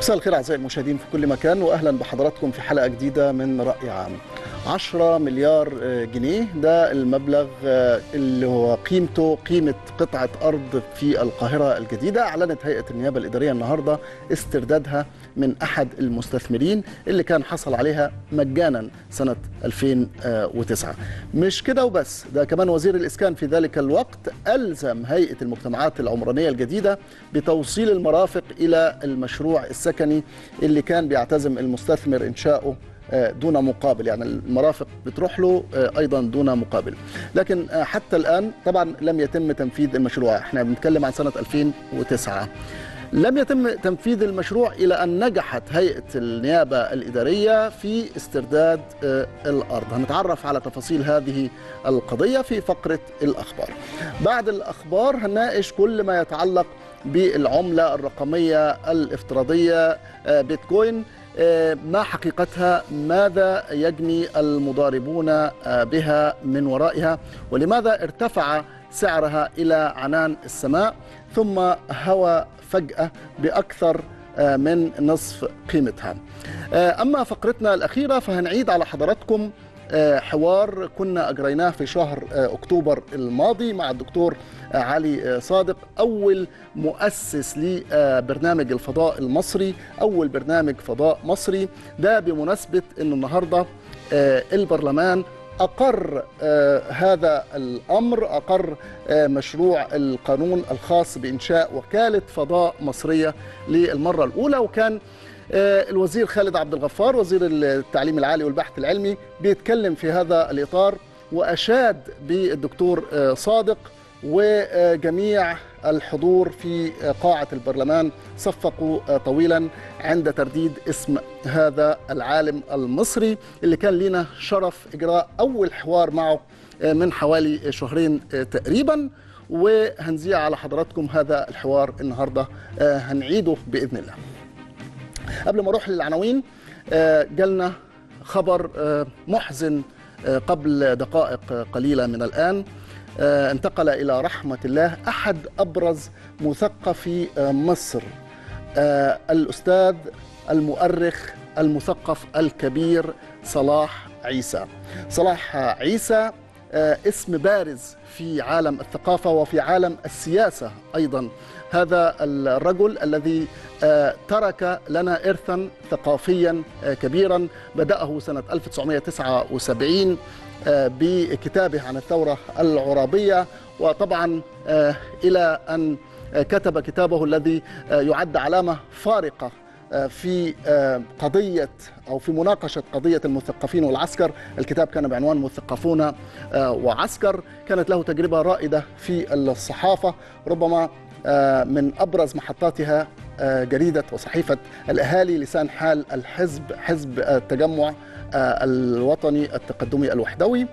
مساء الخير اعزائي المشاهدين في كل مكان واهلا بحضراتكم في حلقه جديده من راي عام 10 مليار جنيه ده المبلغ اللي هو قيمته قيمه قطعه ارض في القاهره الجديده اعلنت هيئه النيابه الاداريه النهارده استردادها من احد المستثمرين اللي كان حصل عليها مجانا سنه 2009 مش كده وبس ده كمان وزير الاسكان في ذلك الوقت الزم هيئه المجتمعات العمرانيه الجديده بتوصيل المرافق الى المشروع السكني اللي كان بيعتزم المستثمر انشاؤه دون مقابل يعني المرافق بتروح له ايضا دون مقابل لكن حتى الان طبعا لم يتم تنفيذ المشروع احنا بنتكلم عن سنه 2009 لم يتم تنفيذ المشروع الى ان نجحت هيئه النيابه الاداريه في استرداد الارض هنتعرف على تفاصيل هذه القضيه في فقره الاخبار بعد الاخبار هنناقش كل ما يتعلق بالعمله الرقميه الافتراضيه بيتكوين ما حقيقتها ماذا يجني المضاربون بها من ورائها ولماذا ارتفع سعرها إلى عنان السماء ثم هوى فجأة بأكثر من نصف قيمتها أما فقرتنا الأخيرة فهنعيد على حضراتكم حوار كنا أجريناه في شهر أكتوبر الماضي مع الدكتور علي صادق أول مؤسس لبرنامج الفضاء المصري أول برنامج فضاء مصري ده بمناسبة أن النهاردة البرلمان أقر هذا الأمر أقر مشروع القانون الخاص بإنشاء وكالة فضاء مصرية للمرة الأولى وكان الوزير خالد عبد الغفار وزير التعليم العالي والبحث العلمي بيتكلم في هذا الإطار وأشاد بالدكتور صادق وجميع الحضور في قاعة البرلمان صفقوا طويلا عند ترديد اسم هذا العالم المصري اللي كان لنا شرف إجراء أول حوار معه من حوالي شهرين تقريبا وهنذيع على حضراتكم هذا الحوار النهاردة هنعيده بإذن الله قبل ما أروح للعناوين جالنا خبر محزن قبل دقائق قليلة من الآن انتقل إلى رحمة الله أحد أبرز مثقفي مصر الأستاذ المؤرخ المثقف الكبير صلاح عيسى صلاح عيسى اسم بارز في عالم الثقافة وفي عالم السياسة أيضا هذا الرجل الذي ترك لنا إرثا ثقافيا كبيرا بدأه سنة 1979 بكتابه عن الثورة العرابية وطبعا إلى أن كتب كتابه الذي يعد علامة فارقة في قضية أو في مناقشة قضية المثقفين والعسكر الكتاب كان بعنوان مثقفون وعسكر كانت له تجربة رائدة في الصحافة ربما من أبرز محطاتها جريدة وصحيفة الأهالي لسان حال الحزب حزب التجمع الوطني التقدمي الوحدوي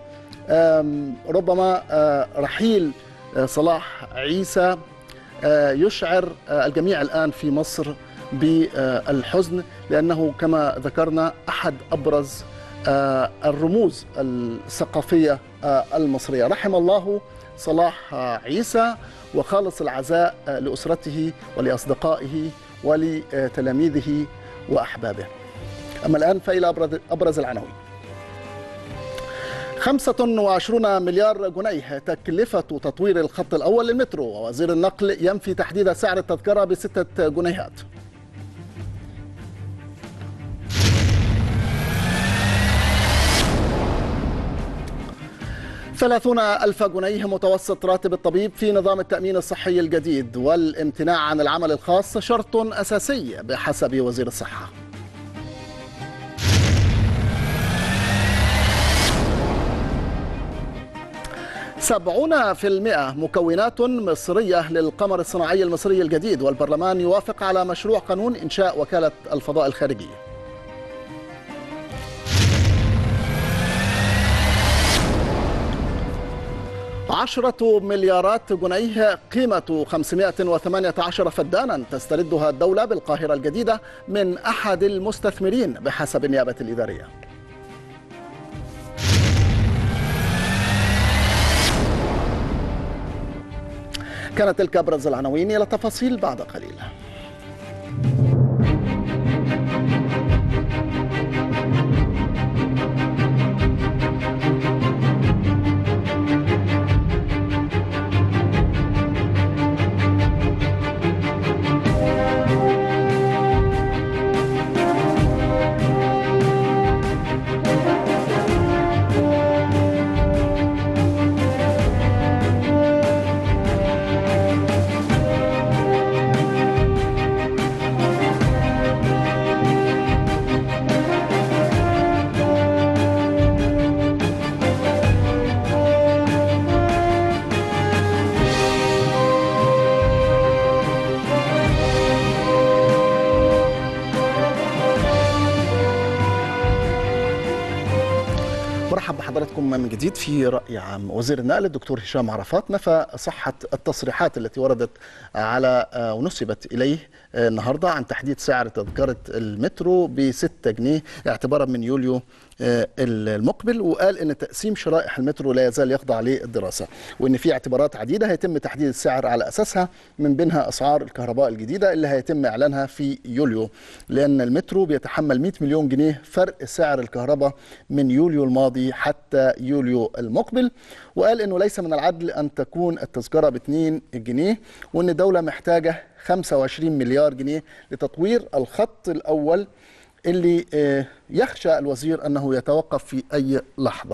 ربما رحيل صلاح عيسى يشعر الجميع الآن في مصر بالحزن لأنه كما ذكرنا أحد أبرز الرموز الثقافية المصرية رحم الله صلاح عيسى وخالص العزاء لأسرته ولأصدقائه ولتلاميذه وأحبابه أما الآن فإلى أبرز, أبرز العناوين 25 مليار جنيه تكلفة تطوير الخط الأول للمترو ووزير النقل ينفي تحديد سعر التذكرة بستة جنيهات ثلاثون ألف جنيه متوسط راتب الطبيب في نظام التأمين الصحي الجديد والامتناع عن العمل الخاص شرط أساسي بحسب وزير الصحة سبعون في المئة مكونات مصرية للقمر الصناعي المصري الجديد والبرلمان يوافق على مشروع قانون إنشاء وكالة الفضاء الخارجية عشرة مليارات جنيه قيمة 518 فدانا تستردها الدولة بالقاهرة الجديدة من أحد المستثمرين بحسب النيابة الإدارية كانت تلك ابرز العناوين الى تفاصيل بعد قليل من جديد في رأي عام وزير النقل الدكتور هشام عرفات نفى صحة التصريحات التي وردت على ونسبت إليه النهاردة عن تحديد سعر تذكرة المترو ب 6 جنيه اعتبارا من يوليو المقبل وقال ان تقسيم شرائح المترو لا يزال يخضع للدراسه وان في اعتبارات عديده هيتم تحديد السعر على اساسها من بينها اسعار الكهرباء الجديده اللي هيتم اعلانها في يوليو لان المترو بيتحمل 100 مليون جنيه فرق سعر الكهرباء من يوليو الماضي حتى يوليو المقبل وقال انه ليس من العدل ان تكون التذكره ب 2 جنيه وان الدوله محتاجه 25 مليار جنيه لتطوير الخط الاول اللي يخشى الوزير انه يتوقف في اي لحظه.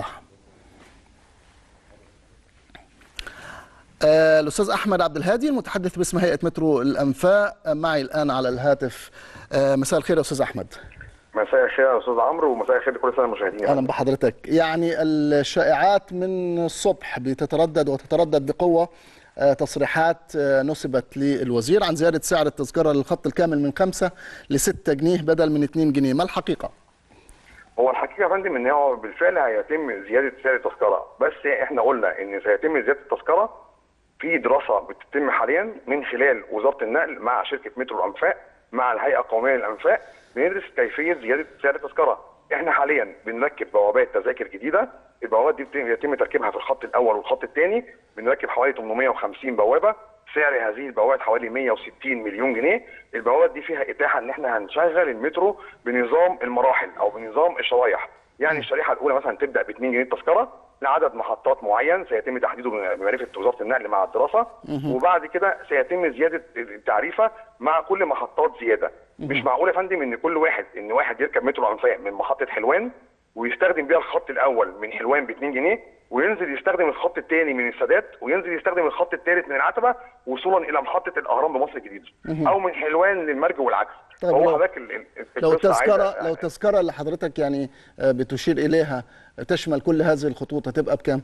الاستاذ احمد عبد الهادي المتحدث باسم هيئه مترو الانفاق معي الان على الهاتف مساء الخير يا استاذ احمد. مساء الخير يا استاذ عمرو ومساء الخير لكل سنه المشاهدين اهلا بحضرتك يعني الشائعات من الصبح بتتردد وتتردد بقوه تصريحات نسبت للوزير عن زيادة سعر التذكرة للخط الكامل من 5 ل 6 جنيه بدل من 2 جنيه ما الحقيقة؟ هو الحقيقة يا فندم ان هو بالفعل هيتم زيادة سعر التذكرة بس احنا قلنا ان سيتم زيادة التذكرة في دراسة بتتم حاليا من خلال وزارة النقل مع شركة مترو الأنفاق مع الهيئة القومية للأنفاق بندرس كيفية زيادة سعر التذكرة احنا حاليا بنركب بوابات تذاكر جديده البوابات دي يتم تركيبها في الخط الاول والخط الثاني بنركب حوالي 850 بوابه سعر هذه البوابات حوالي 160 مليون جنيه البوابات دي فيها اتاحه ان احنا هنشغل المترو بنظام المراحل او بنظام الشرايح يعني الشريحه الاولى مثلا تبدا ب 2 جنيه التذكره لعدد محطات معين سيتم تحديده بمعرفه وزاره النقل مع الدراسه وبعد كده سيتم زياده التعريفه مع كل محطات زياده مش معقول يا فندم ان كل واحد ان واحد يركب مترو انفاق من محطه حلوان ويستخدم بيها الخط الاول من حلوان ب 2 جنيه وينزل يستخدم الخط الثاني من السادات وينزل يستخدم الخط الثالث من العتبه وصولا الى محطه الاهرام بمصر الجديده او من حلوان للمرج والعكس طيب هو لو, حضرتك لو تذكره لو تذكره اللي حضرتك يعني بتشير اليها تشمل كل هذه الخطوط هتبقى بكام؟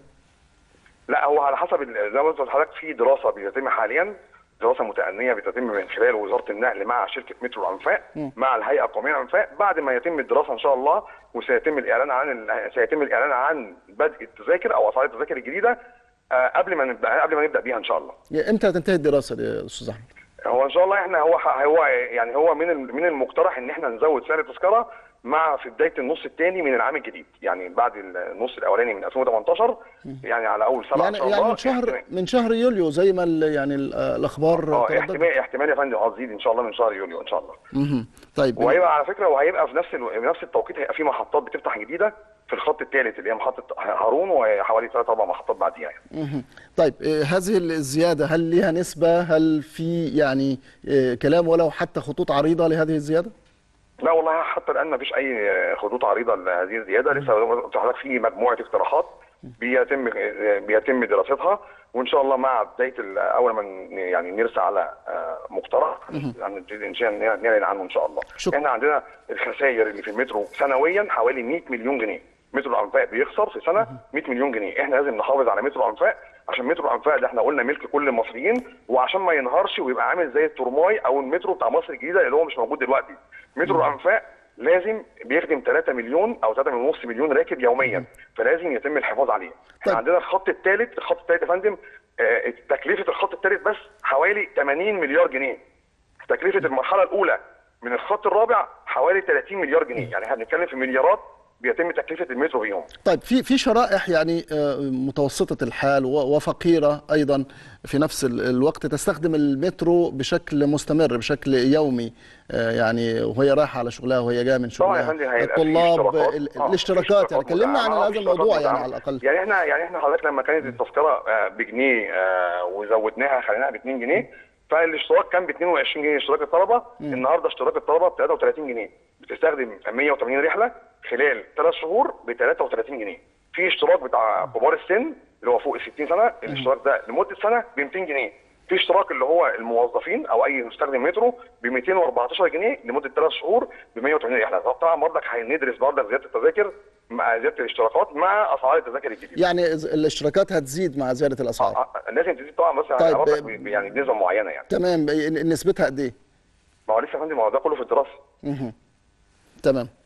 لا هو على حسب زي ما قلت لحضرتك في دراسه بيتم حاليا دراسه متأنية بتتم من خلال وزاره النقل مع شركه مترو الانفاق مع الهيئه القوميه للانفاق بعد ما يتم الدراسه ان شاء الله وسيتم الاعلان عن سيتم الاعلان عن بدء التذاكر او اسعار التذاكر الجديده قبل ما نبدا قبل ما نبدا بيها ان شاء الله. امتى تنتهي الدراسه دي يا استاذ احمد؟ هو ان شاء الله احنا هو هو يعني هو من من المقترح ان احنا نزود سعر التذكره مع في بدايه النص الثاني من العام الجديد يعني بعد النص الاولاني من 2018 يعني على اول سبعه يعني يعني من شهر من شهر يوليو زي ما يعني الاخبار اه احتمال احتمال يا فندم اه تزيد ان شاء الله من شهر يوليو ان شاء الله اها طيب وهيبقى على فكره وهيبقى في نفس نفس التوقيت هيبقى في محطات بتفتح جديده في الخط الثالث اللي هي محطه هارون وحوالي ثلاث اربع محطات بعديها يعني. اها طيب هذه الزياده هل ليها نسبه هل في يعني كلام ولو حتى خطوط عريضه لهذه الزياده؟ لا والله حتى الان ما فيش اي خطوط عريضه لهذه الزياده لسه قلت لحضرتك في مجموعه اقتراحات بيتم بيتم دراستها وان شاء الله مع بدايه اول ما يعني نرسى على مقترح يعني ان شاء الله نعلن عنه ان شاء الله شكرا. احنا عندنا الخسائر اللي في المترو سنويا حوالي 100 مليون جنيه مترو الانفاق بيخسر في سنه 100 مليون جنيه احنا لازم نحافظ على مترو الانفاق عشان مترو الانفاق ده احنا قلنا ملك كل المصريين وعشان ما ينهارش ويبقى عامل زي الترماي او المترو بتاع مصر الجديده اللي هو مش موجود دلوقتي مترو الانفاق لازم بيخدم 3 مليون او 3.5 مليون راكب يوميا فلازم يتم الحفاظ عليه احنا عندنا الخط الثالث الخط الثالث يا فندم اه تكلفه الخط الثالث بس حوالي 80 مليار جنيه تكلفه المرحله الاولى من الخط الرابع حوالي 30 مليار جنيه يعني احنا بنتكلم في مليارات بيتم تكلفه المترو بيهم. طيب في في شرائح يعني متوسطه الحال وفقيره ايضا في نفس الوقت تستخدم المترو بشكل مستمر بشكل يومي يعني وهي رايحه على شغلها وهي جايه من شغلها الطلاب الاشتراكات يعني كلمنا عن هذا الموضوع يعني على الاقل يعني احنا يعني احنا حضرتك لما كانت التذكره بجنيه وزودناها خليناها ب 2 جنيه فالاشتراك كان ب 22 جنيه اشتراك الطلبه النهارده اشتراك الطلبه ب 33 جنيه بتستخدم 180 رحله خلال ثلاث شهور ب 33 جنيه في اشتراك بتاع كبار السن اللي هو فوق ال 60 سنه الاشتراك ده لمده سنه ب 200 جنيه في اشتراك اللي هو الموظفين او اي مستخدم مترو ب 214 جنيه لمده ثلاث شهور ب 180 رحله طبعا برضك هندرس برضك زياده التذاكر مع زياده الاشتراكات مع اسعار التذاكر الجديده يعني الاشتراكات هتزيد مع زياده الاسعار آه لازم تزيد طبعا بس طيب برضك يعني بنسبه معينه يعني تمام نسبتها قد ايه؟ ما هو لسه يا فندم ما هو ده كله في الدراسه اها تمام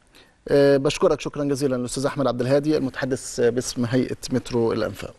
آه، بشكرك شكرا جزيلا الاستاذ احمد عبد الهادي المتحدث باسم هيئه مترو الانفاق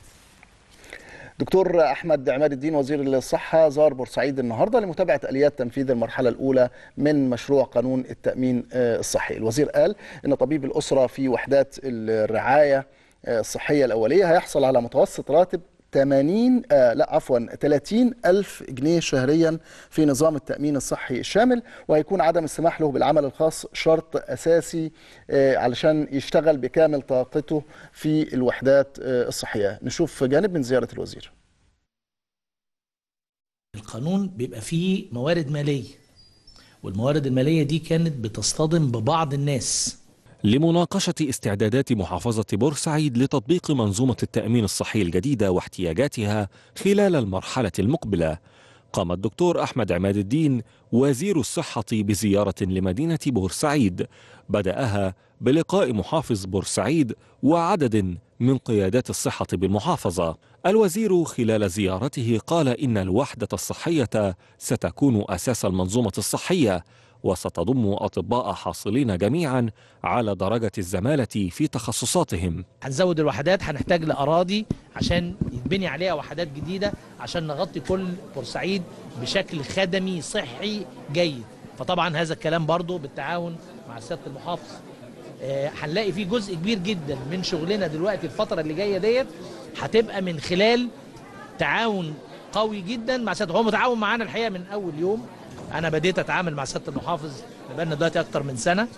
دكتور احمد عماد الدين وزير الصحه زار بورسعيد النهارده لمتابعه اليات تنفيذ المرحله الاولى من مشروع قانون التامين آه، الصحي الوزير قال ان طبيب الاسره في وحدات الرعايه آه، الصحيه الاوليه هيحصل على متوسط راتب 80 آه لا عفوا 30 ألف جنيه شهريا في نظام التأمين الصحي الشامل وهيكون عدم السماح له بالعمل الخاص شرط أساسي آه علشان يشتغل بكامل طاقته في الوحدات آه الصحية نشوف جانب من زيارة الوزير القانون بيبقى فيه موارد مالية والموارد المالية دي كانت بتصطدم ببعض الناس لمناقشة استعدادات محافظة بورسعيد لتطبيق منظومة التأمين الصحي الجديدة واحتياجاتها خلال المرحلة المقبلة قام الدكتور أحمد عماد الدين وزير الصحة بزيارة لمدينة بورسعيد بدأها بلقاء محافظ بورسعيد وعدد من قيادات الصحة بالمحافظة الوزير خلال زيارته قال إن الوحدة الصحية ستكون أساس المنظومة الصحية وستضم أطباء حاصلين جميعا على درجة الزمالة في تخصصاتهم هنزود الوحدات هنحتاج لأراضي عشان يتبني عليها وحدات جديدة عشان نغطي كل بورسعيد بشكل خدمي صحي جيد فطبعا هذا الكلام برضو بالتعاون مع سيادة المحافظ آه، هنلاقي فيه جزء كبير جدا من شغلنا دلوقتي الفترة اللي جاية ديت هتبقى من خلال تعاون قوي جدا مع سيادة هو متعاون معانا الحقيقة من أول يوم أنا بديت أتعامل مع سيادة المحافظ بقالنا دلوقتي أكتر من سنة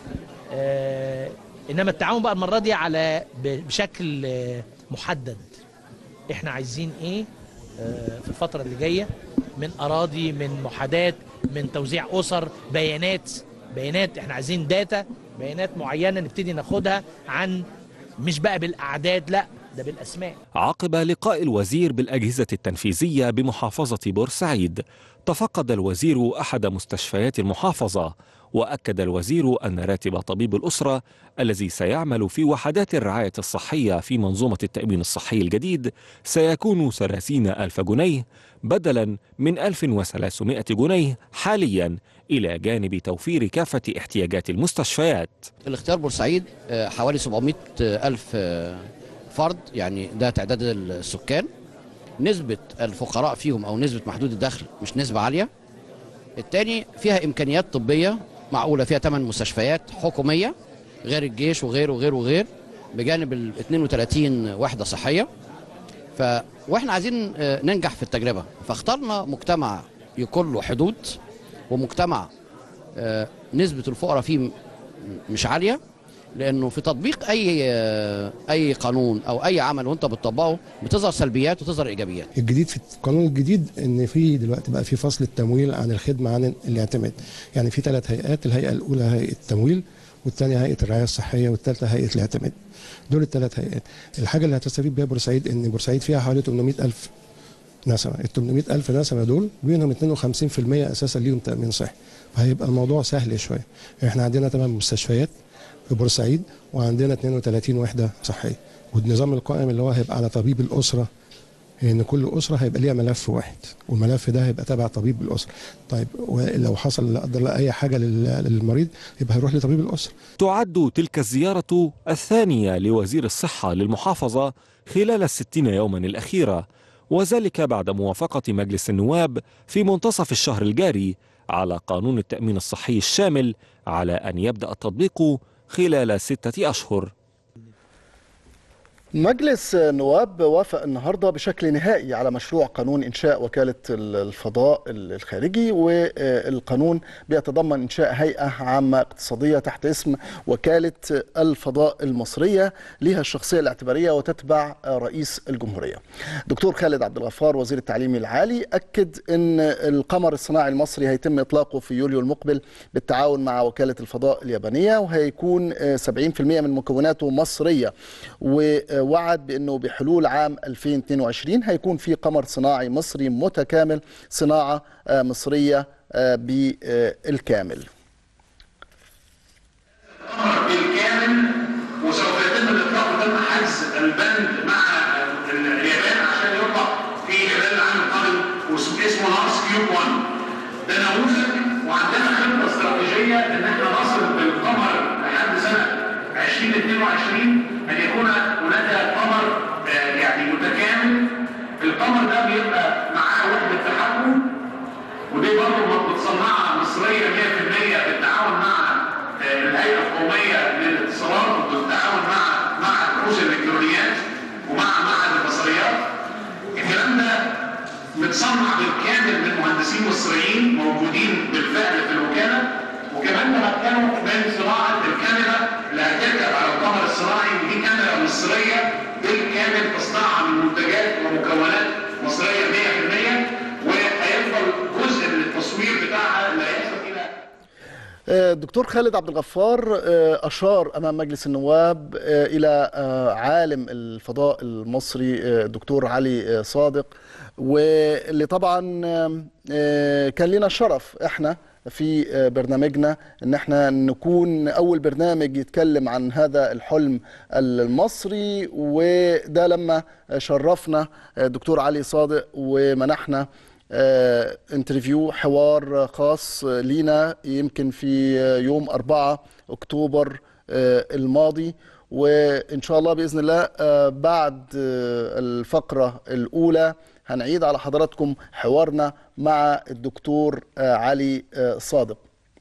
آه، إنما التعاون بقى المرة دي على ب- بشكل آه، محدد إحنا عايزين إيه آه، في الفترة اللي جاية من أراضي من محادات من توزيع أسر بيانات بيانات إحنا عايزين داتا بيانات معينة نبتدي ناخدها عن مش بقى بالأعداد لا ده بالأسماء عقب لقاء الوزير بالأجهزة التنفيذية بمحافظة بورسعيد تفقد الوزير أحد مستشفيات المحافظة وأكد الوزير أن راتب طبيب الأسرة الذي سيعمل في وحدات الرعاية الصحية في منظومة التأمين الصحي الجديد سيكون 30 ألف جنيه بدلا من 1300 جنيه حاليا إلى جانب توفير كافة احتياجات المستشفيات الاختيار بورسعيد آه، حوالي 700 ألف آه، فرد يعني ده تعداد السكان نسبة الفقراء فيهم أو نسبة محدود الدخل مش نسبة عالية التاني فيها إمكانيات طبية معقولة فيها 8 مستشفيات حكومية غير الجيش وغير وغير وغير بجانب ال 32 وحدة صحية ف واحنا عايزين آه، ننجح في التجربة فاخترنا مجتمع يكون له حدود ومجتمع آه، نسبة الفقراء فيه م- مش عالية لانه في تطبيق اي اي قانون او اي عمل وانت بتطبقه بتظهر سلبيات وتظهر ايجابيات الجديد في القانون الجديد ان في دلوقتي بقى في فصل التمويل عن الخدمه عن الاعتماد يعني في ثلاث هيئات الهيئه الاولى هيئه التمويل والثانيه هيئه الرعايه الصحيه والثالثه هيئه الاعتماد دول الثلاث هيئات الحاجه اللي هتستفيد بيها بورسعيد ان بورسعيد فيها حوالي 800 الف نسمه ال 800 الف نسمه دول بينهم 52% اساسا ليهم تامين صحي فهيبقى الموضوع سهل شويه احنا عندنا ثمان مستشفيات في بورسعيد وعندنا 32 وحده صحيه والنظام القائم اللي هو هيبقى على طبيب الاسره ان كل اسره هيبقى ليها ملف واحد والملف ده هيبقى تبع طبيب الاسره طيب ولو حصل لا قدر الله اي حاجه لل- للمريض يبقى هيروح لطبيب الاسره تعد تلك الزيارة الثانية لوزير الصحة للمحافظة خلال الستين يوما الأخيرة وذلك بعد موافقة مجلس النواب في منتصف الشهر الجاري على قانون التأمين الصحي الشامل على أن يبدأ التطبيق خلال ستة أشهر مجلس النواب وافق النهارده بشكل نهائي على مشروع قانون انشاء وكاله الفضاء الخارجي والقانون بيتضمن انشاء هيئه عامه اقتصاديه تحت اسم وكاله الفضاء المصريه لها الشخصيه الاعتباريه وتتبع رئيس الجمهوريه. دكتور خالد عبد الغفار وزير التعليم العالي اكد ان القمر الصناعي المصري هيتم اطلاقه في يوليو المقبل بالتعاون مع وكاله الفضاء اليابانيه وهيكون 70% من مكوناته مصريه ووعد بانه بحلول عام 2022 هيكون في قمر صناعي مصري متكامل صناعه آه، مصريه آه، بالكامل. بالكامل وسوف يتم الاطلاق قدام حجز البند مع اليابان عشان يطلق في خلال العام القادم واسمه ناقص كيوب 1 ده نموذج وعندنا خطه استراتيجيه ان احنا نصل بالقمر لحد 2022 ان يكون هناك قمر آه، يعني متكامل القمر ده بيبقى معاه وحده تحكم ودي برضه متصنعه مصريه 100% بالتعاون مع آه، الهيئه القوميه للاتصالات وبالتعاون مع مع كروز الالكترونيات ومع معهد البصريات الكلام ده متصنع بالكامل من مهندسين مصريين موجودين بالفعل في الوكاله وكمان تمكنوا من صناعه الكاميرا اللي هتركب على القمر الصناعي ودي كاميرا مصريه بالكامل تصنيعها من منتجات ومكونات مصريه 100% وهيفضل جزء من التصوير بتاعها اللي هيصل الى آه، الدكتور خالد عبد الغفار آه، أشار أمام مجلس النواب آه، إلى آه، عالم الفضاء المصري آه، الدكتور علي آه، صادق واللي طبعا آه، آه، كان لنا الشرف احنا في آه، برنامجنا ان احنا نكون اول برنامج يتكلم عن هذا الحلم المصري وده لما شرفنا آه، الدكتور علي صادق ومنحنا آه، انترفيو حوار خاص لينا يمكن في يوم 4 اكتوبر آه، الماضي وان شاء الله باذن الله آه، بعد آه، الفقره الاولى هنعيد على حضراتكم حوارنا مع الدكتور آه، علي آه، صادق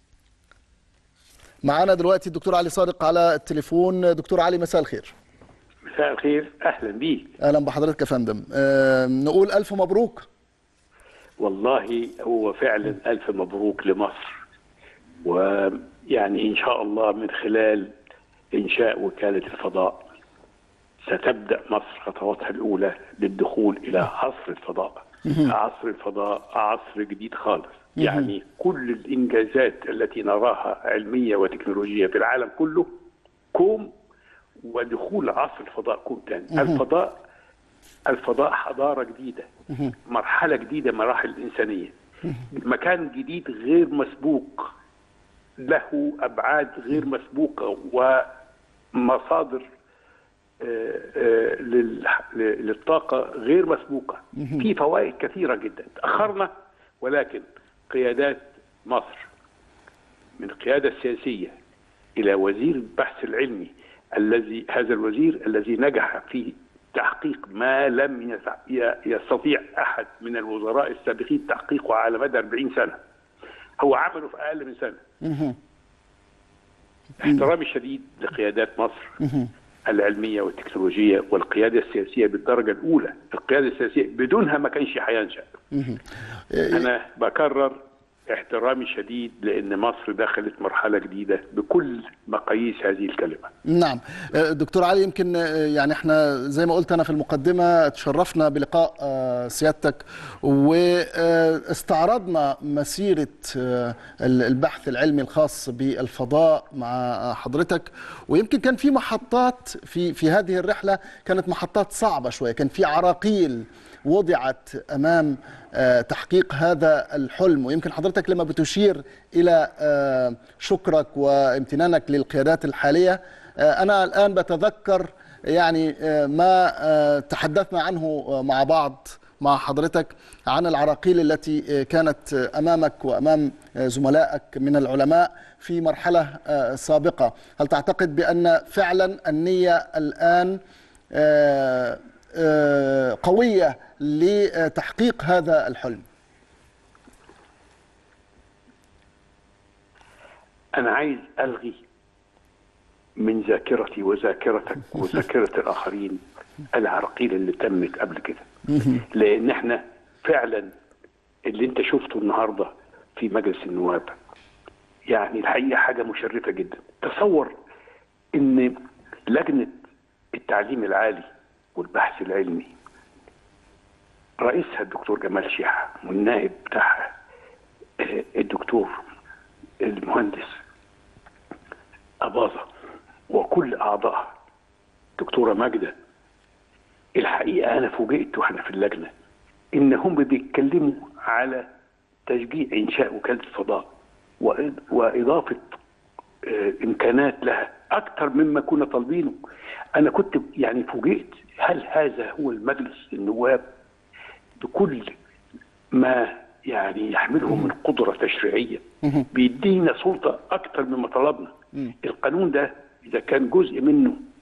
معانا دلوقتي الدكتور علي صادق على التليفون دكتور علي مساء الخير مساء الخير اهلا بيك اهلا بحضرتك يا فندم آه، نقول الف مبروك والله هو فعلا الف مبروك لمصر ويعني ان شاء الله من خلال انشاء وكاله الفضاء ستبدا مصر خطواتها الاولى للدخول الى عصر الفضاء عصر الفضاء عصر جديد خالص يعني كل الانجازات التي نراها علميه وتكنولوجيه في العالم كله كوم ودخول عصر الفضاء كوم تاني الفضاء الفضاء حضاره جديده مرحله جديده مراحل الانسانيه مكان جديد غير مسبوق له ابعاد غير مسبوقه ومصادر آه، آه، لل- ل- للطاقه غير مسبوقه في فوائد كثيره جدا تاخرنا ولكن قيادات مصر من القياده السياسيه الى وزير البحث العلمي الذي هذا الوزير الذي نجح في تحقيق ما لم يسع- ي- يستطيع احد من الوزراء السابقين تحقيقه على مدى 40 سنه هو عمله في اقل من سنه احترامي الشديد لقيادات مصر العلمية والتكنولوجية والقيادة السياسية بالدرجة الأولى القيادة السياسية بدونها ما كانش هينشأ أنا بكرر احترامي الشديد لأن مصر دخلت مرحلة جديدة بكل مقاييس هذه الكلمة نعم آه، دكتور علي يمكن آه، يعني احنا زي ما قلت انا في المقدمه تشرفنا بلقاء آه، سيادتك واستعرضنا مسيره آه، ال- البحث العلمي الخاص بالفضاء مع حضرتك ويمكن كان في محطات في في هذه الرحله كانت محطات صعبه شويه كان في عراقيل وضعت امام آه، تحقيق هذا الحلم ويمكن حضرتك لما بتشير الى آه، شكرك وامتنانك للقيادات الحاليه آه، انا الان بتذكر يعني آه، ما آه، تحدثنا عنه آه، مع بعض مع حضرتك عن العراقيل التي آه، كانت آه، امامك وامام آه، زملائك من العلماء في مرحله آه، سابقه هل تعتقد بان فعلا النيه الان آه، آه، قويه لتحقيق هذا الحلم أنا عايز ألغي من ذاكرتي وذاكرتك وذاكرة الآخرين العراقيل اللي تمت قبل كده لأن احنا فعلا اللي انت شفته النهارده في مجلس النواب يعني الحقيقة حاجة مشرفة جدا تصور ان لجنة التعليم العالي والبحث العلمي رئيسها الدكتور جمال شيحة والنائب بتاعها آه، الدكتور المهندس أباظة وكل أعضائها دكتورة ماجدة الحقيقة أنا فوجئت وإحنا في اللجنة إن هم بيتكلموا على تشجيع إنشاء وكالة الفضاء وإض- وإضافة آه، إمكانات لها أكثر مما كنا طالبينه أنا كنت يعني فوجئت هل هذا هو المجلس النواب بكل ما يعني يحمله من قدرة تشريعية بيدينا سلطة أكثر مما طلبنا القانون ده إذا كان جزء منه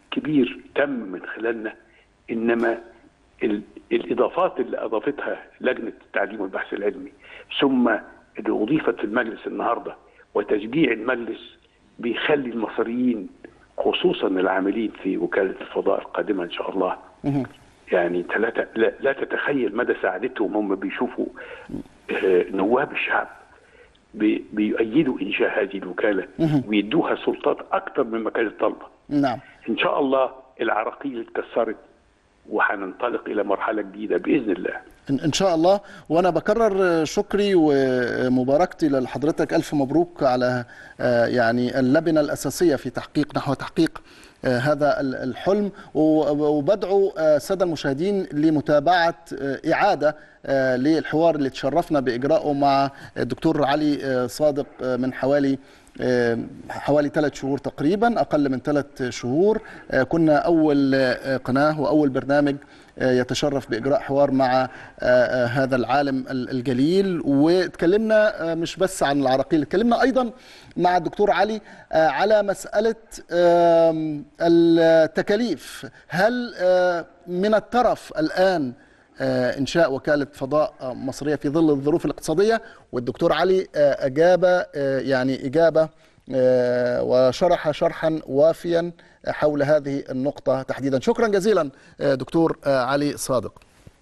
كبير تم من خلالنا انما ال- الاضافات اللي اضافتها لجنه التعليم والبحث العلمي ثم اللي اضيفت في المجلس النهارده وتشجيع المجلس بيخلي المصريين خصوصا العاملين في وكاله الفضاء القادمه ان شاء الله يعني ثلاثة لا, لا تتخيل مدى سعادتهم هم بيشوفوا آه، نواب الشعب بي- بيؤيدوا انشاء هذه الوكاله ويدوها سلطات اكثر مما كانت طالبه نعم ان شاء الله العراقيل اتكسرت وهننطلق الى مرحله جديده باذن الله إن إن شاء الله وأنا بكرر شكري ومباركتي لحضرتك ألف مبروك على آه، يعني اللبنة الأساسية في تحقيق نحو تحقيق آه، هذا ال- الحلم و- وبدعو آه، السادة المشاهدين لمتابعة آه، إعادة آه، للحوار اللي تشرفنا بإجراءه مع الدكتور علي آه، صادق آه، من حوالي آه، حوالي ثلاث شهور تقريبا أقل من ثلاث شهور آه، كنا أول آه، قناة وأول برنامج آه، يتشرف بإجراء حوار مع آه، آه، هذا العالم ال- الجليل وتكلمنا آه، مش بس عن العراقيل تكلمنا أيضا مع الدكتور علي آه، على مسألة آم، التكاليف هل آه، من الترف الآن آه، إنشاء وكالة فضاء آه، مصرية في ظل الظروف الاقتصادية والدكتور علي آه، أجاب آه، يعني إجابة آه، وشرح شرحا وافيا حول هذه النقطة تحديدا شكرا جزيلا آه، دكتور آه، علي صادق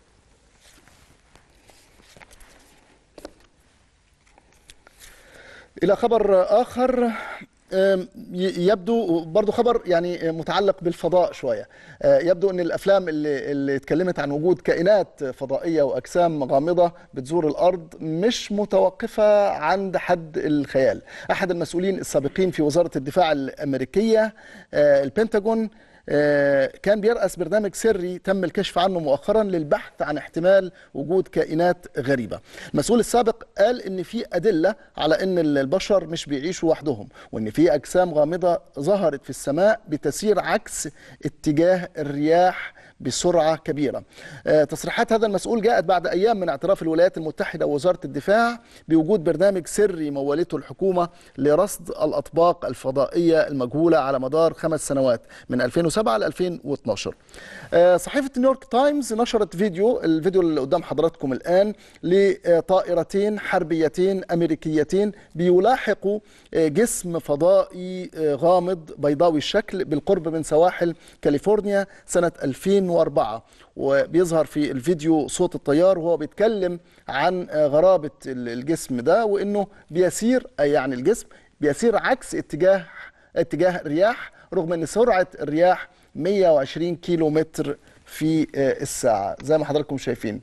إلى خبر آخر آم، ي- يبدو برضو خبر يعني متعلق بالفضاء شوية آه، يبدو أن الأفلام اللي, اللي اتكلمت عن وجود كائنات فضائية وأجسام غامضة بتزور الأرض مش متوقفة عند حد الخيال أحد المسؤولين السابقين في وزارة الدفاع الأمريكية آه، البنتاجون آه، كان بيرأس برنامج سري تم الكشف عنه مؤخرا للبحث عن احتمال وجود كائنات غريبة المسؤول السابق قال ان في أدلة على ان البشر مش بيعيشوا وحدهم وان في أجسام غامضة ظهرت في السماء بتسير عكس اتجاه الرياح بسرعة كبيرة آه، تصريحات هذا المسؤول جاءت بعد أيام من اعتراف الولايات المتحدة ووزارة الدفاع بوجود برنامج سري مولته الحكومة لرصد الأطباق الفضائية المجهولة على مدار خمس سنوات من 2007 ل 2012 آه، صحيفة نيويورك تايمز نشرت فيديو الفيديو اللي قدام حضراتكم الآن لطائرتين حربيتين أمريكيتين بيلاحقوا آه، جسم فضائي آه، غامض بيضاوي الشكل بالقرب من سواحل كاليفورنيا سنة 2004 وبيظهر في الفيديو صوت الطيار وهو بيتكلم عن آه، غرابة ال- الجسم ده وإنه بيسير أي يعني الجسم بيسير عكس اتجاه اتجاه الرياح رغم ان سرعه الرياح 120 كيلو متر في آه، الساعه زي ما حضراتكم شايفين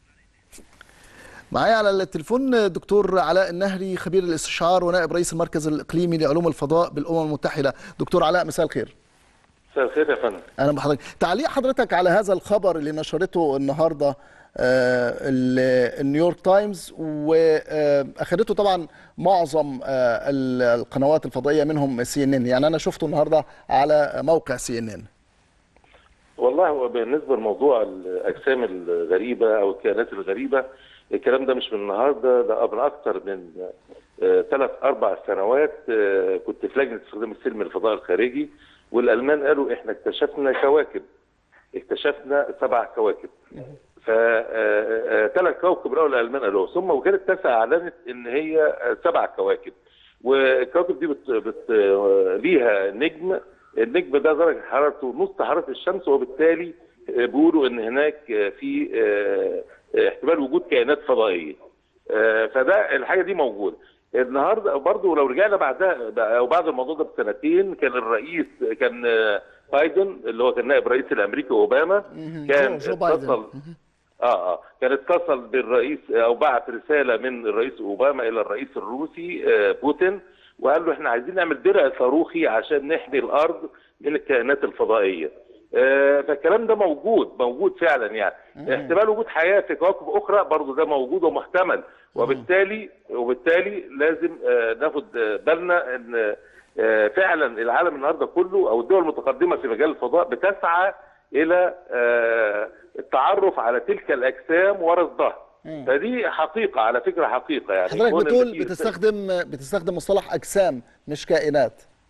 معايا على التليفون دكتور علاء النهري خبير الاستشعار ونائب رئيس المركز الاقليمي لعلوم الفضاء بالامم المتحده دكتور علاء مساء الخير مساء الخير يا فندم اهلا بحضرتك تعليق حضرتك على هذا الخبر اللي نشرته النهارده آه، ال- النيويورك تايمز واخدته طبعا معظم آه، ال- القنوات الفضائيه منهم سي ان ان يعني انا شفته النهارده على موقع سي ان ان والله هو بالنسبه لموضوع الاجسام الغريبه او الكائنات الغريبه الكلام ده مش من النهارده ده من اكثر من ثلاث اربع سنوات آه، كنت في لجنه استخدام السلم الفضاء الخارجي والالمان قالوا احنا اكتشفنا كواكب اكتشفنا سبع كواكب فثلاث كواكب الاول الالمان قالوها ثم وكاله تاسع اعلنت ان هي آه، سبع كواكب والكواكب دي بت... بت... آه، ليها نجم النجم ده درجه حرارته نص حراره الشمس وبالتالي آه، بيقولوا ان هناك آه، في آه، آه، احتمال وجود كائنات فضائيه آه، فده الحاجه دي موجوده النهارده برضه لو رجعنا بعدها او بعد الموضوع ده بسنتين كان الرئيس كان آه، بايدن اللي هو كان نائب رئيس الامريكي اوباما كان جو- جو بايدن. اتصل اه اه كان اتصل بالرئيس او بعت رساله من الرئيس اوباما الى الرئيس الروسي آه بوتين وقال له احنا عايزين نعمل درع صاروخي عشان نحمي الارض من الكائنات الفضائيه. آه فالكلام ده موجود موجود فعلا يعني احتمال وجود حياه في كواكب اخرى برضه ده موجود ومحتمل وبالتالي وبالتالي لازم آه ناخد آه، بالنا ان آه، فعلا العالم النهارده كله او الدول المتقدمه في مجال الفضاء بتسعى الى آه، التعرف على تلك الاجسام ورصدها فدي حقيقه على فكره حقيقه يعني حضرتك كون إن بتقول في- بتستخدم بتستخدم مصطلح اجسام مش كائنات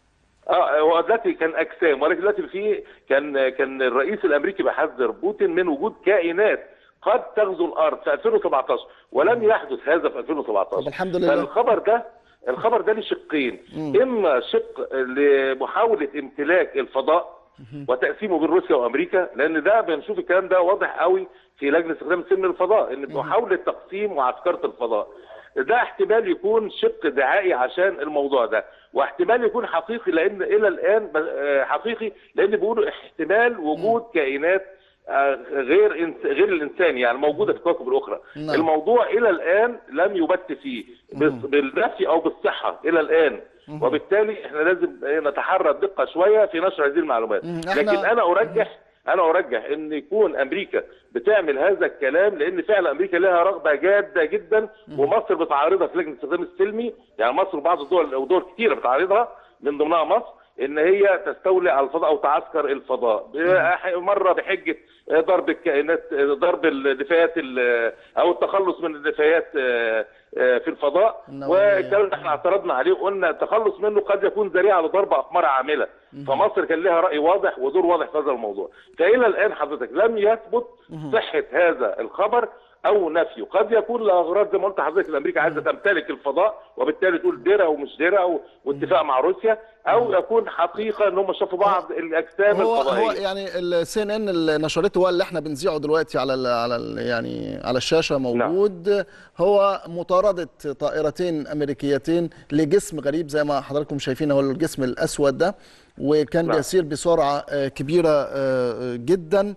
اه هو دلوقتي كان اجسام ولكن دلوقتي في كان كان الرئيس الامريكي بيحذر بوتين من وجود كائنات قد تغزو الارض في 2017 ولم يحدث هذا في 2017 طب الحمد لله. فالخبر ده الخبر ده ليه شقين اما شق لمحاوله امتلاك الفضاء وتقسيمه بين روسيا وامريكا لان ده بنشوف الكلام ده واضح قوي في لجنه استخدام سلم الفضاء ان محاوله تقسيم معسكره الفضاء ده احتمال يكون شق دعائي عشان الموضوع ده واحتمال يكون حقيقي لان الى الان ب- آه، حقيقي لان بيقولوا احتمال وجود كائنات آه، غير إنس... غير الانسان يعني موجوده في الكواكب الاخرى نعم. الموضوع الى الان لم يبت فيه بس- بالنفي او بالصحه الى الان وبالتالي احنا لازم إيه، نتحرى الدقه شويه في نشر هذه المعلومات مم. إحنا- لكن انا ارجح انا ارجح ان يكون امريكا بتعمل هذا الكلام لان فعلا امريكا لها رغبه جاده جدا ومصر بتعارضها في لجنه الاستخدام السلمي يعني مصر وبعض الدول او دول كثيره بتعارضها من ضمنها مصر ان هي تستولي على الفضاء او تعسكر الفضاء بح- مره بحجه ضرب الكائنات ضرب النفايات ال- او التخلص من النفايات آه، آه، في الفضاء النووية. والكلام ده احنا اعترضنا عليه وقلنا التخلص منه قد يكون ذريعه لضرب اقمار عامله فمصر كان لها راي واضح ودور واضح في هذا الموضوع فالى الان حضرتك لم يثبت صحه هذا الخبر او نفيه قد يكون لاغراض زي ما قلت لحضرتك ان امريكا عايزه تمتلك الفضاء وبالتالي تقول درع ومش درع و- واتفاق مع روسيا او يكون حقيقه ان هم شافوا بعض الاجسام هو الفضائيه هو يعني السي ان ان اللي نشرته هو اللي احنا بنذيعه دلوقتي على ال على ال يعني على الشاشه موجود هو مطارده طائرتين امريكيتين لجسم غريب زي ما حضراتكم شايفين هو الجسم الاسود ده وكان نعم. بيسير بسرعه آه، كبيره آه، جدا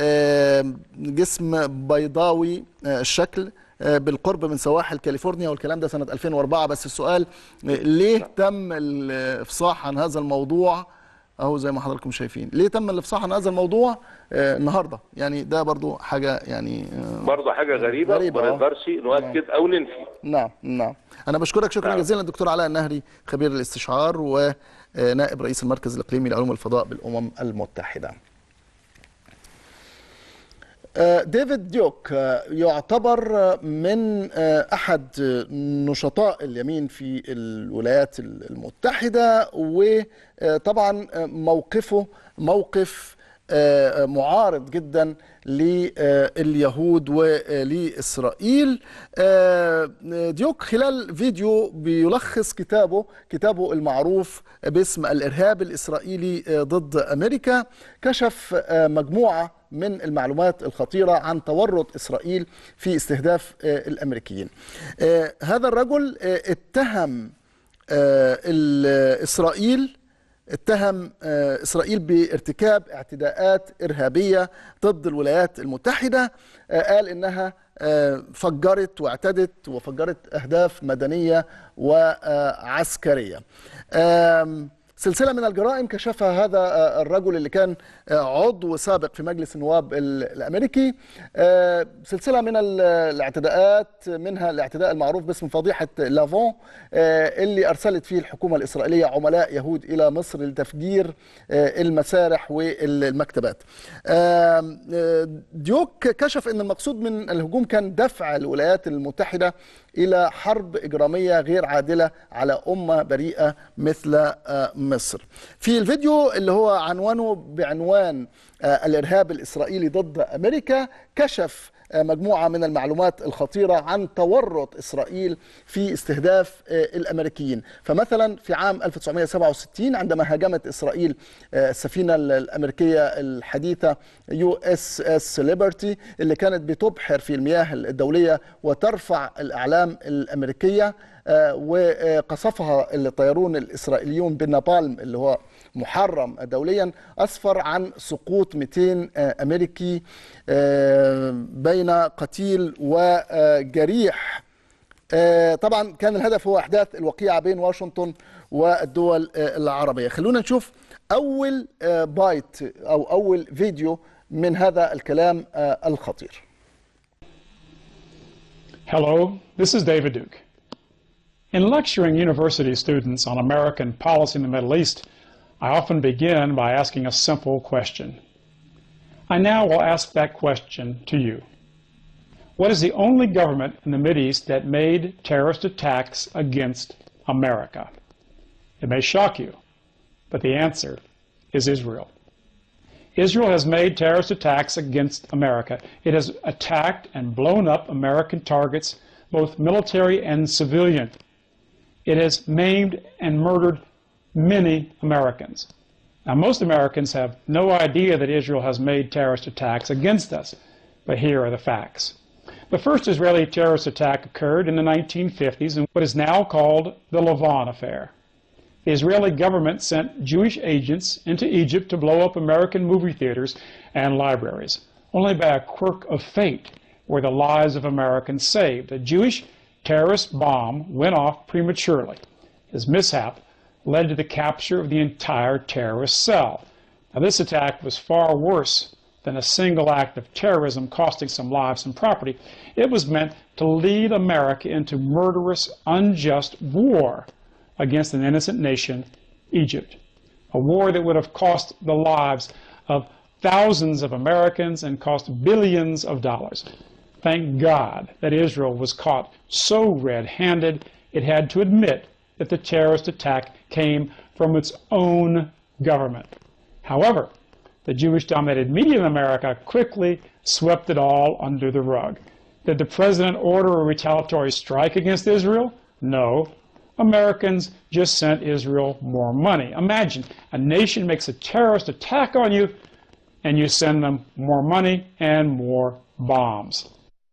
آه، جسم بيضاوي آه، الشكل آه، بالقرب من سواحل كاليفورنيا والكلام ده سنه 2004 بس السؤال آه، ليه تم الافصاح عن هذا الموضوع اهو زي ما حضراتكم شايفين ليه تم الافصاح عن هذا الموضوع آه النهارده يعني ده برضو حاجه يعني آه برضه حاجه غريبه, غريبة، ما آه. نقدرش نؤكد او ننفي نعم نعم انا بشكرك شكرا نعم. جزيلا الدكتور علاء النهري خبير الاستشعار ونائب رئيس المركز الاقليمي لعلوم الفضاء بالامم المتحده آه، ديفيد ديوك آه، يعتبر آه، من آه، احد آه، نشطاء اليمين في الولايات المتحده وطبعا آه، موقفه موقف آه، معارض جدا لليهود ولإسرائيل آه، ديوك خلال فيديو بيلخص كتابه كتابه المعروف باسم الإرهاب الإسرائيلي آه، ضد أمريكا كشف آه، مجموعة من المعلومات الخطيرة عن تورط إسرائيل في استهداف آه، الأمريكيين آه، هذا الرجل آه، اتهم آه، ال- إسرائيل اتهم آه، اسرائيل بارتكاب اعتداءات ارهابيه ضد الولايات المتحده آه، قال انها آه، فجرت واعتدت وفجرت اهداف مدنيه وعسكريه آم، سلسلة من الجرائم كشفها هذا آه، الرجل اللي كان آه، عضو سابق في مجلس النواب ال- الأمريكي آه، سلسلة من ال- الاعتداءات منها الاعتداء المعروف باسم فضيحة لافون آه، اللي أرسلت فيه الحكومة الإسرائيلية عملاء يهود إلى مصر لتفجير آه، المسارح والمكتبات آم، آه، ديوك كشف أن المقصود من الهجوم كان دفع الولايات المتحدة إلى حرب إجرامية غير عادلة على أمة بريئة مثل آه، مصر في الفيديو اللي هو عنوانه بعنوان آه، الإرهاب الإسرائيلي ضد أمريكا كشف آه، مجموعة من المعلومات الخطيرة عن تورط إسرائيل في استهداف آه، الأمريكيين فمثلا في عام 1967 عندما هاجمت إسرائيل آه، السفينة الأمريكية الحديثة يو اس اس ليبرتي اللي كانت بتبحر في المياه الدولية وترفع الأعلام الأمريكية آه، وقصفها الطيارون الإسرائيليون بالنابالم اللي هو محرم دوليا أسفر عن سقوط 200 آه، أمريكي آه، بين قتيل وجريح آه، طبعا كان الهدف هو احداث الوقيعه بين واشنطن والدول آه، العربيه خلونا نشوف اول آه، بايت او اول فيديو من هذا الكلام آه، الخطير Hello, this is David Duke. In lecturing university students on American policy in the Middle East, I often begin by asking a simple question. I now will ask that question to you. What is the only government in the Mideast that made terrorist attacks against America? It may shock you, But the answer is Israel. Israel has made terrorist attacks against America. It has attacked and blown up American targets, both military and civilian. It has maimed and murdered many Americans. Now, most Americans have no idea that Israel has made terrorist attacks against us, but here are the facts. The first Israeli terrorist attack occurred in the 1950s in what is now called the Lavon Affair. The Israeli government sent Jewish agents into Egypt to blow up American movie theaters and libraries. Only by a quirk of fate were the lives of Americans saved. A Jewish terrorist bomb went off prematurely. His mishap led to the capture of the entire terrorist cell. Now, this attack was far worse than a single act of terrorism costing some lives and property. It was meant to lead America into murderous, unjust war against an innocent nation, Egypt. A war that would have cost the lives of thousands of Americans and cost billions of dollars. Thank God that Israel was caught so red handed it had to admit that the terrorist attack came from its own government. However, the Jewish dominated media in America quickly swept it all under the rug. Did the president order a retaliatory strike against Israel? No. Americans just sent Israel more money. Imagine a nation makes a terrorist attack on you and you send them more money and more bombs.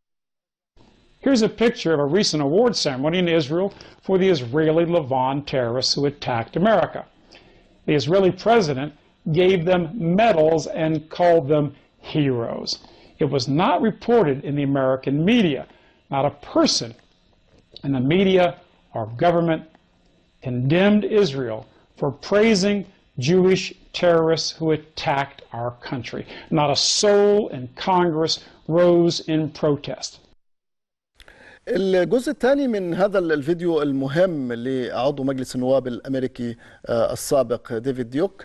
Here's a picture of a recent award ceremony in Israel for the Israeli Levant terrorists who attacked America. The Israeli president gave them medals and called them heroes. It was not reported in the American media. Not a person in the media or government condemned Israel for praising Jewish terrorists who attacked our country. Not a soul in Congress rose in protest. الجزء الثاني من هذا الفيديو المهم لعضو مجلس النواب الامريكي السابق ديفيد ديوك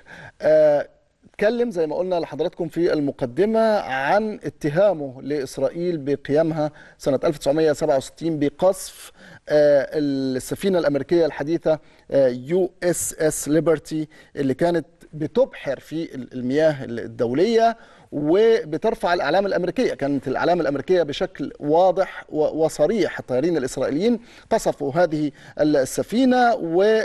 اتكلم زي ما قلنا لحضراتكم في المقدمه عن اتهامه لاسرائيل بقيامها سنه 1967 بقصف السفينه الامريكيه الحديثه يو اس اس ليبرتي اللي كانت بتبحر في المياه الدوليه وبترفع الاعلام الامريكيه، كانت الاعلام الامريكيه بشكل واضح وصريح الطيارين الاسرائيليين قصفوا هذه السفينه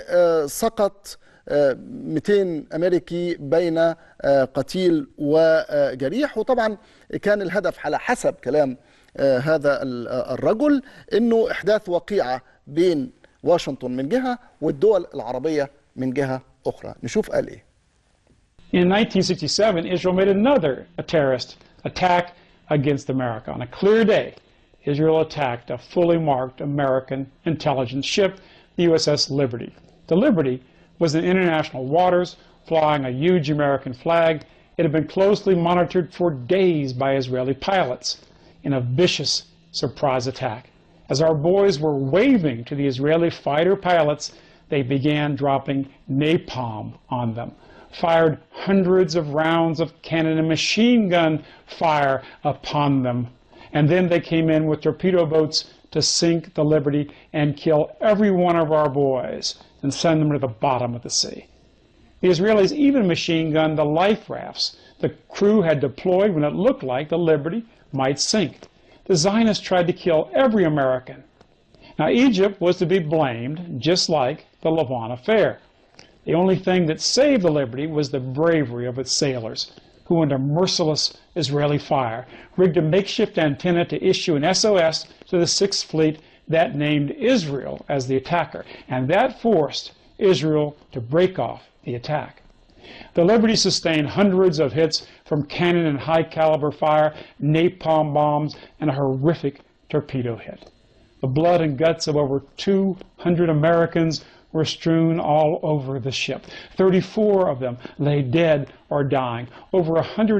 وسقط 200 امريكي بين قتيل وجريح وطبعا كان الهدف على حسب كلام هذا الرجل انه احداث وقيعه بين واشنطن من جهه والدول العربيه من جهه اخرى، نشوف قال ايه. In 1967, Israel made another a terrorist attack against America. On a clear day, Israel attacked a fully marked American intelligence ship, the USS Liberty. The Liberty was in international waters, flying a huge American flag. It had been closely monitored for days by Israeli pilots in a vicious surprise attack. As our boys were waving to the Israeli fighter pilots, they began dropping napalm on them fired hundreds of rounds of cannon and machine gun fire upon them. And then they came in with torpedo boats to sink the Liberty and kill every one of our boys and send them to the bottom of the sea. The Israelis even machine gunned the life rafts the crew had deployed when it looked like the Liberty might sink. The Zionists tried to kill every American. Now, Egypt was to be blamed, just like the Levant affair. The only thing that saved the Liberty was the bravery of its sailors, who, under merciless Israeli fire, rigged a makeshift antenna to issue an SOS to the Sixth Fleet that named Israel as the attacker, and that forced Israel to break off the attack. The Liberty sustained hundreds of hits from cannon and high caliber fire, napalm bombs, and a horrific torpedo hit. The blood and guts of over 200 Americans were strewn all over the ship. 34 of them lay dead or dying. Over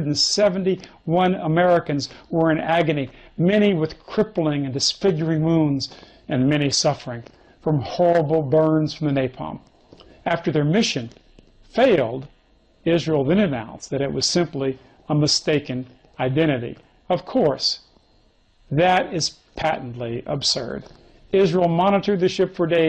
171 Americans were in agony, many with crippling and disfiguring wounds, and many suffering from horrible burns from the napalm. After their mission failed, Israel then announced that it was simply a mistaken identity. Of course, that is patently absurd. Israel monitored the ship for days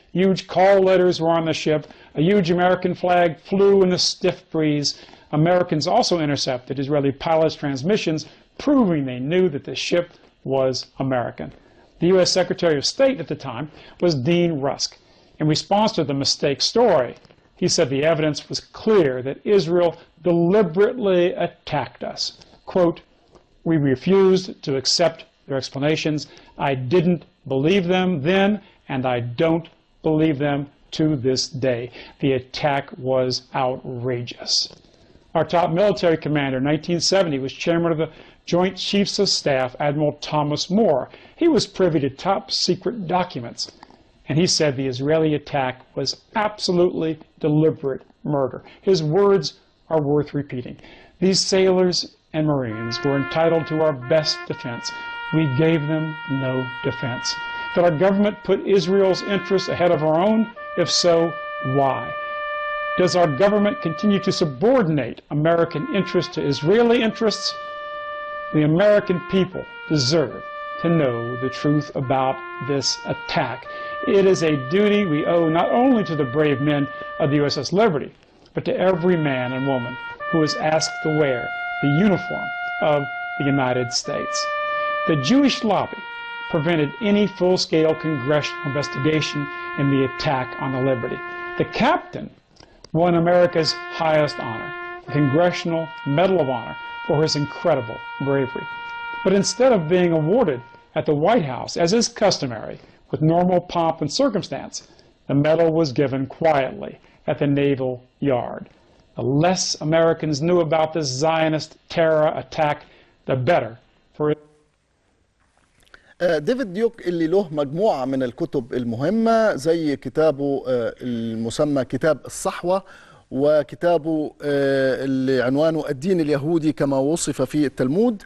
Huge call letters were on the ship. A huge American flag flew in the stiff breeze. Americans also intercepted Israeli pilots' transmissions, proving they knew that the ship was American. The U.S. Secretary of State at the time was Dean Rusk. In response to the mistake story, he said the evidence was clear that Israel deliberately attacked us. Quote, we refused to accept their explanations. I didn't believe them then, and I don't believe them to this day. The attack was outrageous. Our top military commander in 1970 was chairman of the Joint Chiefs of Staff, Admiral Thomas Moore. He was privy to top secret documents, and he said the Israeli attack was absolutely deliberate murder. His words are worth repeating. These sailors and Marines were entitled to our best defense. We gave them no defense. Did our government put Israel's interests ahead of our own? If so, why? Does our government continue to subordinate American interests to Israeli interests? The American people deserve to know the truth about this attack. It is a duty we owe not only to the brave men of the USS Liberty, but to every man and woman who is asked to wear the uniform of the United States. The Jewish lobby prevented any full-scale congressional investigation in the attack on the Liberty. The captain won America's highest honor, the Congressional Medal of Honor, for his incredible bravery. But instead of being awarded at the White House, as is customary, with normal pomp and circumstance, the medal was given quietly at the Naval Yard. The less Americans knew about this Zionist terror attack, the better for ديفيد ديوك اللي له مجموعة من الكتب المهمة زي كتابه المسمى كتاب الصحوة وكتابه اللي عنوانه الدين اليهودي كما وصف في التلمود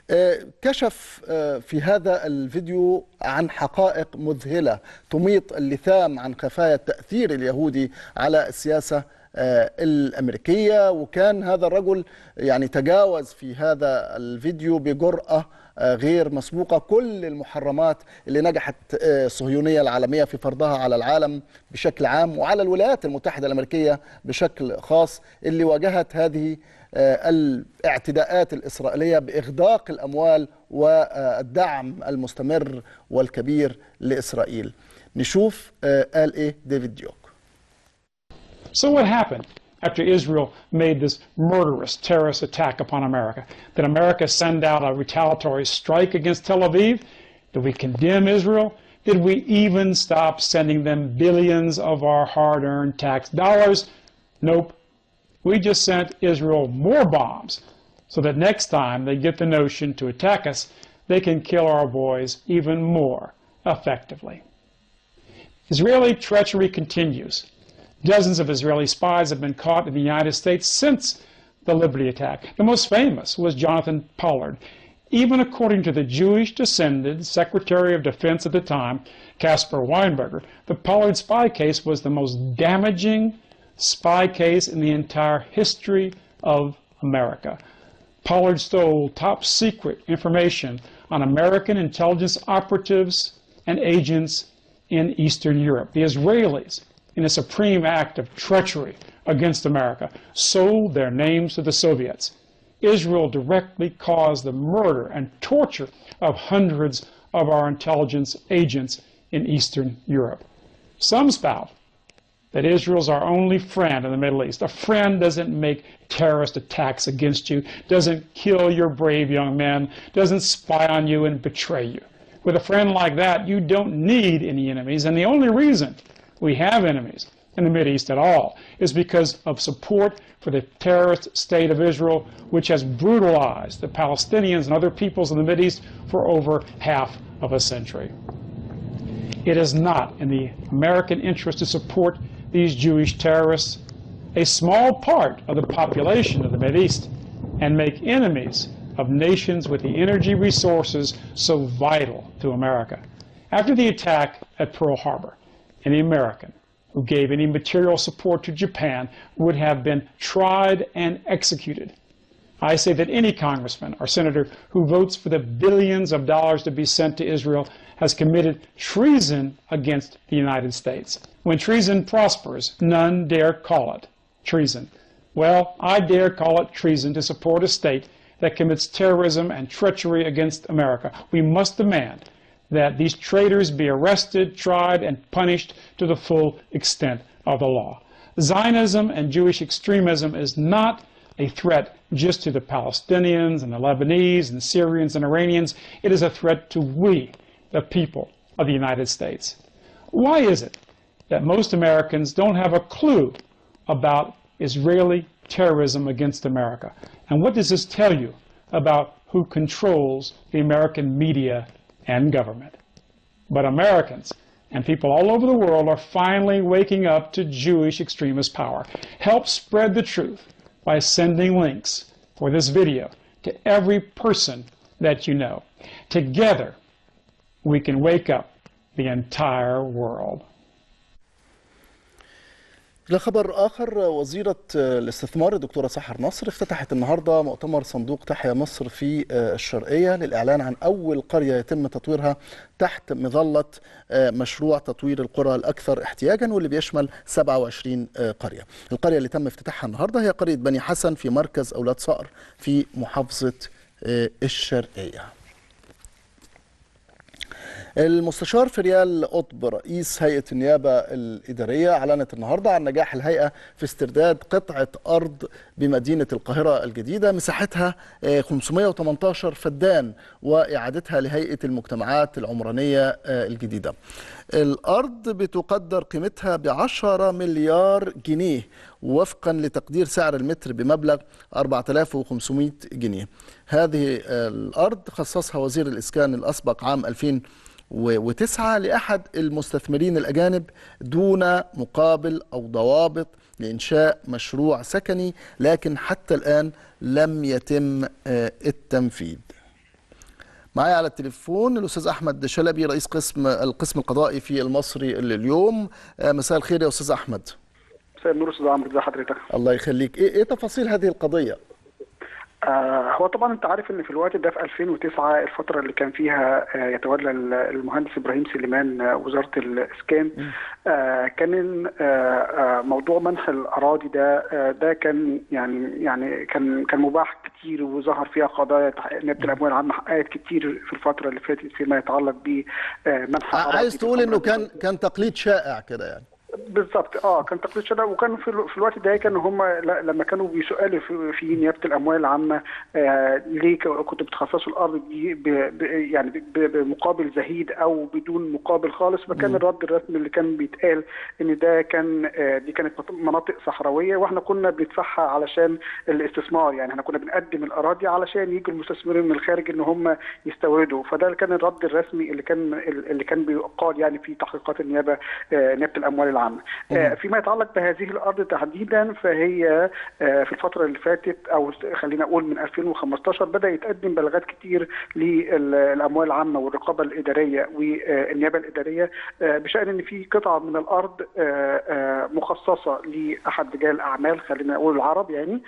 كشف في هذا الفيديو عن حقائق مذهلة تميط اللثام عن خفايا التأثير اليهودي على السياسة الأمريكية وكان هذا الرجل يعني تجاوز في هذا الفيديو بجرأة غير مسبوقة كل المحرمات اللي نجحت الصهيونية العالمية في فرضها على العالم بشكل عام وعلى الولايات المتحدة الأمريكية بشكل خاص اللي واجهت هذه الاعتداءات الإسرائيلية بإغداق الأموال والدعم المستمر والكبير لإسرائيل نشوف قال إيه ديفيد ديوك So what happened after Israel made this murderous terrorist attack upon America? Did America send out a retaliatory strike against Tel Aviv? Did we condemn Israel? Did we even stop sending them billions of our hard-earned tax dollars? Nope. We just sent Israel more bombs so that next time they get the notion to attack us, they can kill our boys even more effectively. Israeli treachery continues. Dozens of Israeli spies have been caught in the United States since the Liberty attack. The most famous was Jonathan Pollard. Even according to the Jewish descended Secretary of Defense at the time, Caspar Weinberger, the Pollard spy case was the most damaging spy case in the entire history of America. Pollard stole top secret information on American intelligence operatives and agents in Eastern Europe. The Israelis in a supreme act of treachery against America, sold their names to the Soviets. Israel directly caused the murder and torture of hundreds of our intelligence agents in Eastern Europe. Some spout that Israel's our only friend in the Middle East. A friend doesn't make terrorist attacks against you, doesn't kill your brave young men, doesn't spy on you and betray you. With a friend like that, you don't need any enemies, and the only reason we have enemies in the Mideast at all is because of support for the terrorist state of Israel, which has brutalized the Palestinians and other peoples in the Mideast for over half of a century. It is not in the American interest to support these Jewish terrorists, a small part of the population of the Mideast, and make enemies of nations with the energy resources so vital to America. After the attack at Pearl Harbor, any American who gave any material support to Japan would have been tried and executed. I say that any congressman or senator who votes for the billions of dollars to be sent to Israel has committed treason against the United States. When treason prospers, none dare call it treason. Well, I dare call it treason to support a state that commits terrorism and treachery against America. We must demand that these traitors be arrested, tried, and punished to the full extent of the law. Zionism and Jewish extremism is not a threat just to the Palestinians and the Lebanese and Syrians and Iranians. It is a threat to we, the people of the United States. Why is it that most Americans don't have a clue about Israeli terrorism against America? And what does this tell you about who controls the American media and government? But Americans and people all over the world are finally waking up to Jewish extremist power. Help spread the truth by sending links for this video to every person that you know. Together, we can wake up the entire world. لخبر آخر وزيرة الاستثمار الدكتورة سحر نصر افتتحت النهاردة مؤتمر صندوق تحيا مصر في الشرقية للإعلان عن أول قرية يتم تطويرها تحت مظلة مشروع تطوير القرى الأكثر احتياجا واللي بيشمل 27 قرية القرية اللي تم افتتاحها النهاردة هي قرية بني حسن في مركز أولاد صقر في محافظة الشرقية المستشار فريال قطب رئيس هيئة النيابة الإدارية أعلنت النهاردة عن نجاح الهيئة في استرداد قطعة أرض بمدينة القاهرة الجديدة مساحتها 518 فدان وإعادتها لهيئة المجتمعات العمرانية الجديدة الأرض بتقدر قيمتها ب 10 مليار جنيه وفقا لتقدير سعر المتر بمبلغ 4500 جنيه هذه الأرض خصصها وزير الإسكان الأسبق عام 2009 لأحد المستثمرين الأجانب دون مقابل أو ضوابط لإنشاء مشروع سكني لكن حتى الآن لم يتم التنفيذ معايا على التليفون الاستاذ احمد شلبي رئيس قسم القسم القضائي في المصري اليوم مساء الخير يا استاذ احمد مساء النور استاذ عمرو ازي حضرتك الله يخليك ايه, إيه تفاصيل هذه القضيه آه هو طبعا انت عارف ان في الوقت ده في 2009 الفتره اللي كان فيها آه يتولى المهندس ابراهيم سليمان آه وزاره الاسكان آه كان آه موضوع منح الاراضي ده آه ده كان يعني يعني كان كان مباح كتير وظهر فيها قضايا نيابه الاموال العامه حققت كتير في الفتره اللي فاتت فيما يتعلق بمنح اراضي عايز تقول انه كان كان تقليد شائع كده يعني بالظبط اه كان تقليد شرع وكان في, في الوقت ده كان هم لما كانوا بيسالوا في, في نيابه الاموال العامه آه ليه كنتوا بتخصصوا الارض دي ب ب يعني بمقابل زهيد او بدون مقابل خالص فكان م. الرد الرسمي اللي كان بيتقال ان ده كان آه دي كانت مناطق صحراويه واحنا كنا بندفعها علشان الاستثمار يعني احنا كنا بنقدم الاراضي علشان يجوا المستثمرين من الخارج ان هم يستوردوا فده كان الرد الرسمي اللي كان اللي كان بيقال يعني في تحقيقات النيابه آه نيابه الاموال العامه العامة فيما يتعلق بهذه الأرض تحديدا فهي في الفترة اللي فاتت أو خلينا أقول من 2015 بدأ يتقدم بلاغات كتير للأموال العامة والرقابة الإدارية والنيابة الإدارية بشأن أن في قطعة من الأرض مخصصة لأحد رجال الأعمال خلينا نقول العرب يعني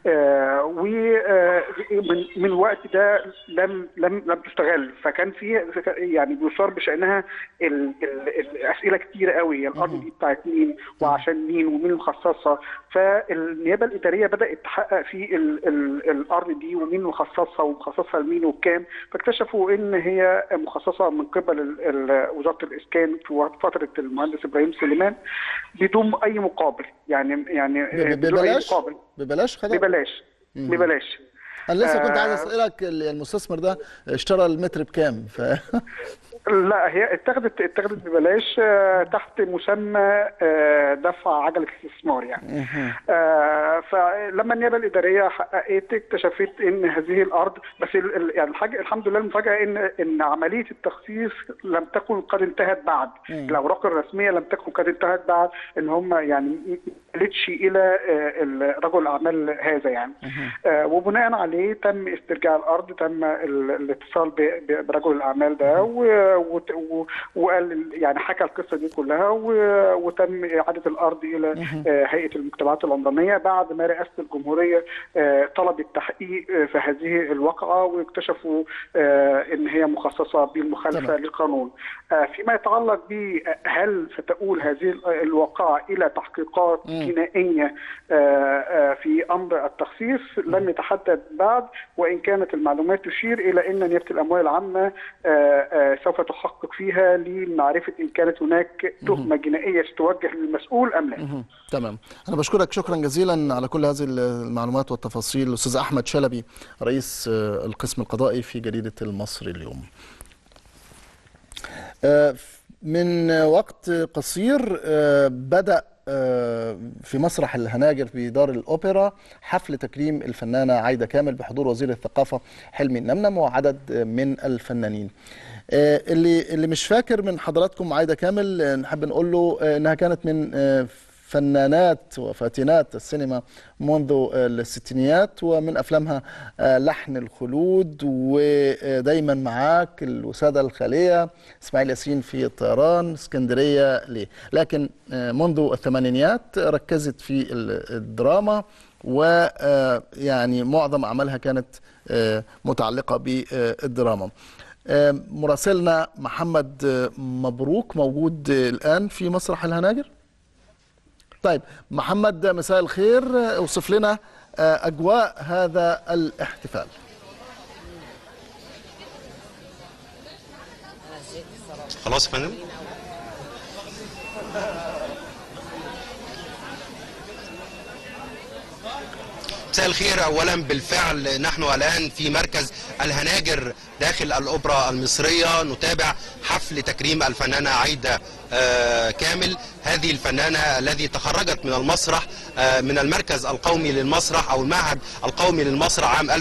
ومن من الوقت ده لم لم لم تستغل فكان في يعني بيصار بشأنها الأسئلة كتير قوي الأرض دي بتاعت مين وعشان مين ومين مخصصها فالنيابه الاداريه بدات تحقق في ال ال الارض دي ومين مخصصها ومخصصها لمين وبكام فاكتشفوا ان هي مخصصه من قبل وزاره الاسكان في فتره المهندس ابراهيم سليمان بدون اي مقابل يعني يعني ببلاش مقابل ببلاش خلاص ببلاش ببلاش انا لسه كنت عايز اسالك المستثمر ده اشترى المتر بكام ف... لا هي اتخذت اتخذت ببلاش تحت مسمى دفع عجله الاستثمار يعني فلما النيابه الاداريه حققت اكتشفت ان هذه الارض بس يعني الحاجه الحمد لله المفاجاه ان ان عمليه التخصيص لم تكن قد انتهت بعد الاوراق الرسميه لم تكن قد انتهت بعد ان هم يعني وصلتش الى آه، ال- رجل الاعمال هذا يعني آه، وبناء عليه تم استرجاع الارض تم ال- الاتصال ب- ب- برجل الاعمال ده و- وت- و- وقال ال- يعني حكى القصه دي كلها و- وتم اعاده الارض الى آه، هيئه المجتمعات اللندنيه بعد ما رئاسه الجمهوريه آه، طلبت تحقيق آه، في هذه الواقعه واكتشفوا آه، ان هي مخصصه بالمخالفه تمام. للقانون. آه، فيما يتعلق ب هل ستؤول هذه ال- الواقعه الى تحقيقات جنائيه آه، آه، في امر التخصيص لم يتحدد بعد وان كانت المعلومات تشير الى ان نيابه الاموال العامه آه، آه، سوف تحقق فيها لمعرفه ان كانت هناك تهمه جنائيه ستوجه للمسؤول ام لا. مهم. تمام انا بشكرك شكرا جزيلا على كل هذه المعلومات والتفاصيل الاستاذ احمد شلبي رئيس آه، القسم القضائي في جريده المصري اليوم آه، من وقت قصير آه، بدأ آه، في مسرح الهناجر في دار الأوبرا حفل تكريم الفنانة عايدة كامل بحضور وزير الثقافة حلمي النمنم وعدد من الفنانين آه، اللي اللي مش فاكر من حضراتكم عايدة كامل آه، نحب نقول له آه، انها كانت من آه، فنانات وفاتنات السينما منذ آه، الستينيات ومن افلامها آه، لحن الخلود ودايما معاك الوساده الخاليه اسماعيل ياسين في الطيران اسكندريه ليه لكن آه، منذ الثمانينيات ركزت في ال- الدراما ويعني معظم اعمالها كانت آه، متعلقه بالدراما آه، مراسلنا محمد آه، مبروك موجود آه، الان في مسرح الهناجر طيب محمد مساء الخير آه، اوصف لنا آه، اجواء هذا الاحتفال خلاص يا فندم مساء الخير اولا بالفعل نحن الان في مركز الهناجر داخل الاوبرا المصريه نتابع حفل تكريم الفنانه عايده آه، كامل هذه الفنانه الذي تخرجت من المسرح آه، من المركز القومي للمسرح او المعهد القومي للمسرح عام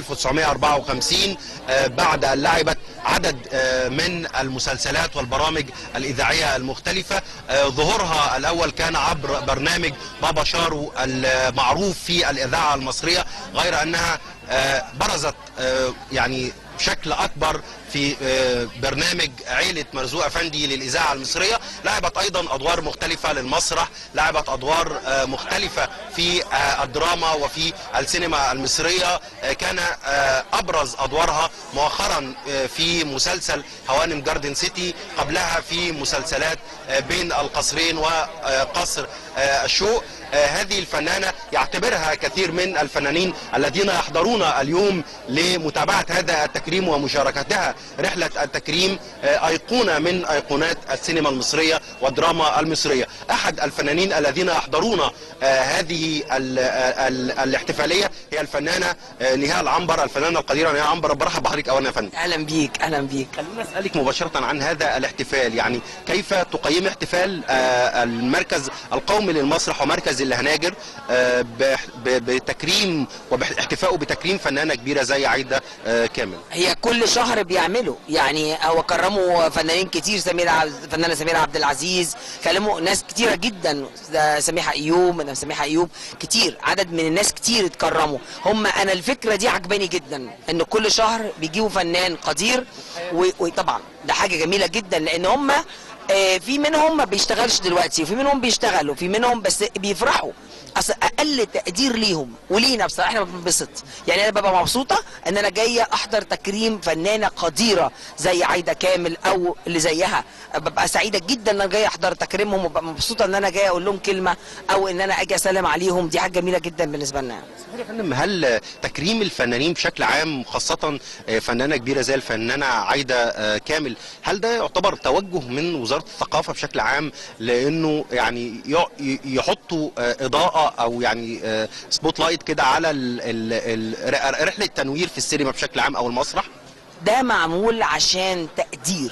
1954 آه، بعد ان لعبت عدد آه، من المسلسلات والبرامج الاذاعيه المختلفه آه، ظهورها الاول كان عبر برنامج بابا شارو المعروف في الاذاعه المصريه غير انها آه، برزت آه، يعني بشكل اكبر في آه، برنامج عيلة مرزوق أفندي للإذاعة المصرية لعبت أيضا أدوار مختلفة للمسرح لعبت أدوار آه، مختلفة في آه، الدراما وفي السينما المصرية آه، كان آه، أبرز أدوارها مؤخرا آه، في مسلسل هوانم جاردن سيتي قبلها في مسلسلات آه، بين القصرين وقصر آه، الشوق آه، هذه الفنانة يعتبرها كثير من الفنانين الذين يحضرون اليوم لمتابعة هذا التكريم ومشاركتها رحلة التكريم آه، أيقونة من أيقونات السينما المصرية والدراما المصرية أحد الفنانين الذين يحضرون آه، هذه ال- ال- الاحتفالية هي الفنانة آه، نهال عنبر الفنانة القديرة نهال عنبر برحب بحضرتك أولا يا فندم اهلا بيك اهلا بيك خليني اسالك مباشره عن هذا الاحتفال يعني كيف تقيم احتفال آه، المركز القومي للمسرح ومركز الهناجر آه، بح- ب- بتكريم وباحتفائه بتكريم فنانه كبيره زي عايده آه، كامل هي كل شهر بيعملوا يعني هو كرموا فنانين كتير سمير عبد فنانه سمير عبد العزيز كلموا ناس كتيره جدا ده سميحه ايوب مدام سميحه ايوب كتير عدد من الناس كتير اتكرموا هم انا الفكره دي عجباني جدا ان كل شهر بيجيبوا فنان قدير و- وطبعا ده حاجه جميله جدا لان هم آه، في منهم ما بيشتغلش دلوقتي وفي منهم بيشتغلوا في منهم بس بيفرحوا اصل اقل تقدير ليهم ولينا بصراحه احنا بنبسط يعني انا ببقى مبسوطه ان انا جايه احضر تكريم فنانه قديره زي عايده كامل او اللي زيها ببقى سعيده جدا ان انا جايه احضر تكريمهم وببقى مبسوطه ان انا جايه اقول لهم كلمه او ان انا اجي اسلم عليهم دي حاجه جميله جدا بالنسبه لنا يا فندم هل تكريم الفنانين بشكل عام خاصة آه، فنانة كبيرة زي الفنانة عايدة آه، كامل هل ده يعتبر توجه من وزارة الثقافة بشكل عام لأنه يعني يع- ي- يحطوا آه، إضاءة أو يعني آه، سبوت لايت كده على ال- ال- ال- رحلة التنوير في السينما بشكل عام أو المسرح؟ ده معمول عشان تقدير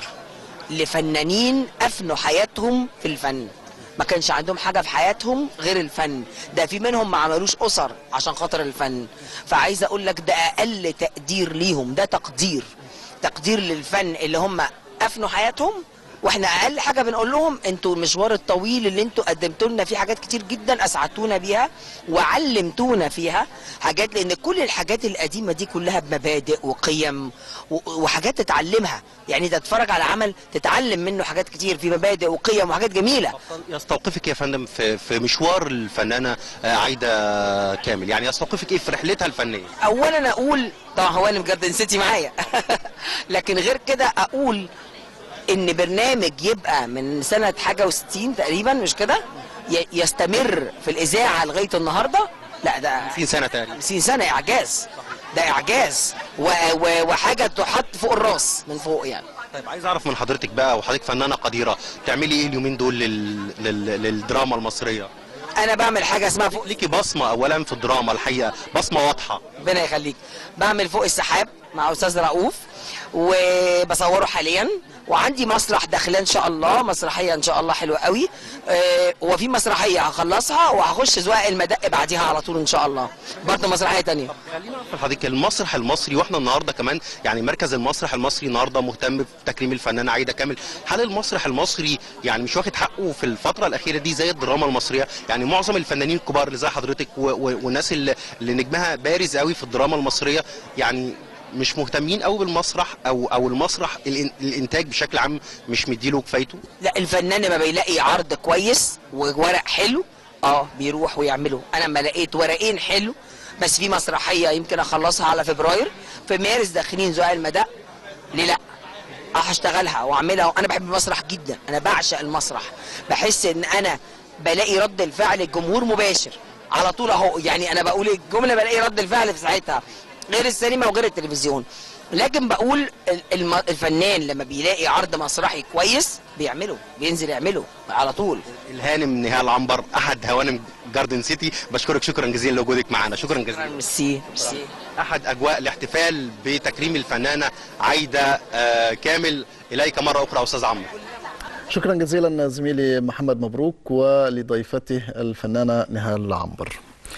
لفنانين افنوا حياتهم في الفن ما كانش عندهم حاجة في حياتهم غير الفن ده في منهم ما عملوش أسر عشان خاطر الفن فعايز أقول لك ده أقل تقدير ليهم ده تقدير تقدير للفن اللي هم أفنوا حياتهم واحنا اقل حاجه بنقول لهم انتوا المشوار الطويل اللي انتوا قدمتوا لنا فيه حاجات كتير جدا اسعدتونا بيها وعلمتونا فيها حاجات لان كل الحاجات القديمه دي كلها بمبادئ وقيم و- وحاجات تتعلمها يعني تتفرج على عمل تتعلم منه حاجات كتير في مبادئ وقيم وحاجات جميله يستوقفك يا فندم في, في مشوار الفنانه آه، عايده كامل يعني يستوقفك ايه في رحلتها الفنيه اولا اقول طبعا هو انا بجد نسيتي معايا لكن غير كده اقول ان برنامج يبقى من سنه حاجه و60 تقريبا مش كده ي- يستمر في الاذاعه لغايه النهارده لا ده 50 سنه تقريبا 50 سنه اعجاز ده اعجاز و و وحاجه تحط فوق الراس من فوق يعني طيب عايز اعرف من حضرتك بقى وحضرتك فنانه قديره تعملي ايه اليومين دول لل... لل... للدراما المصريه انا بعمل حاجه اسمها فوق ليكي بصمه اولا في الدراما الحقيقه بصمه واضحه ربنا يخليك بعمل فوق السحاب مع استاذ رؤوف وبصوره حاليا وعندي مسرح داخله ان شاء الله مسرحيه ان شاء الله حلوه قوي آه، وفي مسرحيه هخلصها وهخش زواق المدق بعديها على طول ان شاء الله برضه مسرحيه تانية في حضرتك المسرح المصري واحنا النهارده كمان يعني مركز المسرح المصري النهارده مهتم بتكريم الفنانه عايده كامل هل المسرح المصري يعني مش واخد حقه في الفتره الاخيره دي زي الدراما المصريه يعني معظم الفنانين الكبار اللي زي حضرتك و- و- والناس اللي, اللي نجمها بارز قوي في الدراما المصريه يعني مش مهتمين قوي بالمسرح او او المسرح الإن- الانتاج بشكل عام مش مديله كفايته لا الفنان لما بيلاقي عرض كويس وورق حلو اه بيروح ويعمله انا لما لقيت ورقين حلو بس في مسرحيه يمكن اخلصها على فبراير في مارس داخلين زقاق المدق ليه لا اه هشتغلها واعملها انا بحب المسرح جدا انا بعشق المسرح بحس ان انا بلاقي رد الفعل الجمهور مباشر على طول اهو يعني انا بقول الجمله بلاقي رد الفعل في ساعتها غير السينما وغير التلفزيون لكن بقول ال- الم- الفنان لما بيلاقي عرض مسرحي كويس بيعمله بينزل يعمله على طول الهانم نهال عنبر احد هوانم جاردن سيتي بشكرك شكرا جزيلا لوجودك معنا شكرا جزيلا ميرسي ميرسي احد اجواء الاحتفال بتكريم الفنانه عايده آه، كامل اليك مره اخرى استاذ عمرو شكرا جزيلا زميلي محمد مبروك ولضيفته الفنانة نهال عنبر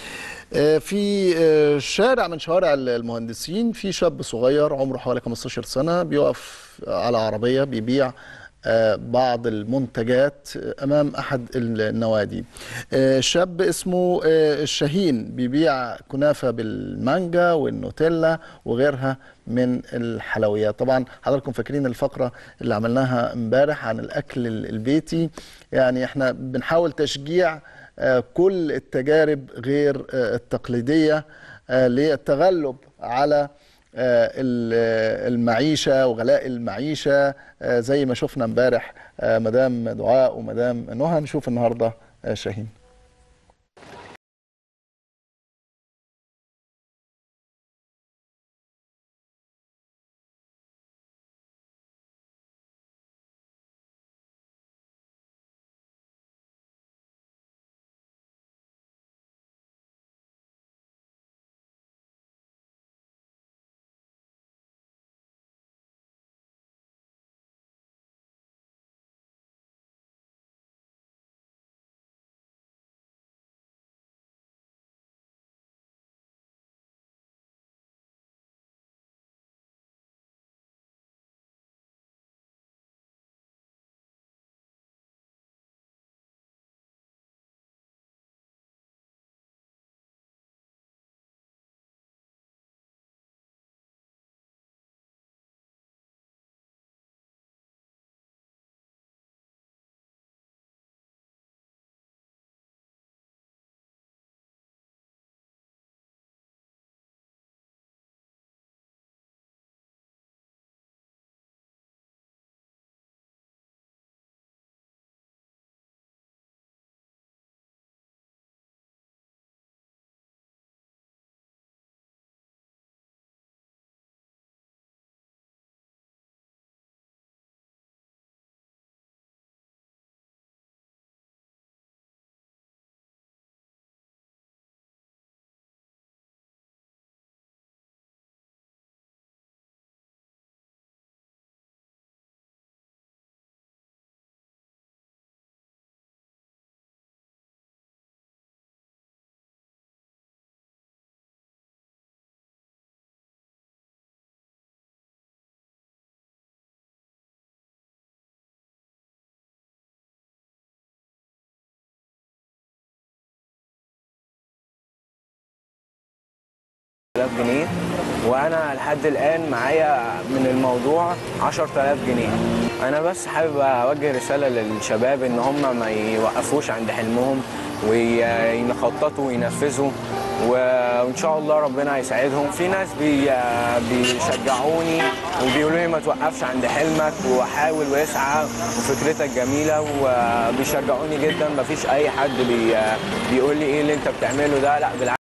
آه، في آه، شارع من شوارع المهندسين في شاب صغير عمره حوالي 15 سنة بيقف على عربية بيبيع آه، بعض المنتجات أمام أحد النوادي آه، شاب اسمه آه، الشاهين بيبيع كنافة بالمانجا والنوتيلا وغيرها من الحلويات طبعا حضراتكم فاكرين الفقرة اللي عملناها امبارح عن الأكل البيتي يعني احنا بنحاول تشجيع آه، كل التجارب غير آه، التقليدية آه، للتغلب على آه، ال- آه، المعيشة وغلاء المعيشة آه، زي ما شفنا امبارح آه، مدام دعاء ومدام نهى نشوف النهاردة آه، شاهين وانا لحد الان معايا من الموضوع 10000 جنيه انا بس حابب اوجه رساله للشباب ان هم ما يوقفوش عند حلمهم ويخططوا وينفذوا وان شاء الله ربنا هيساعدهم في ناس بي بيشجعوني وبيقولوا لي ما توقفش عند حلمك وحاول واسعى وفكرتك جميله وبيشجعوني جدا مفيش اي حد بي بيقول لي ايه اللي انت بتعمله ده لا بالعكس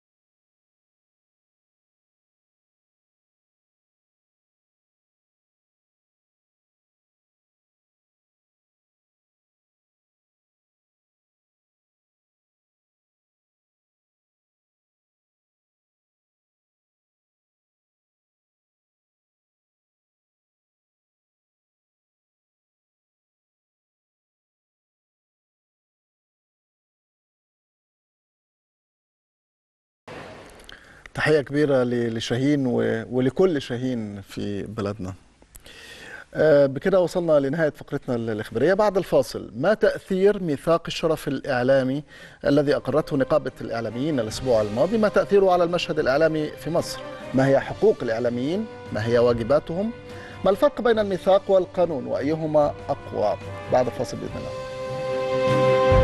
تحية كبيرة ل- لشاهين و- ولكل شاهين في بلدنا آه، بكده وصلنا لنهاية فقرتنا الإخبارية بعد الفاصل ما تأثير ميثاق الشرف الإعلامي الذي أقرته نقابة الإعلاميين الأسبوع الماضي ما تأثيره على المشهد الإعلامي في مصر ما هي حقوق الإعلاميين ما هي واجباتهم ما الفرق بين الميثاق والقانون وأيهما أقوى بعد الفاصل بإذن الله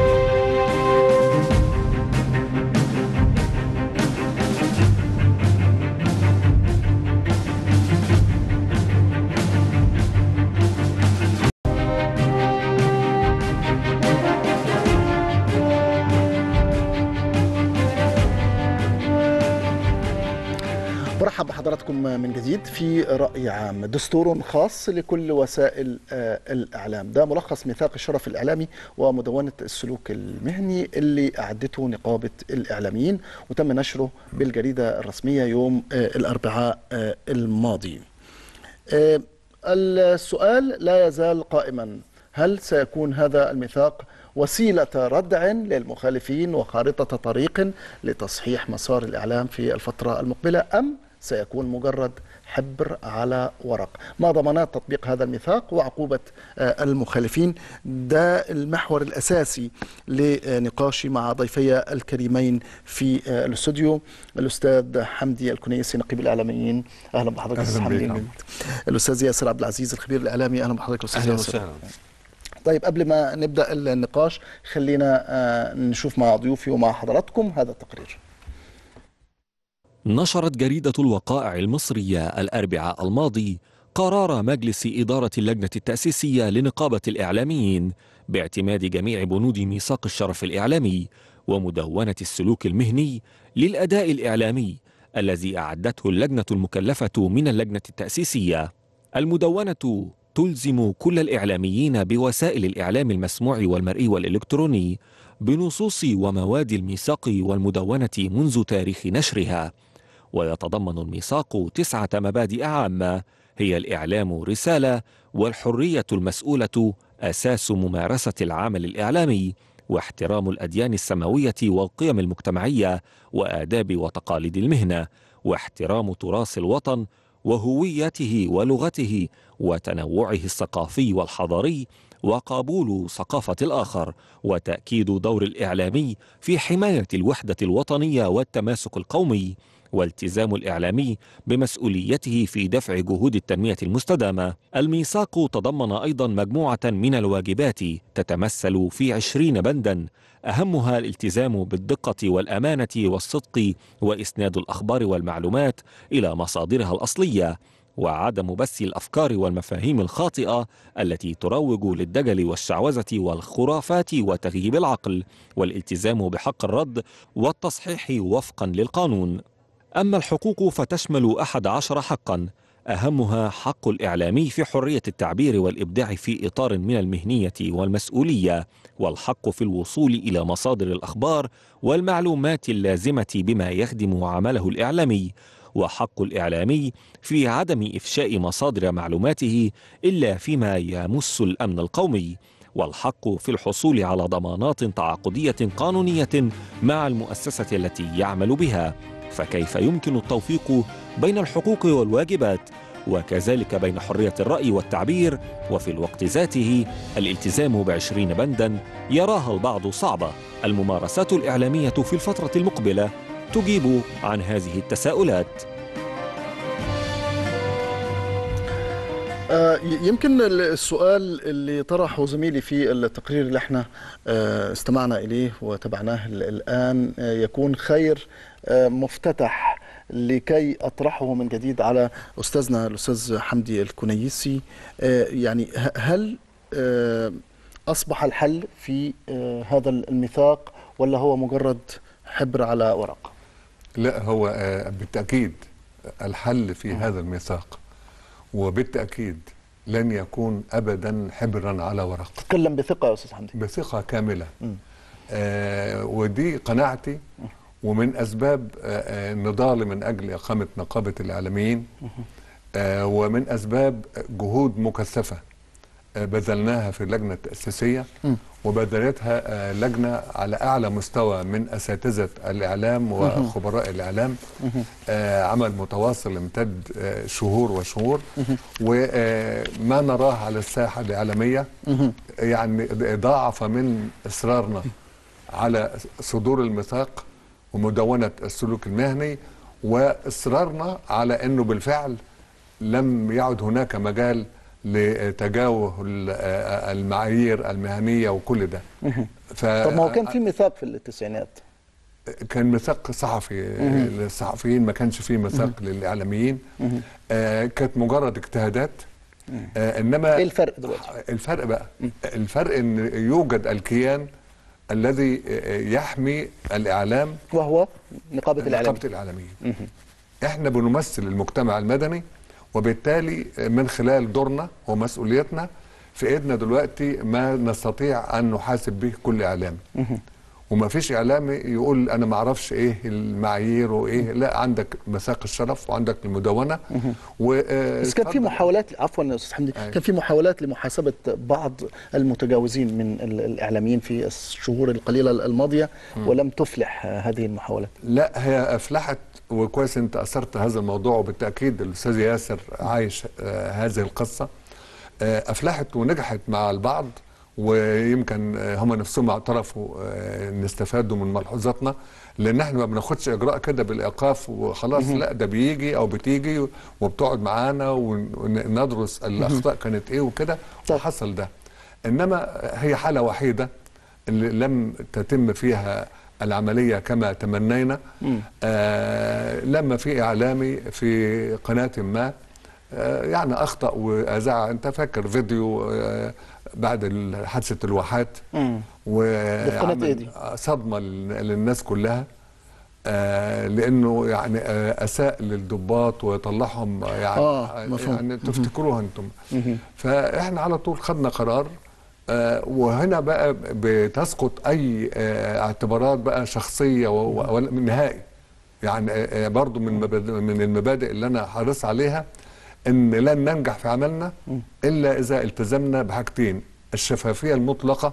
برحب بحضراتكم من جديد في رأي عام دستور خاص لكل وسائل آه، الإعلام ده ملخص ميثاق الشرف الإعلامي ومدونة السلوك المهني اللي أعدته نقابة الإعلاميين وتم نشره بالجريدة الرسمية يوم آه، الأربعاء آه، الماضي آه، السؤال لا يزال قائما هل سيكون هذا الميثاق وسيلة ردع للمخالفين وخارطة طريق لتصحيح مسار الإعلام في الفترة المقبلة أم سيكون مجرد حبر على ورق ما ضمانات تطبيق هذا الميثاق وعقوبة آه، المخالفين ده المحور الأساسي لنقاشي مع ضيفي الكريمين في آه، الاستوديو الأستاذ حمدي الكنيسي نقيب الإعلاميين أهلا بحضرتك أهلاً أستاذ بيك حمدي عم. الأستاذ ياسر عبد العزيز الخبير الإعلامي أهلا بحضرتك أستاذ أهلاً ياسر وسهلاً. طيب قبل ما نبدا النقاش خلينا آه، نشوف مع ضيوفي ومع حضراتكم هذا التقرير نشرت جريدة الوقائع المصرية الأربعاء الماضي قرار مجلس إدارة اللجنة التأسيسية لنقابة الإعلاميين باعتماد جميع بنود ميثاق الشرف الإعلامي ومدونة السلوك المهني للأداء الإعلامي الذي أعدته اللجنة المكلفة من اللجنة التأسيسية المدونة تلزم كل الإعلاميين بوسائل الإعلام المسموع والمرئي والإلكتروني بنصوص ومواد الميثاق والمدونة منذ تاريخ نشرها ويتضمن الميثاق تسعة مبادئ عامة هي الإعلام رسالة والحرية المسؤولة أساس ممارسة العمل الإعلامي واحترام الأديان السماوية والقيم المجتمعية وآداب وتقاليد المهنة واحترام تراث الوطن وهويته ولغته وتنوعه الثقافي والحضاري وقبول ثقافة الآخر وتأكيد دور الإعلامي في حماية الوحدة الوطنية والتماسك القومي والتزام الإعلامي بمسؤوليته في دفع جهود التنمية المستدامة الميثاق تضمن أيضا مجموعة من الواجبات تتمثل في عشرين بندا أهمها الالتزام بالدقة والأمانة والصدق وإسناد الأخبار والمعلومات إلى مصادرها الأصلية وعدم بث الافكار والمفاهيم الخاطئه التي تروج للدجل والشعوذه والخرافات وتغييب العقل والالتزام بحق الرد والتصحيح وفقا للقانون اما الحقوق فتشمل احد عشر حقا اهمها حق الاعلامي في حريه التعبير والابداع في اطار من المهنيه والمسؤوليه والحق في الوصول الى مصادر الاخبار والمعلومات اللازمه بما يخدم عمله الاعلامي وحق الإعلامي في عدم إفشاء مصادر معلوماته إلا فيما يمس الأمن القومي والحق في الحصول على ضمانات تعاقدية قانونية مع المؤسسة التي يعمل بها فكيف يمكن التوفيق بين الحقوق والواجبات وكذلك بين حرية الرأي والتعبير وفي الوقت ذاته الالتزام بعشرين بندا يراها البعض صعبة الممارسات الإعلامية في الفترة المقبلة تجيب عن هذه التساؤلات آه، ي- يمكن ال- السؤال اللي طرحه زميلي في التقرير اللي احنا آه، استمعنا اليه وتابعناه ال- الان آه، يكون خير آه، مفتتح لكي اطرحه من جديد على استاذنا الاستاذ حمدي الكنيسي آه، يعني ه- هل آه، اصبح الحل في آه، هذا الميثاق ولا هو مجرد حبر على ورق؟ لا هو آه، بالتأكيد الحل في هذا الميثاق وبالتأكيد لن يكون أبدا حبرا على ورق تكلم بثقه يا استاذ حمدي بثقة كاملة آه ودي قناعتي ومن أسباب آه آه، نضالي من أجل إقامة نقابة الإعلاميين آه ومن أسباب جهود مكثفة آه بذلناها في اللجنة التأسيسية وبذلتها آه لجنة على أعلى مستوى من أساتذة الإعلام وخبراء الإعلام آه عمل متواصل امتد آه شهور وشهور وما نراه على الساحة الإعلامية يعني ضاعف من إصرارنا على صدور الميثاق ومدونة السلوك المهني وإصرارنا على أنه بالفعل لم يعد هناك مجال لتجاوز المعايير المهنية وكل ده ف... طب ما هو كان في ميثاق في التسعينات كان ميثاق صحفي مهم. للصحفيين ما كانش فيه ميثاق للإعلاميين آه كانت مجرد اجتهادات آه انما ايه الفرق دلوقتي؟ الفرق بقى الفرق ان يوجد الكيان الذي آه، يحمي الاعلام وهو نقابه الاعلام نقابه الاعلاميين احنا بنمثل المجتمع المدني وبالتالي من خلال دورنا ومسؤوليتنا في ايدنا دلوقتي ما نستطيع ان نحاسب به كل اعلام وما فيش اعلامي يقول انا ما اعرفش ايه المعايير وايه لا عندك مساق الشرف وعندك المدونه و بس كان في محاولات عفوا يا استاذ حمدي كان في محاولات لمحاسبه بعض المتجاوزين من ال- الاعلاميين في الشهور القليله الماضيه ولم تفلح هذه المحاولات لا هي افلحت وكويس انت اثرت هذا الموضوع وبالتاكيد الاستاذ ياسر عايش آه هذه القصه آه افلحت ونجحت مع البعض ويمكن آه هم نفسهم اعترفوا آه ان استفادوا من ملحوظاتنا لان احنا ما بناخدش اجراء كده بالايقاف وخلاص مهم. لا ده بيجي او بتيجي وبتقعد معانا وندرس الاخطاء كانت ايه وكده وحصل ده انما هي حاله وحيده اللي لم تتم فيها العمليه كما تمنينا آه لما في اعلامي في قناه ما آه يعني اخطا واذاع انت فاكر فيديو آه بعد حادثه الواحات في قناة إيه دي؟ وعمل صدمه لل- للناس كلها آه لانه يعني آه اساء للضباط ويطلعهم يعني آه، مفهوم. يعني تفتكروها انتم فاحنا على طول خدنا قرار آه وهنا بقى بتسقط اي آه اعتبارات بقى شخصيه و- و- ولا- نهائي يعني آه آه، برضو من مبادئ من المبادئ اللي انا حريص عليها ان لن ننجح في عملنا الا اذا التزمنا بحاجتين الشفافيه المطلقه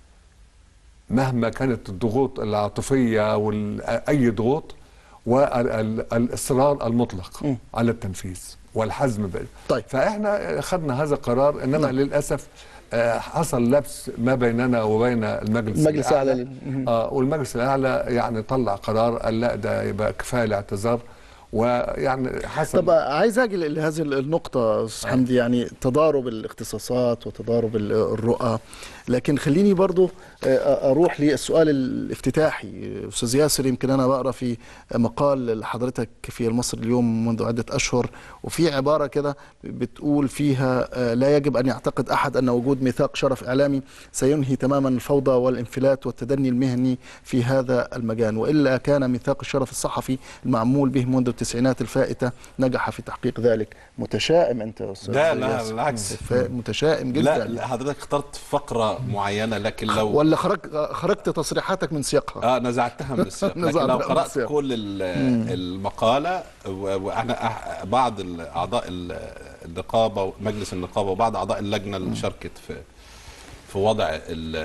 مهما كانت الضغوط العاطفيه واي ضغوط والاصرار المطلق على التنفيذ والحزم بقى. طيب فاحنا خدنا هذا القرار انما للاسف آه، حصل لبس ما بيننا وبين المجلس المجلس الأعلى لل- مهم. اه والمجلس الاعلى يعني طلع قرار قال لا ده يبقى كفايه الاعتذار ويعني حصل طب عايز اجي لهذه النقطة أستاذ حمدي يعني تضارب الاختصاصات وتضارب ال- الرؤى لكن خليني برضو آه، اروح للسؤال الافتتاحي استاذ ياسر يمكن انا بقرا في مقال لحضرتك في المصري اليوم منذ عدة اشهر وفي عبارة كده بتقول فيها آه، لا يجب ان يعتقد احد ان وجود ميثاق شرف اعلامي سينهي تماما الفوضى والانفلات والتدني المهني في هذا المجال والا كان ميثاق الشرف الصحفي المعمول به منذ التسعينات الفائته نجح في تحقيق ذلك متشائم انت يا استاذ لا لا ياسر. بالعكس متفا- متشائم جدا لا لا، حضرتك اخترت فقره معينه لكن لو ولا خرج خرجت تصريحاتك من سياقها اه نزعتها من السياق لكن نزعتها لو من قرات السياق. كل ال- مم. المقاله و- وانا أح- بعض ال- اعضاء ال- النقابه ومجلس النقابه وبعض اعضاء اللجنه اللي شاركت في في وضع ال-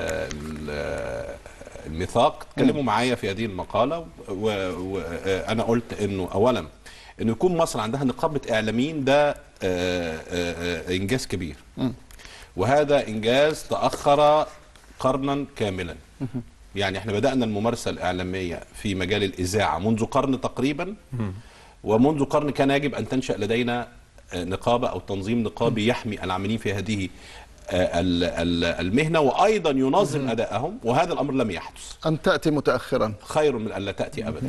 ال- الميثاق اتكلموا معايا في هذه المقاله وانا قلت انه اولا انه يكون مصر عندها نقابه اعلاميين ده آه، آه، آه، انجاز كبير وهذا انجاز تاخر قرنا كاملا يعني احنا بدانا الممارسه الاعلاميه في مجال الاذاعه منذ قرن تقريبا ومنذ قرن كان يجب ان تنشا لدينا آه، نقابه او تنظيم نقابي يحمي العاملين في هذه آه، ال- ال- المهنه وايضا ينظم ادائهم وهذا الامر لم يحدث ان تاتي متاخرا خير من الا تاتي ابدا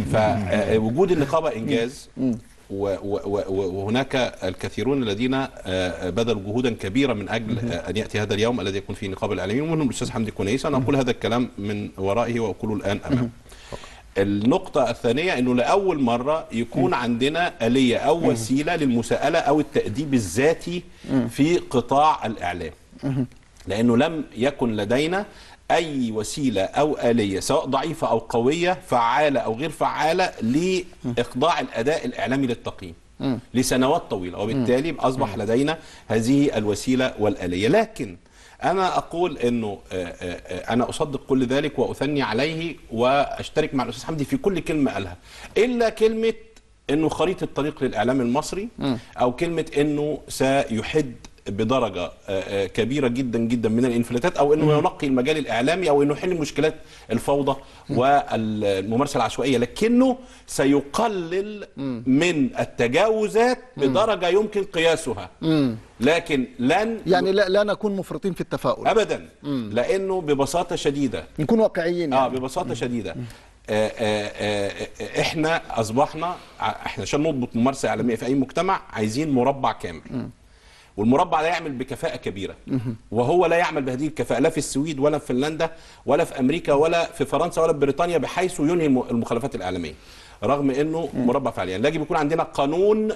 فوجود النقابه انجاز و- و- و- وهناك الكثيرون الذين آه، بذلوا جهودا كبيره من اجل آه، ان ياتي هذا اليوم الذي يكون فيه نقابه الاعلاميين ومنهم الاستاذ حمدي كنيس انا اقول هذا الكلام من ورائه واقوله الان امامه النقطة الثانية انه لأول مرة يكون عندنا آلية أو وسيلة للمساءلة أو التأديب الذاتي في قطاع الإعلام لأنه لم يكن لدينا أي وسيلة أو آلية سواء ضعيفة أو قوية فعالة أو غير فعالة لإخضاع الأداء الإعلامي للتقييم لسنوات طويلة وبالتالي أصبح لدينا هذه الوسيلة والآلية لكن أنا أقول أنه آه، آه، آه، أنا أصدق كل ذلك وأثني عليه وأشترك مع الأستاذ حمدي في كل كلمة قالها إلا كلمة أنه خريطة طريق للإعلام المصري أو كلمة أنه سيحد بدرجة آه، آه، كبيرة جدا جدا من الانفلاتات أو أنه ينقي المجال الإعلامي أو أنه يحل مشكلات الفوضى والممارسة العشوائية لكنه سيقلل من التجاوزات بدرجة يمكن قياسها لكن لن يعني لا, لا نكون مفرطين في التفاؤل ابدا لانه ببساطه شديده نكون واقعيين اه يعني. ببساطه شديده آه آه آه احنا اصبحنا ع- احنا عشان نضبط ممارسه اعلاميه في اي مجتمع عايزين مربع كامل والمربع ده يعمل بكفاءه كبيره وهو لا يعمل بهذه الكفاءه لا في السويد ولا في فنلندا ولا في امريكا ولا في فرنسا ولا في بريطانيا بحيث ينهي الم- المخالفات الاعلاميه رغم انه مربع فعليا يجب يكون عندنا قانون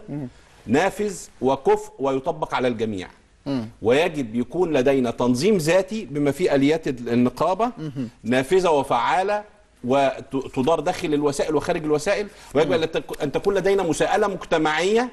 نافذ وكفء ويطبق على الجميع ويجب يكون لدينا تنظيم ذاتي بما فيه اليات النقابه نافذه وفعاله وتدار داخل الوسائل وخارج الوسائل ويجب أن تك- ان تكون لدينا مساءله مجتمعيه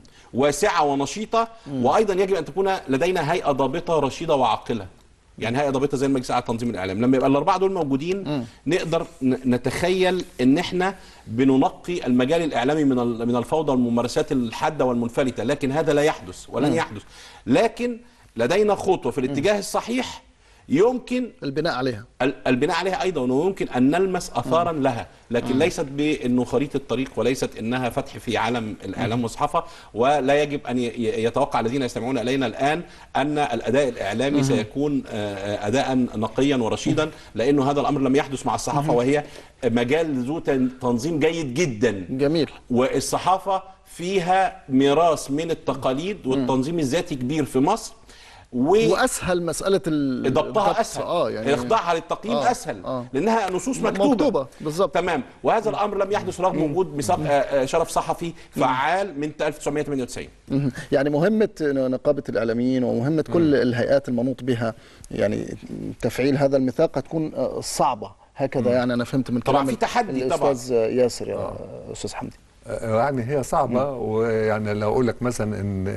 واسعه ونشيطه وايضا يجب ان تكون لدينا هيئه ضابطه رشيده وعاقله يعني هيئه ضابطه زي المجلس الاعلى لتنظيم الاعلام لما يبقى الاربعه دول موجودين نقدر ن- نتخيل ان احنا بننقي المجال الاعلامي من ال- من الفوضى والممارسات الحاده والمنفلته لكن هذا لا يحدث ولن مم. يحدث لكن لدينا خطوه في الاتجاه الصحيح يمكن البناء عليها البناء عليها ايضا ويمكن ان نلمس اثارا لها لكن ليست بانه خريطه طريق وليست انها فتح في عالم الاعلام والصحافه ولا يجب ان ي- ي- يتوقع الذين يستمعون الينا الان ان الاداء الاعلامي مم. سيكون آه، اداء نقيا ورشيدا لانه هذا الامر لم يحدث مع الصحافه وهي مجال ذو تن- تنظيم جيد جدا جميل والصحافه فيها ميراث من التقاليد والتنظيم الذاتي كبير في مصر و... واسهل مساله ال- ضبطها الضبط. اسهل اه يعني اخضاعها للتقييم آه، اسهل آه. لانها نصوص م- مكتوبه مكتوبة، بالظبط تمام وهذا الامر لم يحدث رغم وجود ميثاق آه، آه، شرف صحفي فعال من 1998 مهم. يعني مهمة نقابة الإعلاميين ومهمة كل الهيئات المنوط بها يعني تفعيل هذا الميثاق هتكون آه، صعبة هكذا يعني أنا فهمت من طبعاً كلام في تحدي طبعاً. الأستاذ ياسر يا أستاذ حمدي يعني هي صعبة ويعني لو أقول لك مثلا إن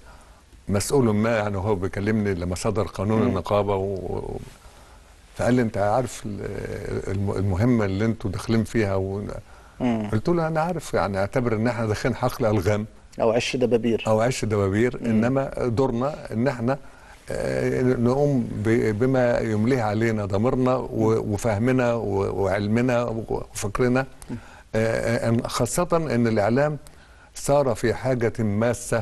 مسؤول ما يعني هو بيكلمني لما صدر قانون النقابة و... فقال لي أنت عارف ال- الم- المهمة اللي أنتوا داخلين فيها و... قلت له أنا عارف يعني أعتبر إن إحنا داخلين حقل ألغام أو عش دبابير أو عش دبابير إنما دورنا إن إحنا آه، نقوم ب- بما يمليه علينا ضميرنا و- وفهمنا و- وعلمنا وفكرنا آه، آه، خاصة أن الإعلام صار في حاجة ماسة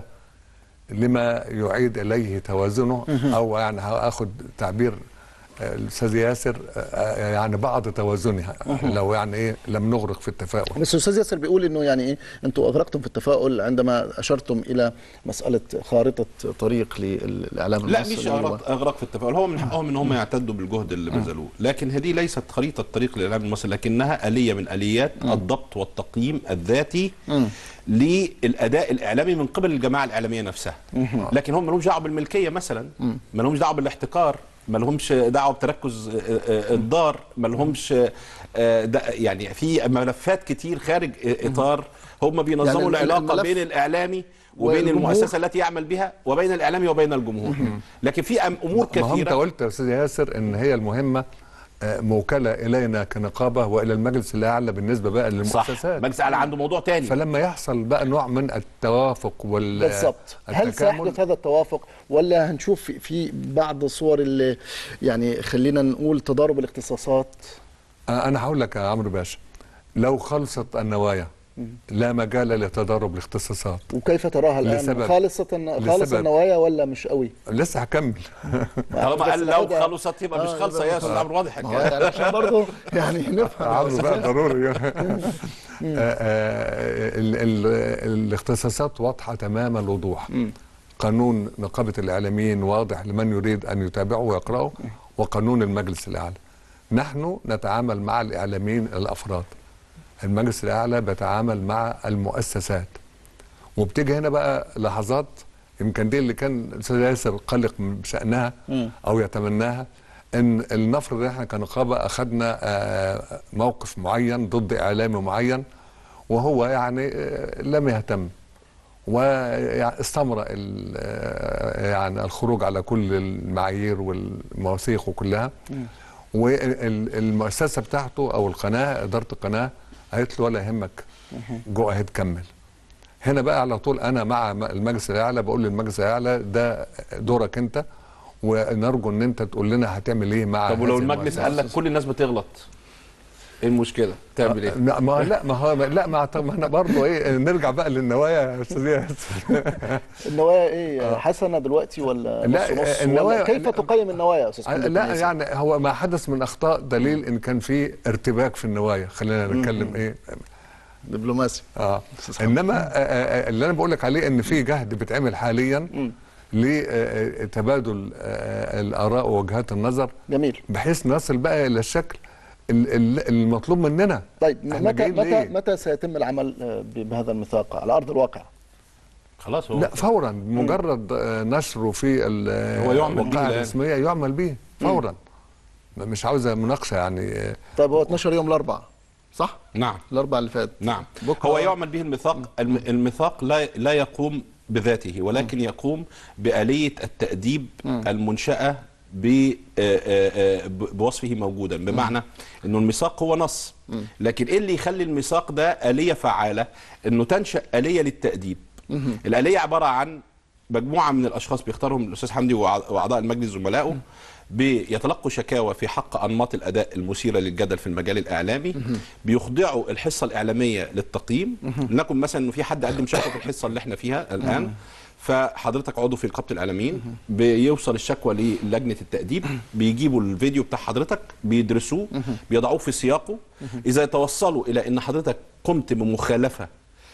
لما يعيد إليه توازنه أو يعني هاخد تعبير آه، الأستاذ ياسر آه، يعني بعض توازنها لو يعني إيه لم نغرق في التفاؤل بس الأستاذ ياسر بيقول إنه يعني إيه أنتوا أغرقتم في التفاؤل عندما أشرتم إلى مسألة خارطة طريق للإعلام لا المصري مش اللي هو- اغراق اغراق في التفاؤل هو من حقهم ان هم يعتدوا بالجهد اللي بذلوه لكن هذه ليست خريطه طريق للاعلام المصري لكنها اليه من اليات الضبط والتقييم الذاتي للاداء للاداء من قبل الجماعه الاعلاميه نفسها لكن هم مالهمش دعوه بالملكيه مثلا ما لهمش دعوه بالاحتكار ما لهمش دعوه بتركز آه، آه، الدار ما لهمش آه، ده- يعني في ملفات كتير خارج اطار هم بينظموا يعني ال- العلاقه الملف بين الاعلامي وبين والجمهور. المؤسسه التي يعمل بها وبين الاعلامي وبين الجمهور لكن في أم- امور ما هو انت كثيره قلت يا استاذ ياسر ان هي المهمه آه، موكله الينا كنقابه والى المجلس الاعلى بالنسبه بقى صح للمؤسسات مجلس الاعلى عنده موضوع تاني فلما يحصل بقى نوع من التوافق وال بالضبط هل التكامل سيحدث هذا التوافق ولا هنشوف في- في بعض صور اللي يعني خلينا نقول تضارب الاختصاصات آه، انا هقول لك يا عمرو باشا لو خلصت النوايا لا مجال لتضارب الاختصاصات وكيف تراها الان لسبب- خالصه خالص لسبب- النوايا ولا مش قوي لسه هكمل طالما بس قال لو العودة- خلصت يبقى مش آه، خالصه يبقى يا مش استاذ عبد الواضح ما هو يعني عشان برضه يعني نفهم عاوز بقى ضروري آه، آه، ال- ال- الاختصاصات واضحه تمام الوضوح قانون نقابه الاعلاميين واضح لمن يريد ان يتابعه ويقراه وقانون المجلس الاعلى نحن نتعامل مع الاعلاميين الافراد المجلس الاعلى بيتعامل مع المؤسسات وبتيجي هنا بقى لحظات يمكن دي اللي كان الاستاذ ياسر قلق من بشانها او يتمناها ان لنفرض ان احنا كنقابه اخذنا آه، موقف معين ضد اعلامي معين وهو يعني آه، لم يهتم واستمر ال- آه، يعني الخروج على كل المعايير والمواثيق وكلها والمؤسسه بتاعته او القناه اداره القناه قالت له ولا يهمك جو اهيد كمل هنا بقى على طول انا مع المجلس الاعلى بقول للمجلس الاعلى ده دورك انت ونرجو ان انت تقول لنا هتعمل ايه مع طب ولو هذه المجلس قال لك المؤسسة. كل الناس بتغلط ايه المشكله تعمل ايه لا ما لا ما هو لا ما طب ما احنا برضه ايه نرجع بقى للنوايا يا استاذ ياسر النوايا ايه حسنه دلوقتي ولا لا، نص نص النوايا- ولا كيف لا. تقيم النوايا يا استاذ حمدي لا الكنيسي؟ يعني هو ما حدث من اخطاء دليل ان كان في ارتباك في النوايا خلينا نتكلم ايه دبلوماسي اه انما آه، آه، اللي انا بقول لك عليه ان في جهد بيتعمل حاليا لتبادل آه، الاراء ووجهات النظر جميل بحيث نصل بقى الى الشكل ال- ال- المطلوب مننا طيب إحنا متى جايين متى ليه؟ متى سيتم العمل آه، ب- بهذا الميثاق على ارض الواقع؟ خلاص هو لا فورا مجرد آه، نشره في ال- هو يعمل به الوقائع الآن. الرسميه يعمل به فورا مش عاوزه مناقشه يعني آه، طيب هو 12 يوم الاربعاء صح؟ نعم الاربعاء اللي فات نعم بكرة- هو يعمل به الميثاق الم- الميثاق لا لا يقوم بذاته ولكن يقوم بآلية التأديب المنشأة ب- آه، آه، آه، ب- بوصفه موجودا بمعنى انه الميثاق هو نص لكن ايه اللي يخلي الميثاق ده آلية فعالة انه تنشأ آلية للتأديب الآلية عبارة عن مجموعة من الأشخاص بيختارهم الأستاذ حمدي وأع- وأعضاء المجلس زملائه بيتلقوا شكاوى في حق أنماط الأداء المثيرة للجدل في المجال الإعلامي بيخضعوا الحصة الإعلامية للتقييم لنكن مثلا إنه في حد قدم شكوى في الحصة اللي احنا فيها الآن فحضرتك عضو في نقابه الاعلاميين بيوصل الشكوى للجنه التاديب بيجيبوا الفيديو بتاع حضرتك بيدرسوه بيضعوه في سياقه اذا توصلوا الى ان حضرتك قمت بمخالفه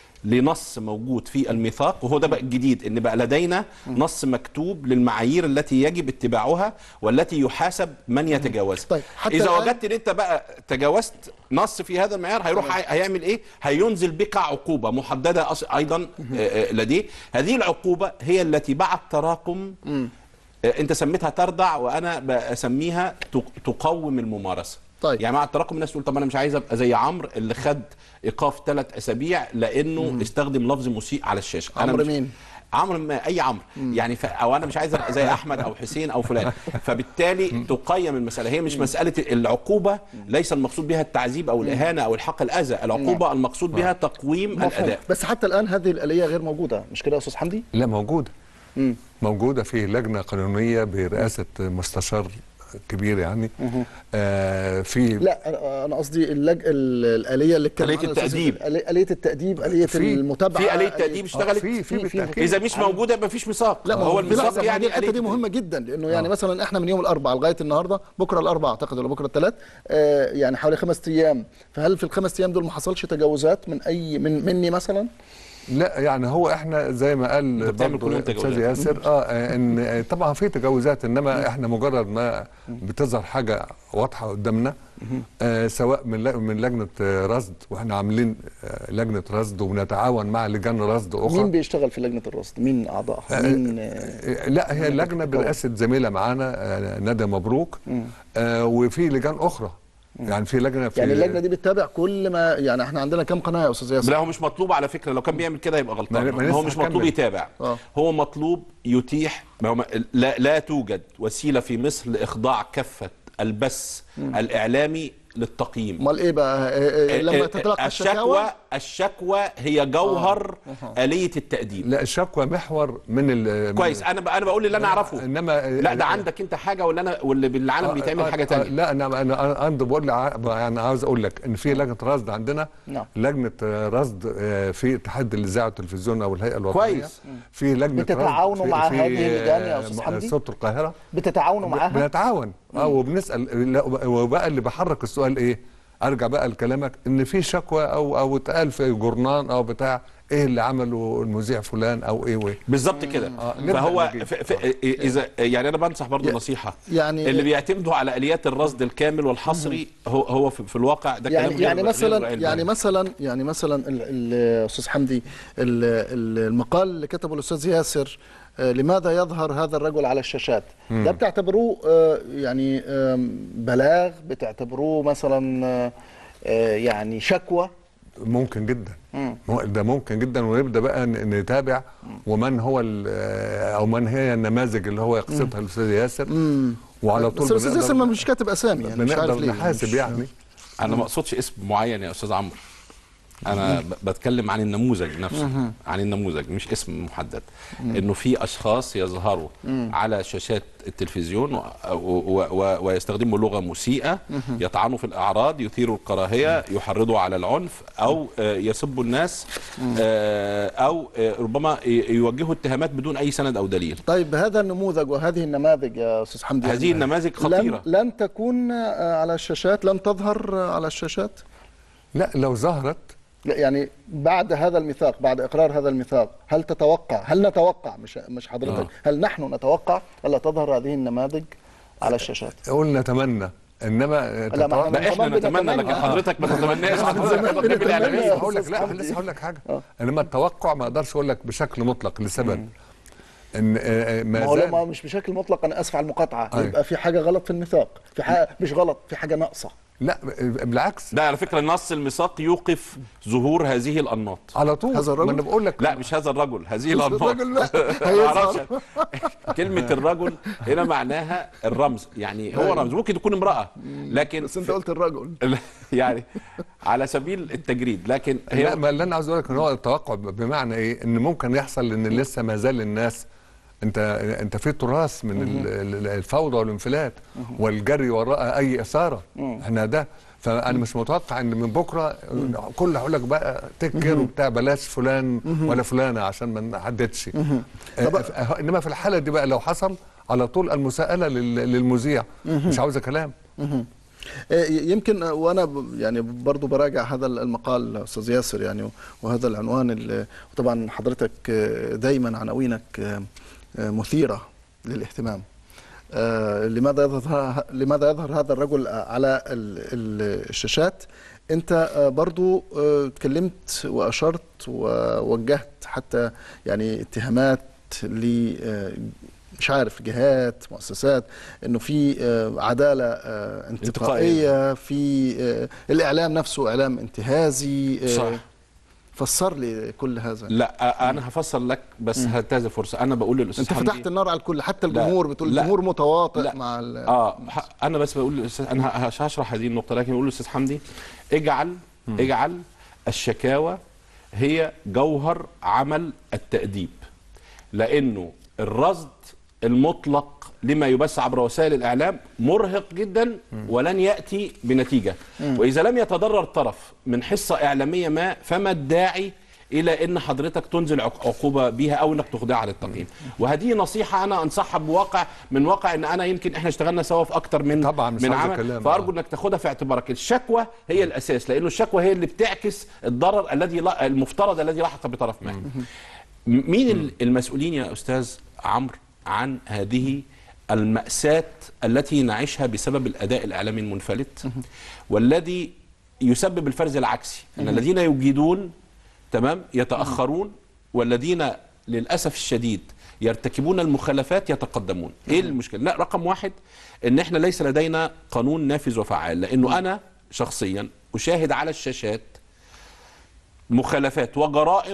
لنص موجود في الميثاق وهو ده بقى الجديد ان بقى لدينا نص مكتوب للمعايير التي يجب اتباعها والتي يحاسب من يتجاوزها طيب، حتى اذا الآن- وجدت ان انت بقى تجاوزت نص في هذا المعيار هيروح هي- هيعمل ايه هينزل بك عقوبه محدده أص- ايضا آه، آه، لديه هذه العقوبه هي التي بعد تراكم آه، انت سميتها تردع وانا بسميها تق- تقوم الممارسه طيب. يعني مع التراكم الناس تقول طب انا مش عايز ابقى زي عمرو اللي خد ايقاف ثلاث اسابيع لانه استخدم لفظ مسيء على الشاشه أنا عمرو مش- مين؟ عمرو ما اي عمرو يعني ف... او انا مش عايز ابقى زي احمد او حسين او فلان فبالتالي تقيم المساله هي مش مساله العقوبه ليس المقصود بها التعذيب او الاهانه او الحق الاذى العقوبه المقصود بها تقويم مفهوم. الاداء بس حتى الان هذه الاليه غير موجوده مش كده يا استاذ حمدي؟ لا موجوده موجوده في لجنه قانونيه برئاسه مستشار كبير يعني آه في لا أنا- انا قصدي اللج... ال- الاليه اللي اتكلم آلية عنها الأستاذ التأديب. يوسف، آلية- اليه التأديب اليه في- المتابعه في آلية آلية- تأديب اشتغلت في- في بالتأكيد. اذا مش موجوده يبقى مفيش ميثاق لا ما هو هو الميثاق يعني يعني الحته آلية دي مهمه جدا لانه يعني مثلا احنا من يوم الاربعاء لغايه النهارده بكره الاربعاء اعتقد ولا بكره الثلاث آه يعني حوالي خمس ايام فهل في الخمس ايام دول ما حصلش تجاوزات من اي من مني مثلا؟ لا يعني هو احنا زي ما قال بتعمل برضو كل يوم الاستاذ تجاوزات. ياسر اه آه، ان آه، طبعا في تجاوزات انما احنا مجرد ما بتظهر حاجه واضحه قدامنا آه سواء من لج- من لجنه آه، رصد واحنا عاملين آه لجنه رصد وبنتعاون مع لجان رصد مين اخرى بيشتغل في لجنه الرصد؟ مين اعضائها؟ مين آه آه، لا هي اللجنه برئاسه زميله معانا آه، ندى مبروك آه وفي لجان اخرى يعني في لجنه في يعني اللجنه دي بتتابع كل ما يعني احنا عندنا كام قناه يا استاذ ياسر؟ لا هو مش مطلوب على فكره لو كان بيعمل كده يبقى غلطان ما- ما هو لسه مش مطلوب هكمل. يتابع آه. هو مطلوب يتيح ما هو ما- لا, لا توجد وسيله في مصر لاخضاع كافه البث الاعلامي للتقييم امال ايه بقى؟ آه، آه، لما ال- تتلقى الشكوى الشكاوى الشكوى هي جوهر آلية التأديب لا الشكوى محور من ال كويس انا ب- انا بقول اللي انا اعرفه انما لا ده عندك انت حاجه ولا انا واللي بالعالم بيتعمل حاجه تانية لا انا انا انا أنا بقول لي ع- يعني عاوز اقول لك ان في لجنه رصد عندنا نعم. لجنه آه، رصد آه، في اتحاد الاذاعه والتلفزيون او الهيئه الوطنيه كويس. في لجنه رصد بتتعاونوا في- مع في، هذه اللجان يا آه، أستاذ م- حمدي؟ صوت القاهره بتتعاونوا معاها بنتعاون اه وبنسال لا، وبقى اللي بحرك السؤال ايه ارجع بقى لكلامك ان في شكوى او او اتقال في جورنان او بتاع ايه اللي عمله المذيع فلان او ايه وايه بالظبط كده نبدأ فهو نجيب. ف- ف- اذا يعني انا بنصح برضو نصيحه يعني- اللي بيعتمدوا على اليات الرصد الكامل والحصري هو هو في, في الواقع ده كلام يعني غير يعني غير مثلا علمي. يعني مثلا يعني مثلا ال- ال- استاذ حمدي ال- ال- المقال اللي كتبه الاستاذ ياسر آه، لماذا يظهر هذا الرجل على الشاشات مم. ده بتعتبروه آه، يعني آم، بلاغ بتعتبروه مثلا آه، آه، يعني شكوى ممكن جدا مم. مو- ده ممكن جدا ونبدا بقى ن- نتابع ومن هو ال- او من هي النماذج اللي هو يقصدها الاستاذ ياسر مم. وعلى طول بس الاستاذ بنقدر- ياسر ما مش كاتب اسامي يعني مش عارف بنقدر ليه نحاسب مش- يعني انا ما اقصدش اسم معين يا استاذ عمرو انا ب- بتكلم عن النموذج نفسه مهم. عن النموذج مش اسم محدد مم. انه في اشخاص يظهروا مم. على شاشات التلفزيون و- و- و- ويستخدموا لغه مسيئه مهم. يطعنوا في الاعراض يثيروا الكراهيه يحرضوا على العنف او آه، يسبوا الناس آه، او آه، ربما ي- يوجهوا اتهامات بدون اي سند او دليل طيب هذا النموذج وهذه النماذج يا استاذ حمدي هذه يعني النماذج خطيرة. لن, لن تكون آه، على الشاشات لن تظهر آه، على الشاشات لا لو ظهرت لا يعني بعد هذا الميثاق بعد اقرار هذا الميثاق هل تتوقع هل نتوقع مش مش حضرتك آه. هل نحن نتوقع الا تظهر هذه النماذج على الشاشات قلنا نتمنى انما لا، ما احنا لا احنا كمان نتمنى بنتمنى. لكن حضرتك ما تتمناش من زمان حضرتك بنتمنى. الإعلامية. يا هقول لك أستاذ لا حمدي. لسه هقول لك حاجه انما التوقع ما اقدرش اقول لك بشكل مطلق لسبب ان آه، آه، ما ما هو زال لما مش بشكل مطلق انا اسف على المقاطعه أيوة. يبقى في حاجه غلط في الميثاق في حاجه مش غلط في حاجه ناقصه لا بالعكس ده على فكره نص الميثاق يوقف ظهور هذه الانماط على طول هذا الرجل؟ ما انا بقول لك لا مش هذا الرجل هذه الانماط الرجل لا ما هيظهر. اعرفش كلمه الرجل هنا معناها الرمز يعني هو أيوة. رمز ممكن تكون امراه لكن بس انت قلت الرجل يعني على سبيل التجريد لكن هي لا ما اللي انا عاوز اقول لك ان هو التوقع بمعنى ايه ان ممكن يحصل ان لسه ما زال الناس انت انت في تراث من ال- ال- الفوضى والانفلات والجري وراء اي اثاره احنا ده فانا مش متوقع ان من بكره كل هقول لك بقى تكر وبتاع بلاش فلان ولا فلانه عشان ما نحددش آه، ف- انما في الحاله دي بقى لو حصل على طول المساءله لل- للمذيع مش عاوزه كلام مهم. آه، يمكن آه، وانا ب- يعني برضو براجع هذا المقال استاذ ياسر يعني وهذا العنوان اللي- وطبعا حضرتك آه، دايما عناوينك آه، آه، مثيره للاهتمام آه، لماذا يظهر لماذا يظهر هذا الرجل على ال- ال- الشاشات انت آه، برضو آه، اتكلمت واشرت ووجهت حتى يعني اتهامات ل آه، مش عارف جهات مؤسسات انه في آه، عداله آه، انتقائيه في آه، الاعلام نفسه اعلام انتهازي آه، صح. فسر لي كل هذا لا انا هفسر لك بس هنتهز الفرصه انا بقول للاستاذ انت حمدي فتحت النار على الكل حتى لا، الجمهور بتقول لا، الجمهور متواطئ لا. مع ال- اه ح- انا بس بقول للاستاذ انا ه- هش- هشرح هذه النقطه لكن بقول للاستاذ حمدي اجعل اجعل الشكاوى هي جوهر عمل التأديب لانه الرصد المطلق لما يبث عبر وسائل الاعلام مرهق جدا ولن ياتي بنتيجه مم. واذا لم يتضرر طرف من حصه اعلاميه ما فما الداعي الى ان حضرتك تنزل عق- عقوبه بيها او انك تخضعها للتقييم وهذه نصيحه انا انصحها بواقع من واقع ان انا يمكن احنا اشتغلنا سوا في اكتر من طبعا مش من عاوز عمل كلام، فارجو انك تاخدها في اعتبارك الشكوى هي الاساس لانه الشكوى هي اللي بتعكس الضرر الذي لا- المفترض الذي لاحق بطرف ما م- مين ال- المسؤولين يا استاذ عمرو عن هذه المأساة التي نعيشها بسبب الأداء الإعلامي المنفلت والذي يسبب الفرز العكسي أن مهم. الذين يجيدون تمام يتأخرون والذين للأسف الشديد يرتكبون المخالفات يتقدمون ايه المشكله لا رقم واحد ان احنا ليس لدينا قانون نافذ وفعال لانه انا شخصيا اشاهد على الشاشات مخالفات وجرائم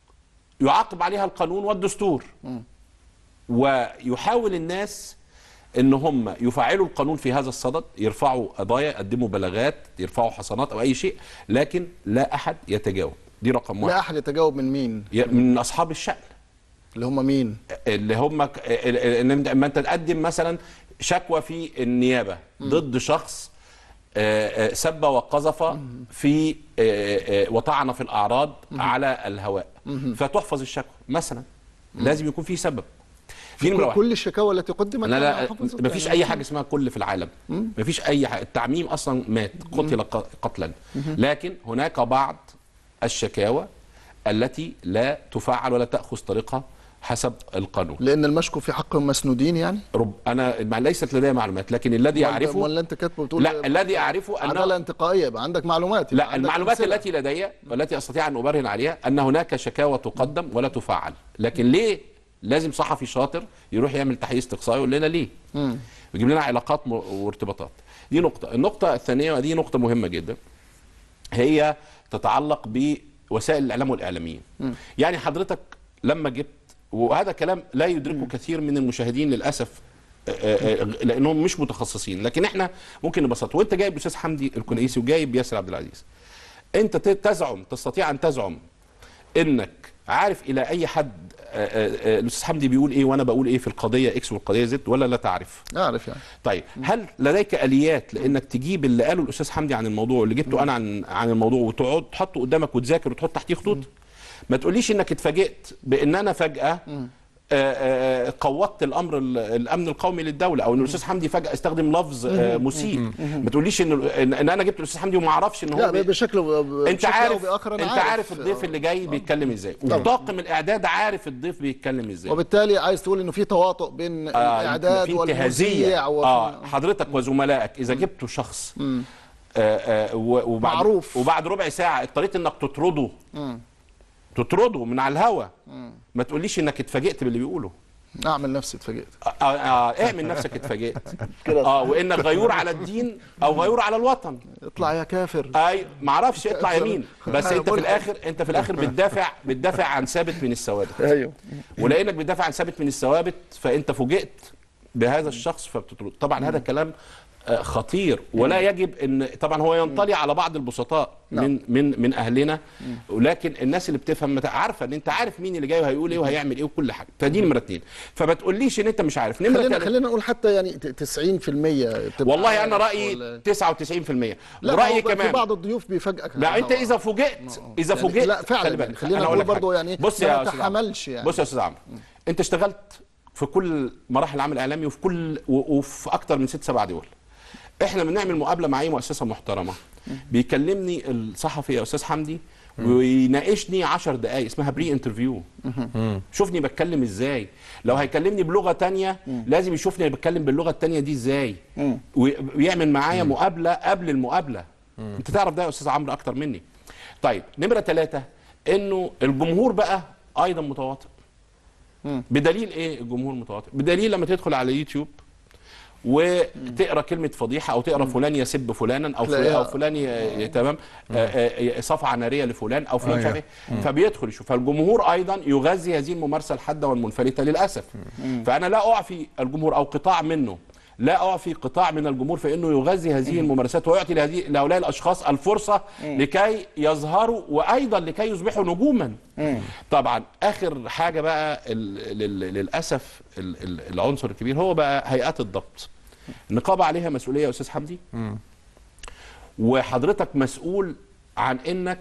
يعاقب عليها القانون والدستور ويحاول الناس ان هم يفعلوا القانون في هذا الصدد يرفعوا قضايا يقدموا بلاغات يرفعوا حصانات او اي شيء لكن لا احد يتجاوب دي رقم لا واحد احد يتجاوب من مين ي- من اصحاب الشأن اللي هم مين اللي هم ك- ال- ال- ان لما انت تقدم مثلا شكوى في النيابه ضد شخص آه، آه، سب وقذف في آه، آه، وطعن في الاعراض على الهواء مهم. فتحفظ الشكوى مثلا لازم يكون في سبب دي نمرة كل, واحد. كل الشكاوى التي قدمت لا على لا حافظ مفيش يعني. اي حاجه اسمها كل في العالم مم. مفيش اي حاجه التعميم اصلا مات قتل ق- قتلا مهم. لكن هناك بعض الشكاوى التي لا تفعل ولا تاخذ طريقها حسب القانون لان المشكو في حقهم مسنودين يعني رب انا ما- ليست لدي معلومات لكن الذي اعرفه ولا انت كاتبه بتقول لا الذي اعرفه عداله انه انتقائيه يبقى عندك معلومات يبقى لا عندك المعلومات أمثلة. التي لدي والتي استطيع ان ابرهن عليها ان هناك شكاوى تقدم ولا تفعل لكن ليه لازم صحفي شاطر يروح يعمل تحقيق استقصائي يقول لنا ليه مم. ويجيب لنا علاقات م- وارتباطات دي نقطة النقطة الثانية ودي نقطة مهمة جدا هي تتعلق بوسائل الإعلام والإعلاميين مم. يعني حضرتك لما جبت وهذا كلام لا يدركه كثير من المشاهدين للأسف آه، آه، آه، لأنهم مش متخصصين لكن احنا ممكن نبسط وانت جايب الأستاذ حمدي الكنيسي وجايب ياسر عبد العزيز انت ت- تزعم تستطيع أن تزعم انك عارف الى اي حد آه، آه، آه، الاستاذ حمدي بيقول ايه وانا بقول ايه في القضيه اكس والقضيه زد ولا لا تعرف اعرف يعني طيب هل لديك اليات لانك تجيب اللي قاله الاستاذ حمدي عن الموضوع واللي جبته انا عن عن الموضوع وتقعد تحطه قدامك وتذاكر وتحط تحتيه خطوط ما تقوليش انك اتفاجئت بان انا فجاه آه، آه، قوضت الامر ال- الامن القومي للدوله او ان الاستاذ حمدي فجاه استخدم لفظ آه، مم. مسيء مم. ما تقوليش ان ان إن انا جبت الاستاذ حمدي وما اعرفش ان هو لا بي- بشكل انت بشكل أو عارف بآخر أنا انت عارف. عارف الضيف اللي جاي بيتكلم ازاي طبعا. وطاقم الاعداد عارف الضيف بيتكلم ازاي وبالتالي عايز تقول انه في تواطؤ بين الاعداد في والمذيع انتهازيه وفي- اه حضرتك وزملائك اذا جبتوا شخص مم. آه آه و- وبعد معروف. وبعد ربع ساعه اضطريت انك تطرده مم. تطرده من على الهوا مم. ما تقوليش انك اتفاجئت باللي بيقوله اعمل نفسي اتفاجئت آه آه اعمل نفسك اتفاجئت كده. اه وانك غيور على الدين او غيور على الوطن اطلع يا كافر اي ما اعرفش اطلع يمين بس انت في ملحد. الاخر انت في الاخر بتدافع بتدافع عن ثابت من الثوابت ايوه ولانك بتدافع عن ثابت من الثوابت فانت فوجئت بهذا الشخص فبتطرد طبعا هذا كلام آه، خطير ولا يجب ان طبعا هو ينطلي على بعض البسطاء من من من اهلنا ولكن الناس اللي بتفهم مت- عارفه ان انت عارف مين اللي جاي وهيقول ايه وهيعمل ايه وكل حاجه فدي نمره اتنين فما تقوليش ان انت مش عارف نمره خلينا تلاتة- خلينا نقول حتى يعني ت- 90% بتبقى والله انا عارف رايي ولا- 99% لا رايي هو في كمان بعض الضيوف بيفاجئك لا انت اذا فوجئت اذا يعني فوجئت لا فعلا خلي بالك يعني خلينا أنا أقول نقول لك برضه حاجة. يعني بص ما يا أستاذ نتحملش عمرو. يعني. بص يا استاذ عمرو انت اشتغلت في كل مراحل العمل الاعلامي وفي كل و- وفي اكتر من ست سبع دول احنا بنعمل مقابله مع اي مؤسسه محترمه بيكلمني الصحفي يا استاذ حمدي ويناقشني 10 دقائق اسمها بري انترفيو شوفني بتكلم ازاي لو هيكلمني بلغه تانية لازم يشوفني بتكلم باللغه التانية دي ازاي وي- ويعمل معايا مقابله قبل المقابله انت تعرف ده يا استاذ عمرو اكتر مني طيب نمره ثلاثة انه الجمهور بقى ايضا متواطئ بدليل ايه الجمهور متواطئ بدليل لما تدخل على يوتيوب وتقرا كلمه فضيحه او تقرا فلان يسب فلانا او فلان تلاقيها- او فلان ي- ي- تمام آه، آه، صفعه ناريه لفلان او فلان مش عارف ايه فبيدخل يشوف فالجمهور ايضا يغذي هذه الممارسه الحاده والمنفلته للاسف فانا لا اعفي الجمهور او قطاع منه لا اعفي قطاع من الجمهور في انه يغذي هذه الممارسات ويعطي لهذه لهؤلاء الاشخاص الفرصه لكي يظهروا وايضا لكي يصبحوا نجوما طبعا اخر حاجه بقى ال- لل- للاسف ال- ال- العنصر الكبير هو بقى هيئات الضبط النقابه عليها مسؤوليه يا استاذ حمدي وحضرتك مسؤول عن انك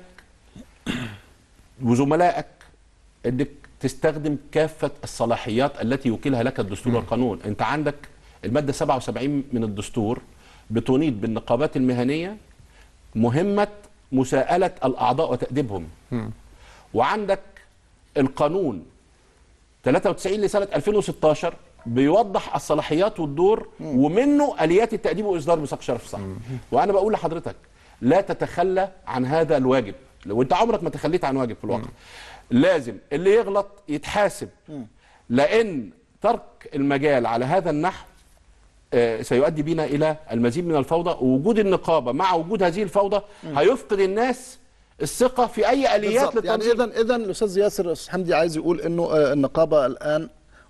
وزملائك انك تستخدم كافه الصلاحيات التي يوكلها لك الدستور والقانون انت عندك الماده 77 من الدستور بتنيط بالنقابات المهنيه مهمه مساءله الاعضاء وتاديبهم وعندك القانون 93 لسنه 2016 بيوضح الصلاحيات والدور ومنه اليات التاديب واصدار ميثاق شرف صح وانا بقول لحضرتك لا تتخلى عن هذا الواجب لو انت عمرك ما تخليت عن واجب في الواقع لازم اللي يغلط يتحاسب لان ترك المجال على هذا النحو آه، سيؤدي بنا الى المزيد من الفوضى ووجود النقابه مع وجود هذه الفوضى هيفقد الناس الثقه في اي اليات بالظبط يعني للتنظيم اذا اذا الاستاذ ياسر الاستاذ حمدي عايز يقول انه آه، النقابه الان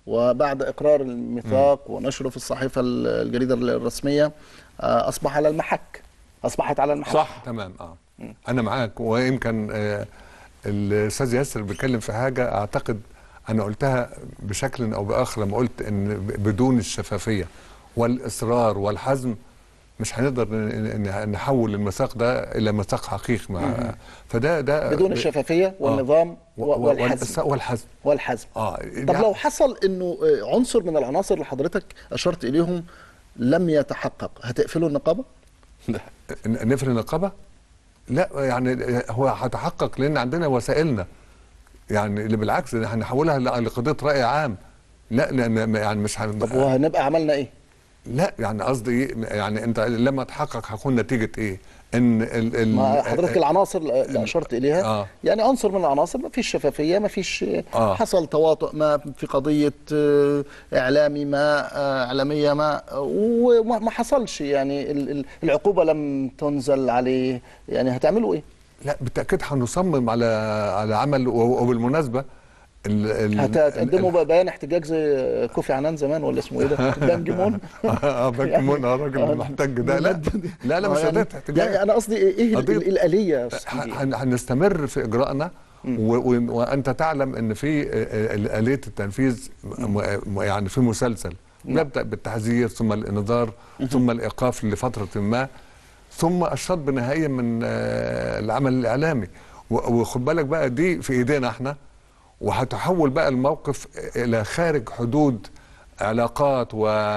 وبعد اقرار الميثاق ونشره في الصحيفه ال- الجريده الرسميه آه، اصبح على المحك اصبحت على المحك صح تمام اه انا معاك ويمكن آه، الاستاذ ياسر بيتكلم في حاجه اعتقد انا قلتها بشكل او باخر لما قلت ان ب- بدون الشفافيه والاصرار والحزم مش هنقدر ن- ن- نحول المساق ده الى مساق حقيقي مع فده ده بدون الشفافيه والنظام و- و- و- والحزم والإس- والحزم والحزم اه طب لو حصل انه آه، عنصر من العناصر اللي حضرتك اشرت اليهم لم يتحقق هتقفلوا النقابه؟ ن- نقفل النقابه؟ لا يعني هو هتحقق لان عندنا وسائلنا يعني اللي بالعكس ده هنحولها ل- لقضيه راي عام لا لان يعني مش هن... طب وهنبقى عملنا ايه؟ لا يعني قصدي ايه يعني انت لما تحقق هيكون نتيجه ايه؟ ان ال ال ما حضرتك العناصر اللي اشرت اليها آه. يعني عنصر من العناصر ما فيش شفافيه ما فيش آه. حصل تواطؤ ما في قضيه آه، اعلامي ما آه، اعلاميه ما وما ما حصلش يعني ال- ال- العقوبه لم تنزل عليه يعني هتعملوا ايه؟ لا بالتاكيد هنصمم على على عمل و- وبالمناسبه ال ال هتقدموا بقى بيان احتجاج زي كوفي عنان زمان ولا اسمه ايه ده؟ بان جيمون اه بان جيمون اه راجل آه، محتاج ده لا لا لا مش آه، يعني- قضيه احتجاج يعني انا قصدي ايه إيه ال- قضية- ال- الاليه يا أستاذ حمدي؟ هن- هنستمر في اجرائنا و- و- وانت تعلم ان في آه، آه، اليه التنفيذ م- م- يعني في مسلسل نبدا بالتحذير ثم الانذار ثم الايقاف لفتره ما ثم الشطب نهائيا من آه، العمل الاعلامي و- وخد بالك بقى دي في ايدينا احنا وهتحول بقى الموقف الى خارج حدود علاقات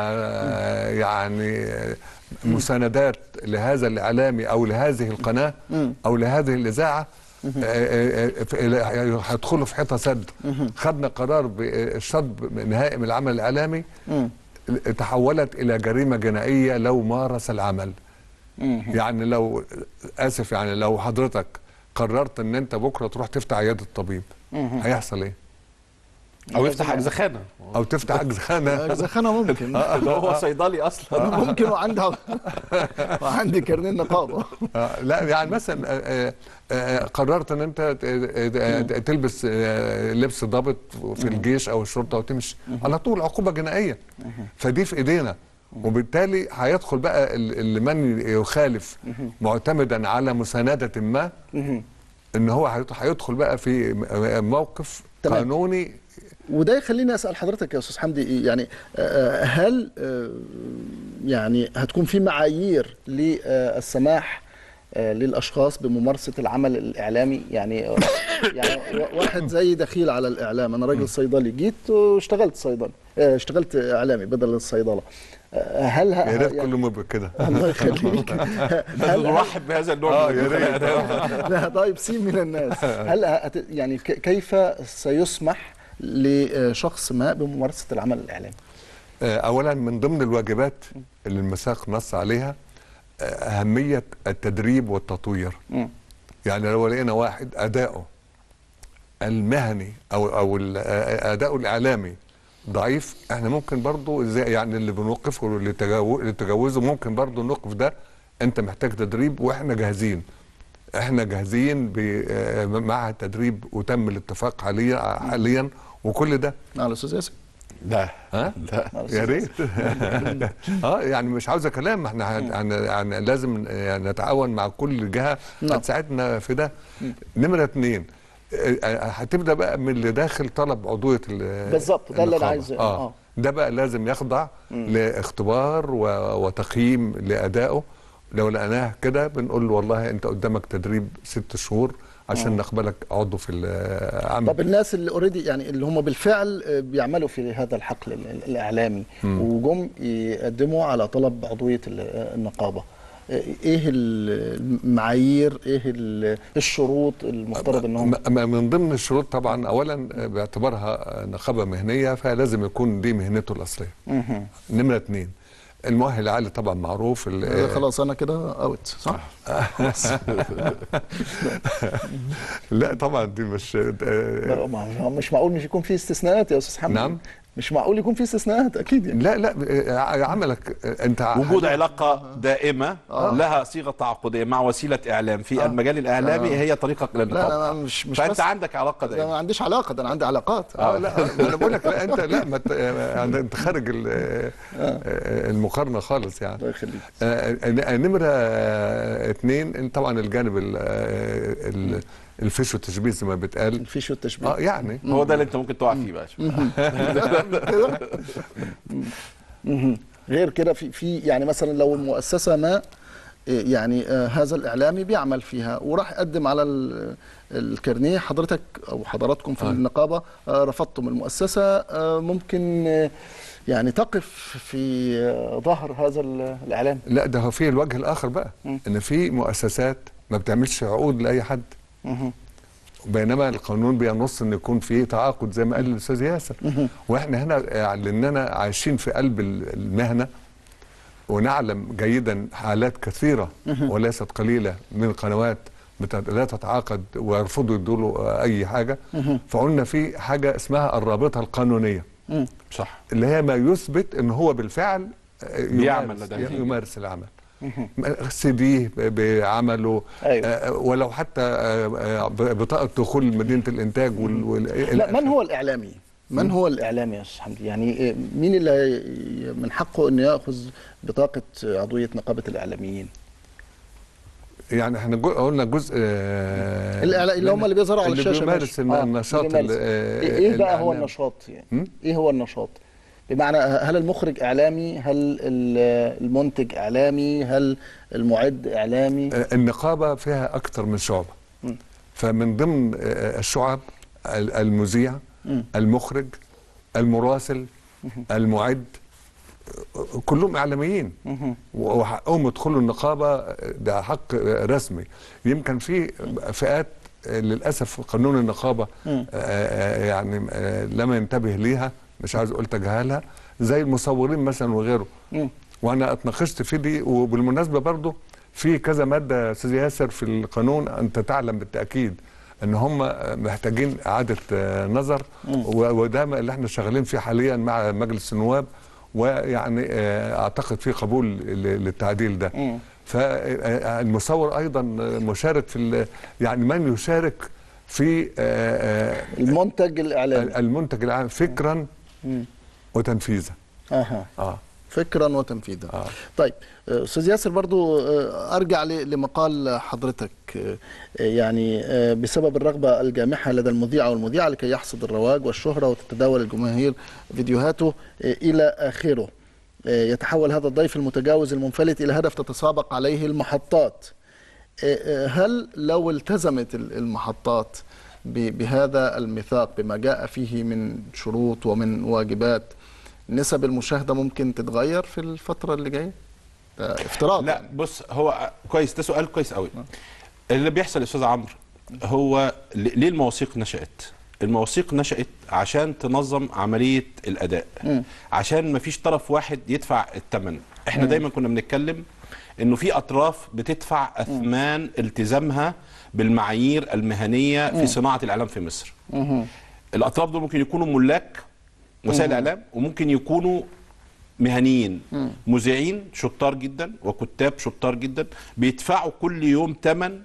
ويعني مساندات لهذا الاعلامي او لهذه القناه او لهذه الاذاعه آه، آه، آه، في- إلى- هيدخلوا في حيطه سد خدنا قرار بالشطب نهائي من العمل الاعلامي تحولت الى جريمه جنائيه لو مارس العمل يعني لو اسف يعني لو حضرتك قررت ان انت بكره تروح تفتح عياده طبيب مهم. هيحصل ايه؟ او يفتح اجزخانه او تفتح اجزخانه أجزخانة ممكن. ده هو صيدلي اصلا ممكن وعندي وعندي كارنيه نقابه آه، لا يعني مثلا آه، آه، قررت ان انت ت- ت- ت- تلبس آه، لبس ضابط في الجيش او الشرطه وتمشي على طول عقوبه جنائيه فدي في ايدينا وبالتالي هيدخل بقى ال- اللي من يخالف معتمدا على مسانده ما ان هو هيت- هيدخل بقى في م- موقف تمام. قانوني وده يخليني اسال حضرتك يا استاذ حمدي يعني آه، هل آه، يعني هتكون في معايير للسماح آه، للاشخاص بممارسه العمل الاعلامي يعني آه، يعني و- واحد زي دخيل على الاعلام انا راجل صيدلي جيت واشتغلت صيدلي آه، اشتغلت اعلامي بدل الصيدله آه، هل ه- يا ريت يعني- كله مبقى كده الله يخليك لازم نرحب بهذا النوع اه من يا الدخلاء. ريت لا طيب سين من الناس هل هت- يعني ك- كيف سيسمح لشخص ما بممارسه العمل الاعلامي آه، اولا من ضمن الواجبات اللي المساق نص عليها آه، اهميه التدريب والتطوير مم. يعني لو لقينا واحد اداؤه المهني او او ال- آه، اداؤه الاعلامي ضعيف احنا ممكن برضو زي يعني اللي بنوقفه لتجاو- لتجاوزه ممكن برضو نوقف ده انت محتاج تدريب واحنا جاهزين احنا جاهزين ب- آه، مع التدريب وتم الاتفاق حاليا حاليا وكل ده على استاذ ياسر لا ها لا يا ريت اه يعني مش عاوزه كلام احنا هن- هن- هن- لازم يعني نتعاون مع كل جهه نعم. هتساعدنا في ده نمره اتنين آه، آه، هتبدا بقى من اللي داخل طلب عضويه ال- بالظبط، ده اللي أنا النقابة. عايز- اه آه. ده بقى لازم يخضع لاختبار و- وتقييم لادائه لو لقيناه كده بنقول له والله انت قدامك تدريب ست شهور عشان آه. نقبلك عضو في العمل طب الناس اللي اوريدي يعني اللي هم بالفعل آه، بيعملوا في هذا الحقل ال- ال- الاعلامي مم. وجم يقدموا على طلب عضويه ال- النقابه آه، ايه المعايير ايه ال- الشروط المفترض انهم م- م- من ضمن الشروط طبعا اولا باعتبارها نقابه مهنيه فلازم يكون دي مهنته الاصليه مهم. نمره اتنين المؤهل العالي طبعا معروف ال- آه، خلاص انا كده اوت صح خلاص. لا طبعا دي مش لا، ما- مش معقول مش يكون في استثناءات يا استاذ حمدي نعم. مش معقول يكون في استثناءات اكيد يعني لا لا آه، عملك آه، انت وجود حاجة- علاقة دائمة آه. لها صيغة تعاقدية مع وسيلة إعلام في المجال الإعلامي آه. هي طريقة لا للنقاط لا مش مش فأنت بس عندك علاقة ده دائمة ما عنديش علاقه ده انا عندي علاقات اه لا آه، انا بقول لك لا انت لا ما ت- آه، انت خارج ال- آه، آه، المقارنه خالص يعني الله يخليك آه، آه، نمره آه، اثنين طبعا الجانب ال- آه، ال- الفيش والتشبيه زي ما بيتقال الفيش والتشبيه اه يعني هو ده اللي أنت ممكن تقع فيه بقى مهم. غير كده في في يعني مثلا لو مؤسسه ما إيه، يعني آه، هذا الاعلامي بيعمل فيها وراح يقدم على ال- الكارنيه حضرتك او حضراتكم في آه. النقابه آه، رفضتم المؤسسه آه، ممكن آه، يعني تقف في آه، ظهر هذا ال- الاعلام لا ده هو في الوجه الاخر بقى مم. ان في مؤسسات ما بتعملش عقود لاي حد مهم. بينما القانون بينص ان يكون في تعاقد زي ما قال الاستاذ ياسر مهم. واحنا هنا يعني لاننا عايشين في قلب ال- المهنه ونعلم جيدا حالات كثيره مهم. وليست قليله من قنوات بت- لا تتعاقد ويرفضوا يدوا له اي حاجه مهم. فقلنا في حاجه اسمها الرابطه القانونيه مم. صح اللي هي ما يثبت ان هو بالفعل آه، بيعمل يمارس- لديه. يمارس العمل مهم. سي دي بعمله أيوة. آه، ولو حتى آه، آه، بطاقه دخول مدينه الانتاج وال, وال... لا من هو الاعلامي من هو الاعلامي يا استاذ حمدي يعني إيه، مين اللي هي- من حقه انه ياخذ بطاقه عضويه نقابه الاعلاميين يعني احنا جو- قلنا جزء آه، الإعلا- اللي هم اللي بيظهروا على اللي الشاشه بيمارس ماشي. الن- آه، النشاط اللي بيمارس. ال- آه، ايه إيه بقى هو الإعلام. النشاط يعني م? ايه هو النشاط بمعنى هل المخرج اعلامي هل ال- المنتج اعلامي هل المعد اعلامي آه، النقابه فيها اكثر من شعبه مم. فمن ضمن آه، الشعب ال- المذيع مم. المخرج المراسل المعد آه، كلهم اعلاميين مهم. وحقهم يدخلوا النقابه ده حق رسمي يمكن في فئات للاسف في قانون النقابه مم. آه، يعني آه، لم ينتبه ليها مش عايز اقول تجاهلها زي المصورين مثلا وغيره مم. وانا اتناقشت في دي وبالمناسبه برضو في كذا ماده يا استاذ ياسر في القانون انت تعلم بالتاكيد ان هم محتاجين اعاده آه، نظر مم. و- وده ما اللي احنا شغالين فيه حاليا مع مجلس النواب ويعني آه، اعتقد في قبول ل- للتعديل ده مم. فالمصور ايضا مشارك في ال- يعني من يشارك في آه، آه، المنتج الاعلامي المنتج العام فكرا مم. وتنفيذا اها اه فكرا وتنفيذا آه. طيب آه، استاذ ياسر برضو آه، ارجع ل- لمقال حضرتك آه، يعني آه، بسبب الرغبه الجامحه لدى المذيع والمذيعه لكي يحصد الرواج والشهره وتتداول الجماهير فيديوهاته آه، الى اخره آه، يتحول هذا الضيف المتجاوز المنفلت الى هدف تتسابق عليه المحطات آه، آه، هل لو التزمت ال- المحطات ب- بهذا الميثاق بما جاء فيه من شروط ومن واجبات نسب المشاهده ممكن تتغير في الفتره اللي جايه ده افتراض لا بص هو كويس ده سؤال كويس قوي اللي بيحصل يا استاذ عمرو هو ل- ليه المواثيق نشأت المواثيق نشأت عشان تنظم عملية الأداء مم. عشان ما فيش طرف واحد يدفع الثمن احنا مم. دايما كنا بنتكلم انه في اطراف بتدفع اثمان التزامها بالمعايير المهنيه مم. في صناعه الاعلام في مصر مهم. الاطراف دول ممكن يكونوا ملاك وسائل مم. اعلام وممكن يكونوا مهنيين مم. مذيعين شطار جدا وكتاب شطار جدا بيدفعوا كل يوم ثمن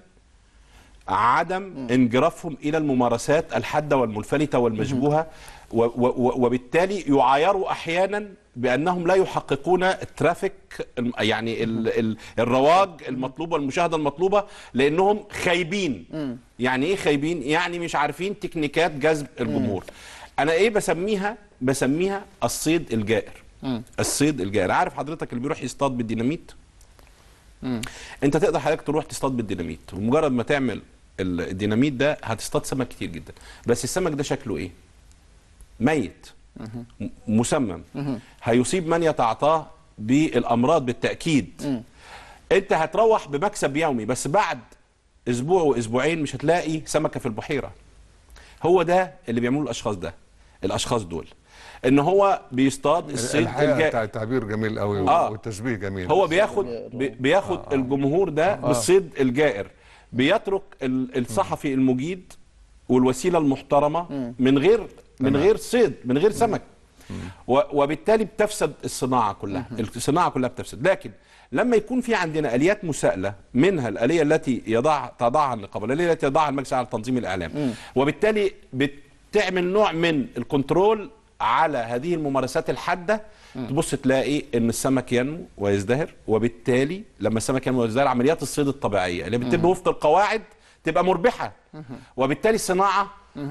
عدم انجرافهم الى الممارسات الحاده والمنفلته والمشبوهه و- و- و- وبالتالي يعايروا احيانا بانهم لا يحققون الترافيك الم- يعني ال ال الرواج المطلوب والمشاهده المطلوبه لانهم خايبين مم. يعني ايه خايبين يعني مش عارفين تكنيكات جذب الجمهور انا ايه بسميها بسميها الصيد الجائر مم. الصيد الجائر عارف حضرتك اللي بيروح يصطاد بالديناميت مم. انت تقدر حضرتك تروح تصطاد بالديناميت ومجرد ما تعمل ال- الديناميت ده هتصطاد سمك كتير جدا بس السمك ده شكله ايه ميت مهم. م- مسمم مهم. هيصيب من يتعاطاه بالامراض بالتاكيد مم. انت هتروح بمكسب يومي بس بعد اسبوع واسبوعين مش هتلاقي سمكه في البحيره هو ده اللي بيعملوه الاشخاص ده الاشخاص دول ان هو بيصطاد الصيد الحقيقه الجائر بتاع التعبير جميل قوي آه. والتشبيه جميل هو بياخد بي- بياخد آه. الجمهور ده آه. بالصيد الجائر بيترك ال- الصحفي المجيد والوسيله المحترمه من غير من تمام. غير صيد من غير سمك و- وبالتالي بتفسد الصناعه كلها الصناعه كلها بتفسد لكن لما يكون في عندنا اليات مساءله منها الاليه التي يضع تضعها النقابه الاليه التي يضعها المجلس على تنظيم الاعلام وبالتالي بتعمل نوع من الكنترول على هذه الممارسات الحاده تبص تلاقي ان السمك ينمو ويزدهر وبالتالي لما السمك ينمو ويزدهر عمليات الصيد الطبيعيه اللي بتتم وفق القواعد تبقى مربحه وبالتالي الصناعه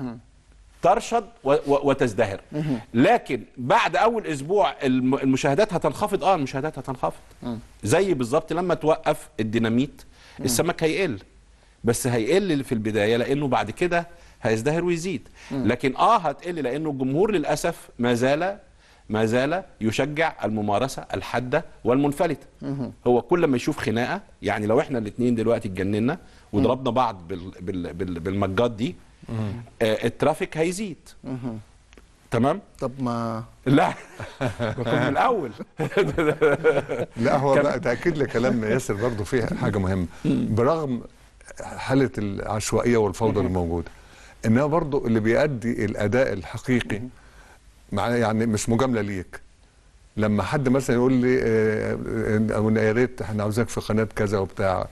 ترشد و- و- وتزدهر لكن بعد اول اسبوع الم- المشاهدات هتنخفض اه المشاهدات هتنخفض زي بالظبط لما توقف الديناميت السمك هيقل بس هيقل في البدايه لانه بعد كده هيزدهر ويزيد لكن اه هتقل لانه الجمهور للاسف ما زال ما زال يشجع الممارسه الحاده والمنفلته هو كل ما يشوف خناقه يعني لو احنا الاثنين دلوقتي اتجننا وضربنا بعض بال بال بال بالمجات دي آه الترافيك هيزيد تمام طب ما لا بكون من الاول لا هو كان- بقى تاكيد لكلام ياسر برضه فيه حاجه مهمه برغم حاله العشوائيه والفوضى اللي موجوده انما برضه اللي بيأدي الاداء الحقيقي مع يعني مش مجامله ليك لما حد مثلا يقول لي آه، آه، او يا ريت احنا عاوزاك في قناه كذا وبتاع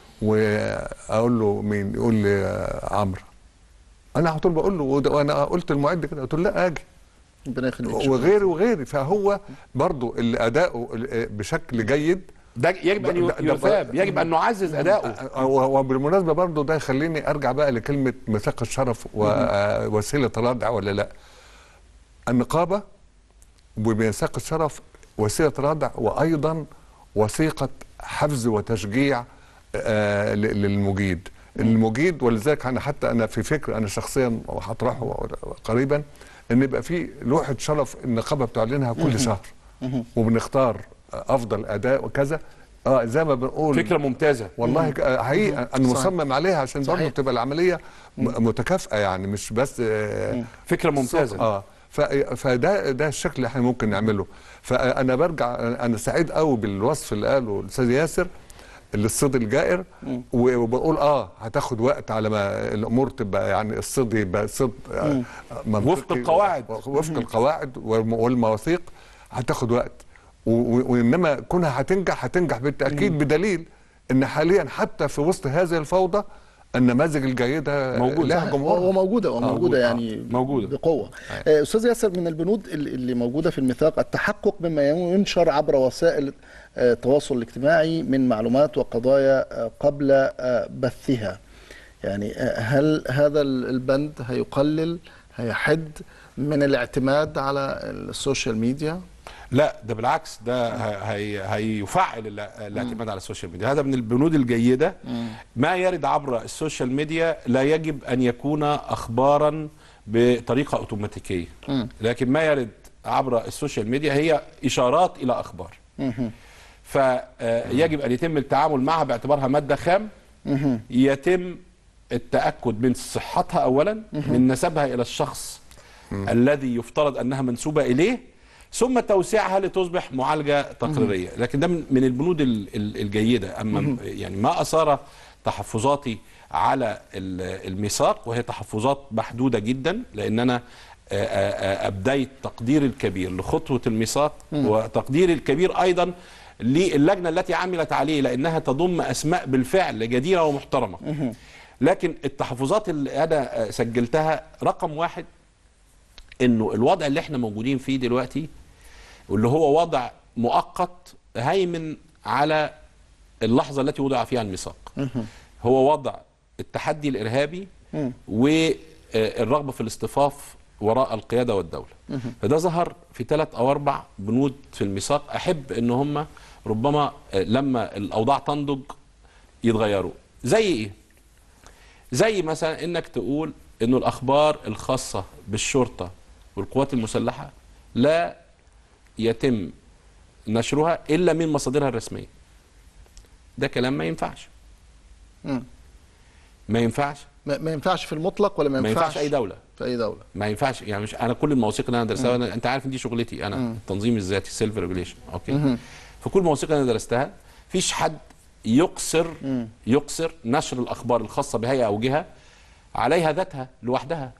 واقول له مين يقول لي آه، عمرو انا على طول بقول له وده- وانا قلت المعد كده قلت له لا اجي ربنا يخليك شكراً. وغيري وغيري فهو برضو اللي اداؤه بشكل جيد ده يجب ان ده- ده- يثاب يجب ان نعزز اداؤه و- وبالمناسبه برضو ده يخليني ارجع بقى لكلمه ميثاق الشرف ووسيله ردع ولا لا النقابه بميثاق الشرف وسيله ردع وايضا وثيقه حفز وتشجيع آه، ل- للمجيد المجيد ولذلك انا حتى انا في فكر انا شخصيا وهطرحه قريبا ان يبقى في لوحه شرف النقابه بتعلنها كل شهر وبنختار افضل اداء وكذا اه زي ما بنقول فكره ممتازه والله ك- آه، حقيقه انا صحيح. مصمم عليها عشان برضه صحيح. تبقى العمليه م- متكافئه يعني مش بس آه، فكره ممتازه اه ف- فده ده الشكل اللي احنا ممكن نعمله فانا برجع انا سعيد قوي بالوصف اللي قاله الاستاذ ياسر للصيد الجائر و- وبقول اه هتاخد وقت على ما الامور تبقى يعني الصيد يبقى صيد آه، منطقي وفق القواعد. وفق القواعد والم- والمواثيق هتاخد وقت و- و- وانما كونها هتنجح هتنجح بالتاكيد بدليل ان حاليا حتى في وسط هذه الفوضى النماذج الجيده موجود لها جمهور وموجوده وموجوده يعني موجوده بقوه آه، استاذ ياسر من البنود اللي اللي موجوده في الميثاق التحقق مما ينشر عبر وسائل آه، التواصل الاجتماعي من معلومات وقضايا آه، قبل آه، بثها يعني آه، هل هذا ال- البند هيقلل هيحد من الاعتماد على السوشيال ميديا لا ده بالعكس ده ه- هي هيفعل ال- الاعتماد على السوشيال ميديا هذا من البنود الجيده ما يرد عبر السوشيال ميديا لا يجب ان يكون اخبارا بطريقه اوتوماتيكيه لكن ما يرد عبر السوشيال ميديا هي اشارات الى اخبار فيجب ان يتم التعامل معها باعتبارها ماده خام يتم التاكد من صحتها اولا من نسبها الى الشخص الذي يفترض انها منسوبه اليه ثم توسيعها لتصبح معالجه تقريريه لكن ده من من البنود ال- ال- الجيده اما مهم. يعني ما اثار تحفظاتي على ال- الميثاق وهي تحفظات محدوده جدا لان انا آه، آه، آه، ابديت تقدير الكبير لخطوه الميثاق مم. وتقدير الكبير ايضا للجنه التي عملت عليه لانها تضم اسماء بالفعل جديره ومحترمه لكن التحفظات اللي انا آه، سجلتها رقم واحد انه الوضع اللي احنا موجودين فيه دلوقتي واللي هو وضع مؤقت هيمن على اللحظه التي وضع فيها الميثاق هو وضع التحدي الارهابي والرغبه في الاصطفاف وراء القياده والدوله فده ظهر في ثلاث او اربع بنود في الميثاق احب ان هم ربما آه، لما الاوضاع تنضج يتغيروا زي ايه زي مثلا انك تقول انه الاخبار الخاصه بالشرطه والقوات المسلحه لا يتم نشرها الا من مصادرها الرسميه ده كلام ما ينفعش مم. ما ينفعش ما ما ينفعش في المطلق ولا ما ما ينفعش, ينفعش اي دوله في اي دوله ما ينفعش يعني مش انا كل المواثيق اللي انا درستها مم. أنا انت عارف ان دي شغلتي انا مم. التنظيم الذاتي سيلف ريجوليشن اوكي مهم. فكل المواثيق اللي انا درستها فيش حد يقصر يقصر نشر الاخبار الخاصه بهيئه او جهه عليها ذاتها لوحدها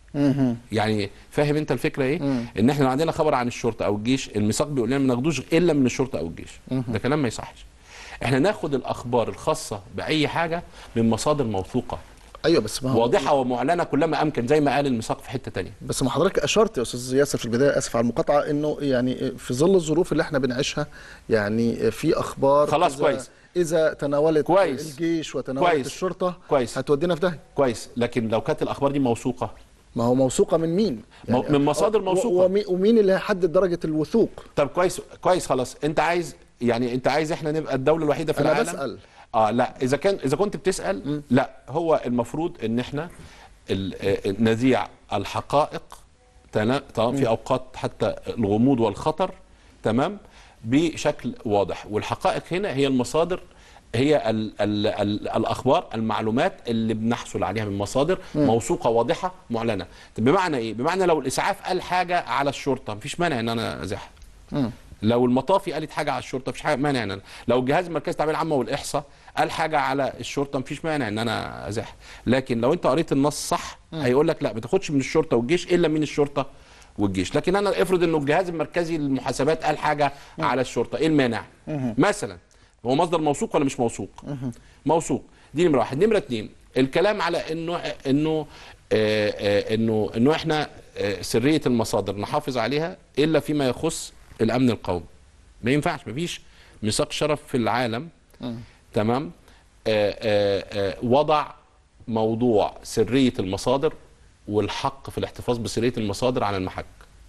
مهم. يعني فاهم انت الفكره ايه مم. ان احنا لو عندنا خبر عن الشرطه او الجيش الميثاق بيقول لنا ما ناخدوش الا من الشرطه او الجيش مهم. ده كلام ما يصحش احنا ناخد الاخبار الخاصه باي حاجه من مصادر موثوقه ايوه بس ما هو واضحه ومعلنه كلما امكن زي ما قال الميثاق في حته تانية بس ما حضرتك اشرت يا استاذ ياسر في البدايه اسف على المقاطعه انه يعني في ظل الظروف اللي احنا بنعيشها يعني في اخبار خلاص إذا كويس. اذا تناولت كويس. الجيش وتناولت كويس. الشرطه كويس هتودينا في داهيه كويس لكن لو كانت الاخبار دي موثوقه ما هو موثوقه من مين؟ مو- من مصادر و- موثوقة. ومي- ومين اللي هيحدد درجه الوثوق؟ طب كويس كويس خلاص انت عايز يعني انت عايز احنا نبقى الدوله الوحيده في أنا العالم بسأل. اه لا اذا كان اذا كنت بتسال لا هو المفروض ان احنا ال- آه، نذيع الحقائق تنا- تمام في اوقات حتى الغموض والخطر تمام بشكل واضح والحقائق هنا هي المصادر هي ال ال ال الاخبار المعلومات اللي بنحصل عليها من مصادر مم. موثوقه واضحه معلنه طب بمعنى ايه بمعنى لو الاسعاف قال حاجه على الشرطه مفيش مانع ان انا ازحها مم. لو المطافي قالت حاجه على الشرطه مفيش حاجه مانع ان انا لو الجهاز المركزي للتعبئه العامه والاحصاء قال حاجه على الشرطه مفيش مانع ان انا ازاح لكن لو انت قريت النص صح مم. هيقول لك لا ما تاخدش من الشرطه والجيش الا من الشرطه والجيش لكن انا افرض انه الجهاز المركزي للمحاسبات قال حاجه على الشرطه ايه المانع مهم. مثلا هو مصدر موثوق ولا مش موثوق مهم. موثوق دي نمره واحد نمره اتنين الكلام على انه انه آه، آه، انه انه احنا آه، سريه المصادر نحافظ عليها الا فيما يخص الامن القومي ما ينفعش مفيش ميثاق شرف في العالم تمام آه، آه، آه، وضع موضوع سريه المصادر والحق في الاحتفاظ بسريه المصادر على المحك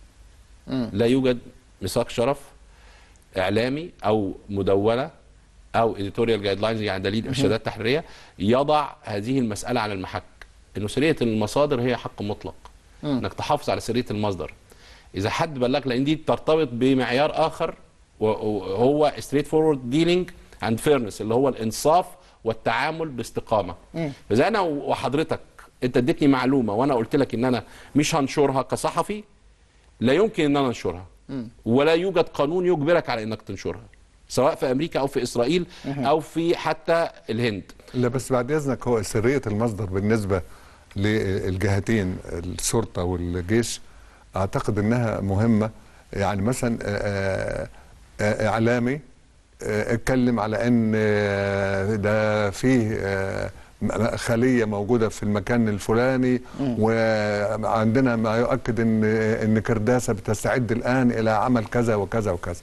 لا يوجد ميثاق شرف اعلامي او مدونه او اديتوريال جايد لاينز يعني دليل ارشادات تحريريه يضع هذه المساله على المحك انه سريه المصادر هي حق مطلق مم. انك تحافظ على سريه المصدر اذا حد بلغ لان دي ترتبط بمعيار اخر وهو ستريت فورورد ديلينج اند فيرنس اللي هو الانصاف والتعامل باستقامه مم. فاذا انا وحضرتك انت اديتني معلومه وانا قلت لك ان انا مش هنشرها كصحفي لا يمكن ان انا انشرها مم. ولا يوجد قانون يجبرك على انك تنشرها سواء في امريكا او في اسرائيل مهم. او في حتى الهند لا بس بعد اذنك هو سريه المصدر بالنسبه للجهتين الشرطه والجيش اعتقد انها مهمه يعني مثلا آه، آه، اعلامي آه، اتكلم على ان آه، ده فيه آه، م- خليه موجوده في المكان الفلاني مم. وعندنا ما يؤكد ان ان كرداسه بتستعد الان الى عمل كذا وكذا وكذا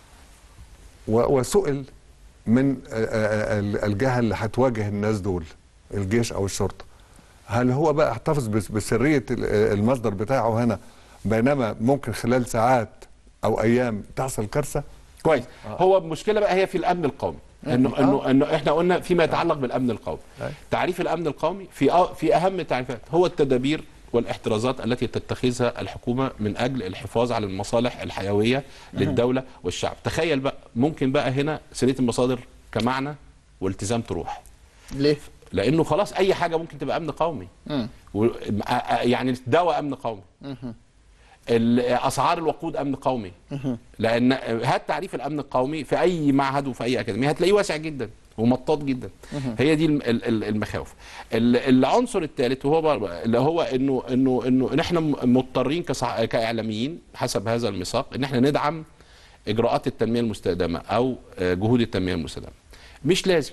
و- وسئل من آه، آه، آه، الجهه اللي هتواجه الناس دول الجيش او الشرطه هل هو بقى احتفظ بس- بسريه ال- آه، المصدر بتاعه هنا بينما ممكن خلال ساعات او ايام تحصل كارثه كويس هو المشكله بقى هي في الامن القومي انه آه. انه انه احنا قلنا فيما يتعلق بالامن القومي تعريف الامن القومي في أ- في اهم التعريفات هو التدابير والاحترازات التي تتخذها الحكومه من اجل الحفاظ على المصالح الحيويه للدوله والشعب تخيل بقى ممكن بقى هنا سريه المصادر كمعنى والتزام تروح ليه؟ لانه خلاص اي حاجه ممكن تبقى امن قومي مم. و- آ- آ- يعني الدواء امن قومي مهم. ال- اسعار الوقود امن قومي مهم. لان هات تعريف الامن القومي في اي معهد وفي اي اكاديميه هتلاقيه واسع جدا ومطاط جدا مهم. هي دي الم- ال- ال- المخاوف ال- العنصر الثالث وهو بر- اللي هو انه انه انه ان احنا م- مضطرين كصح- كاعلاميين حسب هذا الميثاق ان احنا ندعم اجراءات التنميه المستدامه او آه، جهود التنميه المستدامه مش لازم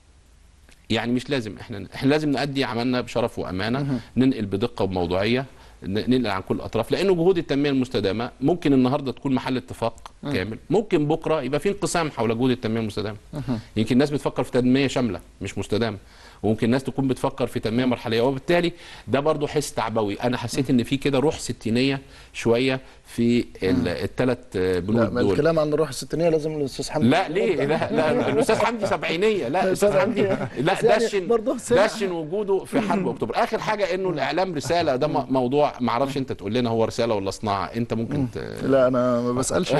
يعني مش لازم احنا احنا لازم نأدي عملنا بشرف وامانه مهم. ننقل بدقه وبموضوعيه ن- ننقل عن كل الاطراف لانه جهود التنميه المستدامه ممكن النهارده تكون محل اتفاق مم. كامل ممكن بكره يبقى في انقسام حول جهود التنميه المستدامه مهم. يمكن الناس بتفكر في تنميه شامله مش مستدامه وممكن الناس تكون بتفكر في تنميه مرحليه وبالتالي ده برضو حس تعبوي انا حسيت ان في كده روح ستينيه شويه في الثلاث لا بنود ما دول الكلام عن الروح الستينيه لازم الاستاذ حمدي لا ليه لا لا الاستاذ حمدي سبعينيه لا الاستاذ حمدي لا بس يعني دشن برضه سامع. دشن وجوده في حرب اكتوبر اخر حاجه انه الاعلام رساله ده م- موضوع ما اعرفش انت تقول لنا هو رساله ولا صناعه انت ممكن ت... لا انا ما بسالش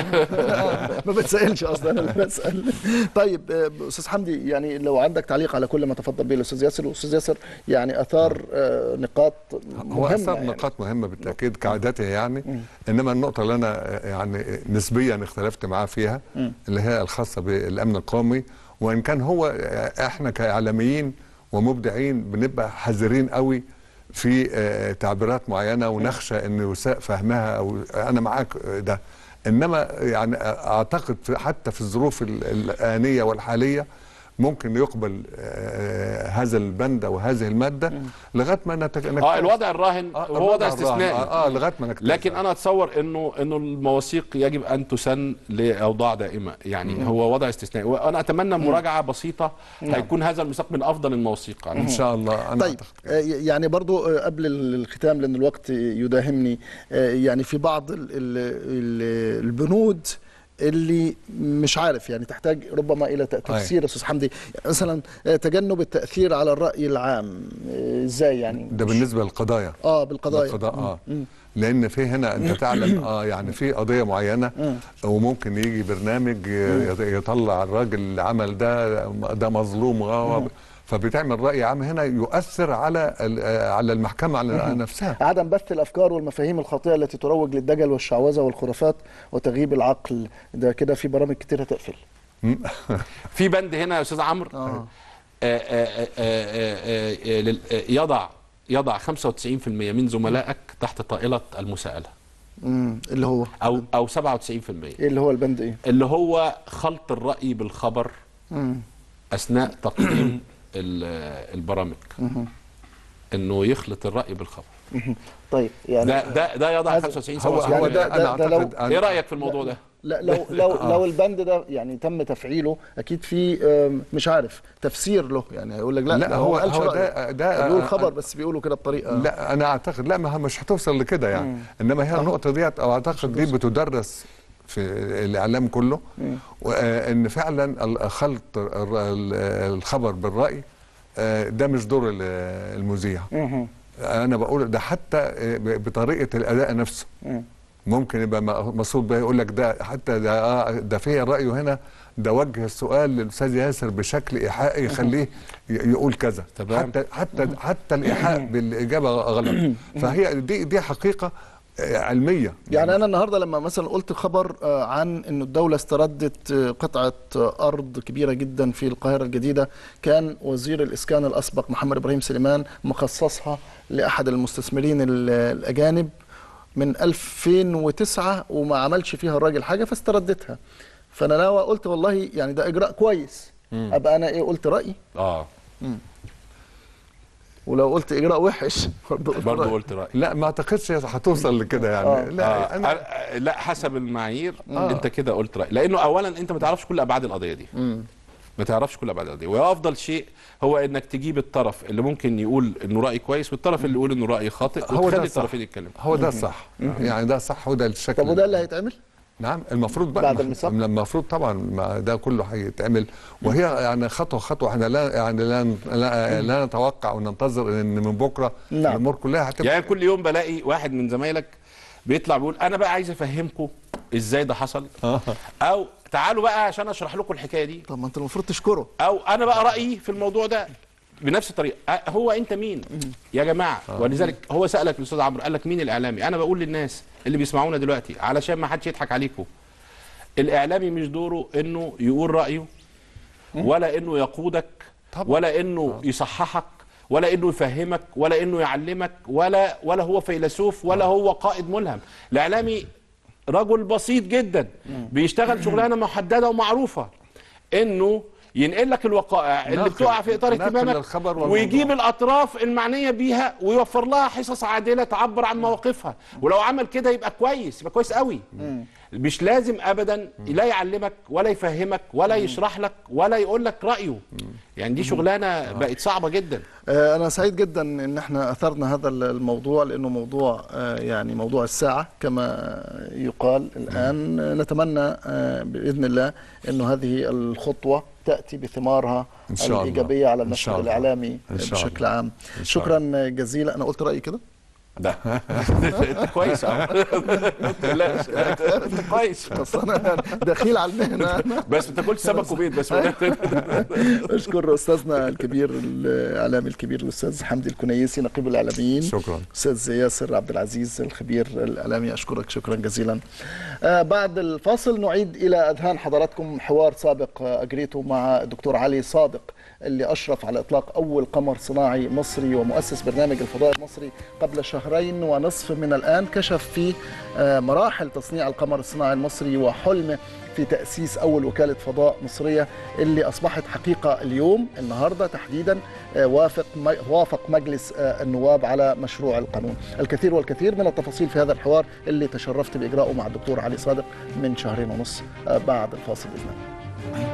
ما بتسالش اصلا انا بسال طيب آه، استاذ حمدي يعني لو عندك تعليق على كل ما تفضل به الاستاذ ياسر والاستاذ ياسر يعني اثار آه، نقاط هو مهمه اثار يعني. نقاط مهمه بالتاكيد كعادته يعني انما النقطه اللي انا يعني نسبيا اختلفت معاه فيها مم. اللي هي الخاصه بالامن القومي وان كان هو احنا كاعلاميين ومبدعين بنبقى حذرين قوي في آه، تعبيرات معينه ونخشى انه يساء فهمها او انا معاك آه، ده انما يعني اعتقد في- حتى في الظروف ال- الانيه والحاليه ممكن يقبل آه، هذا البند او هذه الماده لغايه ما نتك... اه الوضع الراهن آه، هو الوضع وضع الراهن. استثنائي اه, آه لغايه ما نكتشف لكن انا اتصور انه انه المواثيق يجب ان تسن لاوضاع دائمه يعني مم. هو وضع استثنائي وانا اتمنى مراجعه بسيطه نعم. هيكون هذا الميثاق من افضل المواثيق ان شاء الله انا طيب آه، يعني برضو آه، قبل الختام لان الوقت يداهمني آه، يعني في بعض ال- ال- ال- البنود اللي مش عارف يعني تحتاج ربما الى ت- تفسير يا استاذ حمدي مثلا آه، تجنب التاثير على الراي العام آه، ازاي يعني ده بالنسبه للقضايا اه بالقضايا القضاء اه مم. لان في هنا انت تعلم اه يعني في قضيه معينه مم. وممكن يجي برنامج يط- يطلع الراجل اللي عمل ده ده مظلوم غا- مم. فبتعمل راي عام هنا يؤثر على ال- آه، على المحكمه على مم. نفسها عدم بث الافكار والمفاهيم الخاطئه التي تروج للدجل والشعوذه والخرافات وتغييب العقل ده كده في برامج كتير هتقفل في بند هنا يا استاذ عمرو آه. آه آه آه آه آه لل- آه، يضع يضع 95% من زملائك تحت طائله المساءله مم. اللي هو او او 97% ايه اللي هو البند ايه اللي هو خلط الراي بالخبر مم. اثناء تقديم ال- البرامج مهم. انه يخلط الراي بالخبر مهم. طيب يعني ده ده ده يضع هذا- 95 هو- 97 يعني ده- ده- ده لو- ايه رايك في الموضوع ده؟ لا لو لو آه. لو البند ده يعني تم تفعيله اكيد في آم، مش عارف تفسير له يعني هيقول لك لا, لا، ده هو- ما قالش هو رأيه. ده- ده- بيقول آه، خبر آه. بس بيقولوا كده بطريقه لا انا اعتقد لا ما مش هتوصل لكده يعني مم. انما هي النقطه ديت او اعتقد دي بتدرس في الاعلام كله مم. وان فعلا ال- خلط الر- ال- الخبر بالراي آه، ده مش دور ال- المذيع مهم. انا بقول ده حتى آه، ب- بطريقه الاداء نفسه مم. ممكن يبقى م- مقصود بيه يقول لك ده حتى ده آه، ده في رايه هنا ده وجه السؤال للاستاذ ياسر بشكل ايحائي يخليه ي- يقول كذا تمام. حتى حتى حتى الايحاء بالاجابه غلط فهي دي دي حقيقه آه، علميه يعني انا النهارده لما مثلا قلت خبر آه، عن انه الدوله استردت آه، قطعه آه، ارض كبيره جدا في القاهره الجديده كان وزير الاسكان الاسبق محمد ابراهيم سليمان مخصصها لاحد المستثمرين ال- الاجانب من 2009 وما عملش فيها الراجل حاجه فاستردتها فانا لو قلت والله يعني ده اجراء كويس مم. ابقى انا ايه قلت رايي اه ولو قلت اجراء وحش برضه قلت برضه رأيي. قلت رايي لا ما اعتقدش هتوصل لكده يعني آه. لا آه. انا آه. لا حسب المعايير آه. انت كده قلت راي لانه اولا انت ما تعرفش كل ابعاد القضيه دي مم. ما تعرفش كل ابعاد القضيه وافضل شيء هو انك تجيب الطرف اللي ممكن يقول انه راي كويس والطرف اللي يقول انه راي خاطئ هو ده وتخلي الصح. الطرفين يتكلموا هو ده الصح يعني ده الصح وده الشكل طب وده اللي هيتعمل؟ نعم المفروض بقى بعد الميثاق؟ المفروض طبعا ما ده كله هيتعمل وهي يعني خطوه خطوه احنا لا يعني لا لا, لا نتوقع وننتظر ان من بكره نعم. الامور كلها هتبقى يعني كل يوم بلاقي واحد من زمايلك بيطلع بيقول انا بقى عايز افهمكم ازاي ده حصل او تعالوا بقى عشان اشرح لكم الحكايه دي طب ما انت المفروض تشكره او انا بقى رايي في الموضوع ده بنفس الطريقه أه، هو انت مين يا جماعه ولذلك هو سالك الاستاذ عمرو قال لك مين الاعلامي انا بقول للناس اللي بيسمعونا دلوقتي علشان ما حدش يضحك عليكم الاعلامي مش دوره انه يقول رايه ولا انه يقودك ولا انه يصححك ولا انه يفهمك ولا انه يعلمك ولا ولا هو فيلسوف ولا هو قائد ملهم الاعلامي رجل بسيط جدا بيشتغل شغلانه محدده ومعروفه انه ينقل لك الوقائع اللي ناقل- بتقع في اطار ناقل اهتمامك الخبر والموضوع. ويجيب الاطراف المعنيه بيها ويوفر لها حصص عادله تعبر عن مواقفها ولو عمل كده يبقى كويس يبقى كويس قوي مش لازم ابدا لا يعلمك ولا يفهمك ولا يشرح لك ولا يقول لك رايه يعني دي شغلانه بقت صعبه جدا آه، أنا سعيد جدا إن إحنا أثرنا هذا الموضوع لأنه موضوع آه، يعني موضوع الساعة كما يقال الآن آه، نتمنى آه، بإذن الله أنه هذه الخطوة تأتي بثمارها إن شاء الله. الإيجابية على إن شاء النشر الله. الإعلامي إن شاء بشكل الله. عام إن شاء شكرا جزيلا أنا قلت رأيي كده ده انت كويس اهو ما تقلقش انت كويس بس انا دخيل على المهنه بس انت قلت سمك وبيض بس اشكر استاذنا الكبير الاعلامي الكبير الاستاذ حمدي الكنيسي نقيب الاعلاميين شكرا استاذ ياسر عبد العزيز الخبير الاعلامي اشكرك شكرا جزيلا آه بعد الفاصل نعيد الى اذهان حضراتكم حوار سابق آه، اجريته مع الدكتور علي صادق اللي اشرف على اطلاق اول قمر صناعي مصري ومؤسس برنامج الفضاء المصري قبل شهرين ونصف من الان كشف فيه آه، مراحل تصنيع القمر الصناعي المصري وحلمه في تأسيس أول وكالة فضاء مصرية اللي أصبحت حقيقة اليوم النهاردة تحديدا آه، وافق م- وافق مجلس آه، النواب على مشروع القانون الكثير والكثير من التفاصيل في هذا الحوار اللي تشرفت بإجراءه مع الدكتور علي صادق من شهرين ونص آه، بعد الفاصل بإذن الله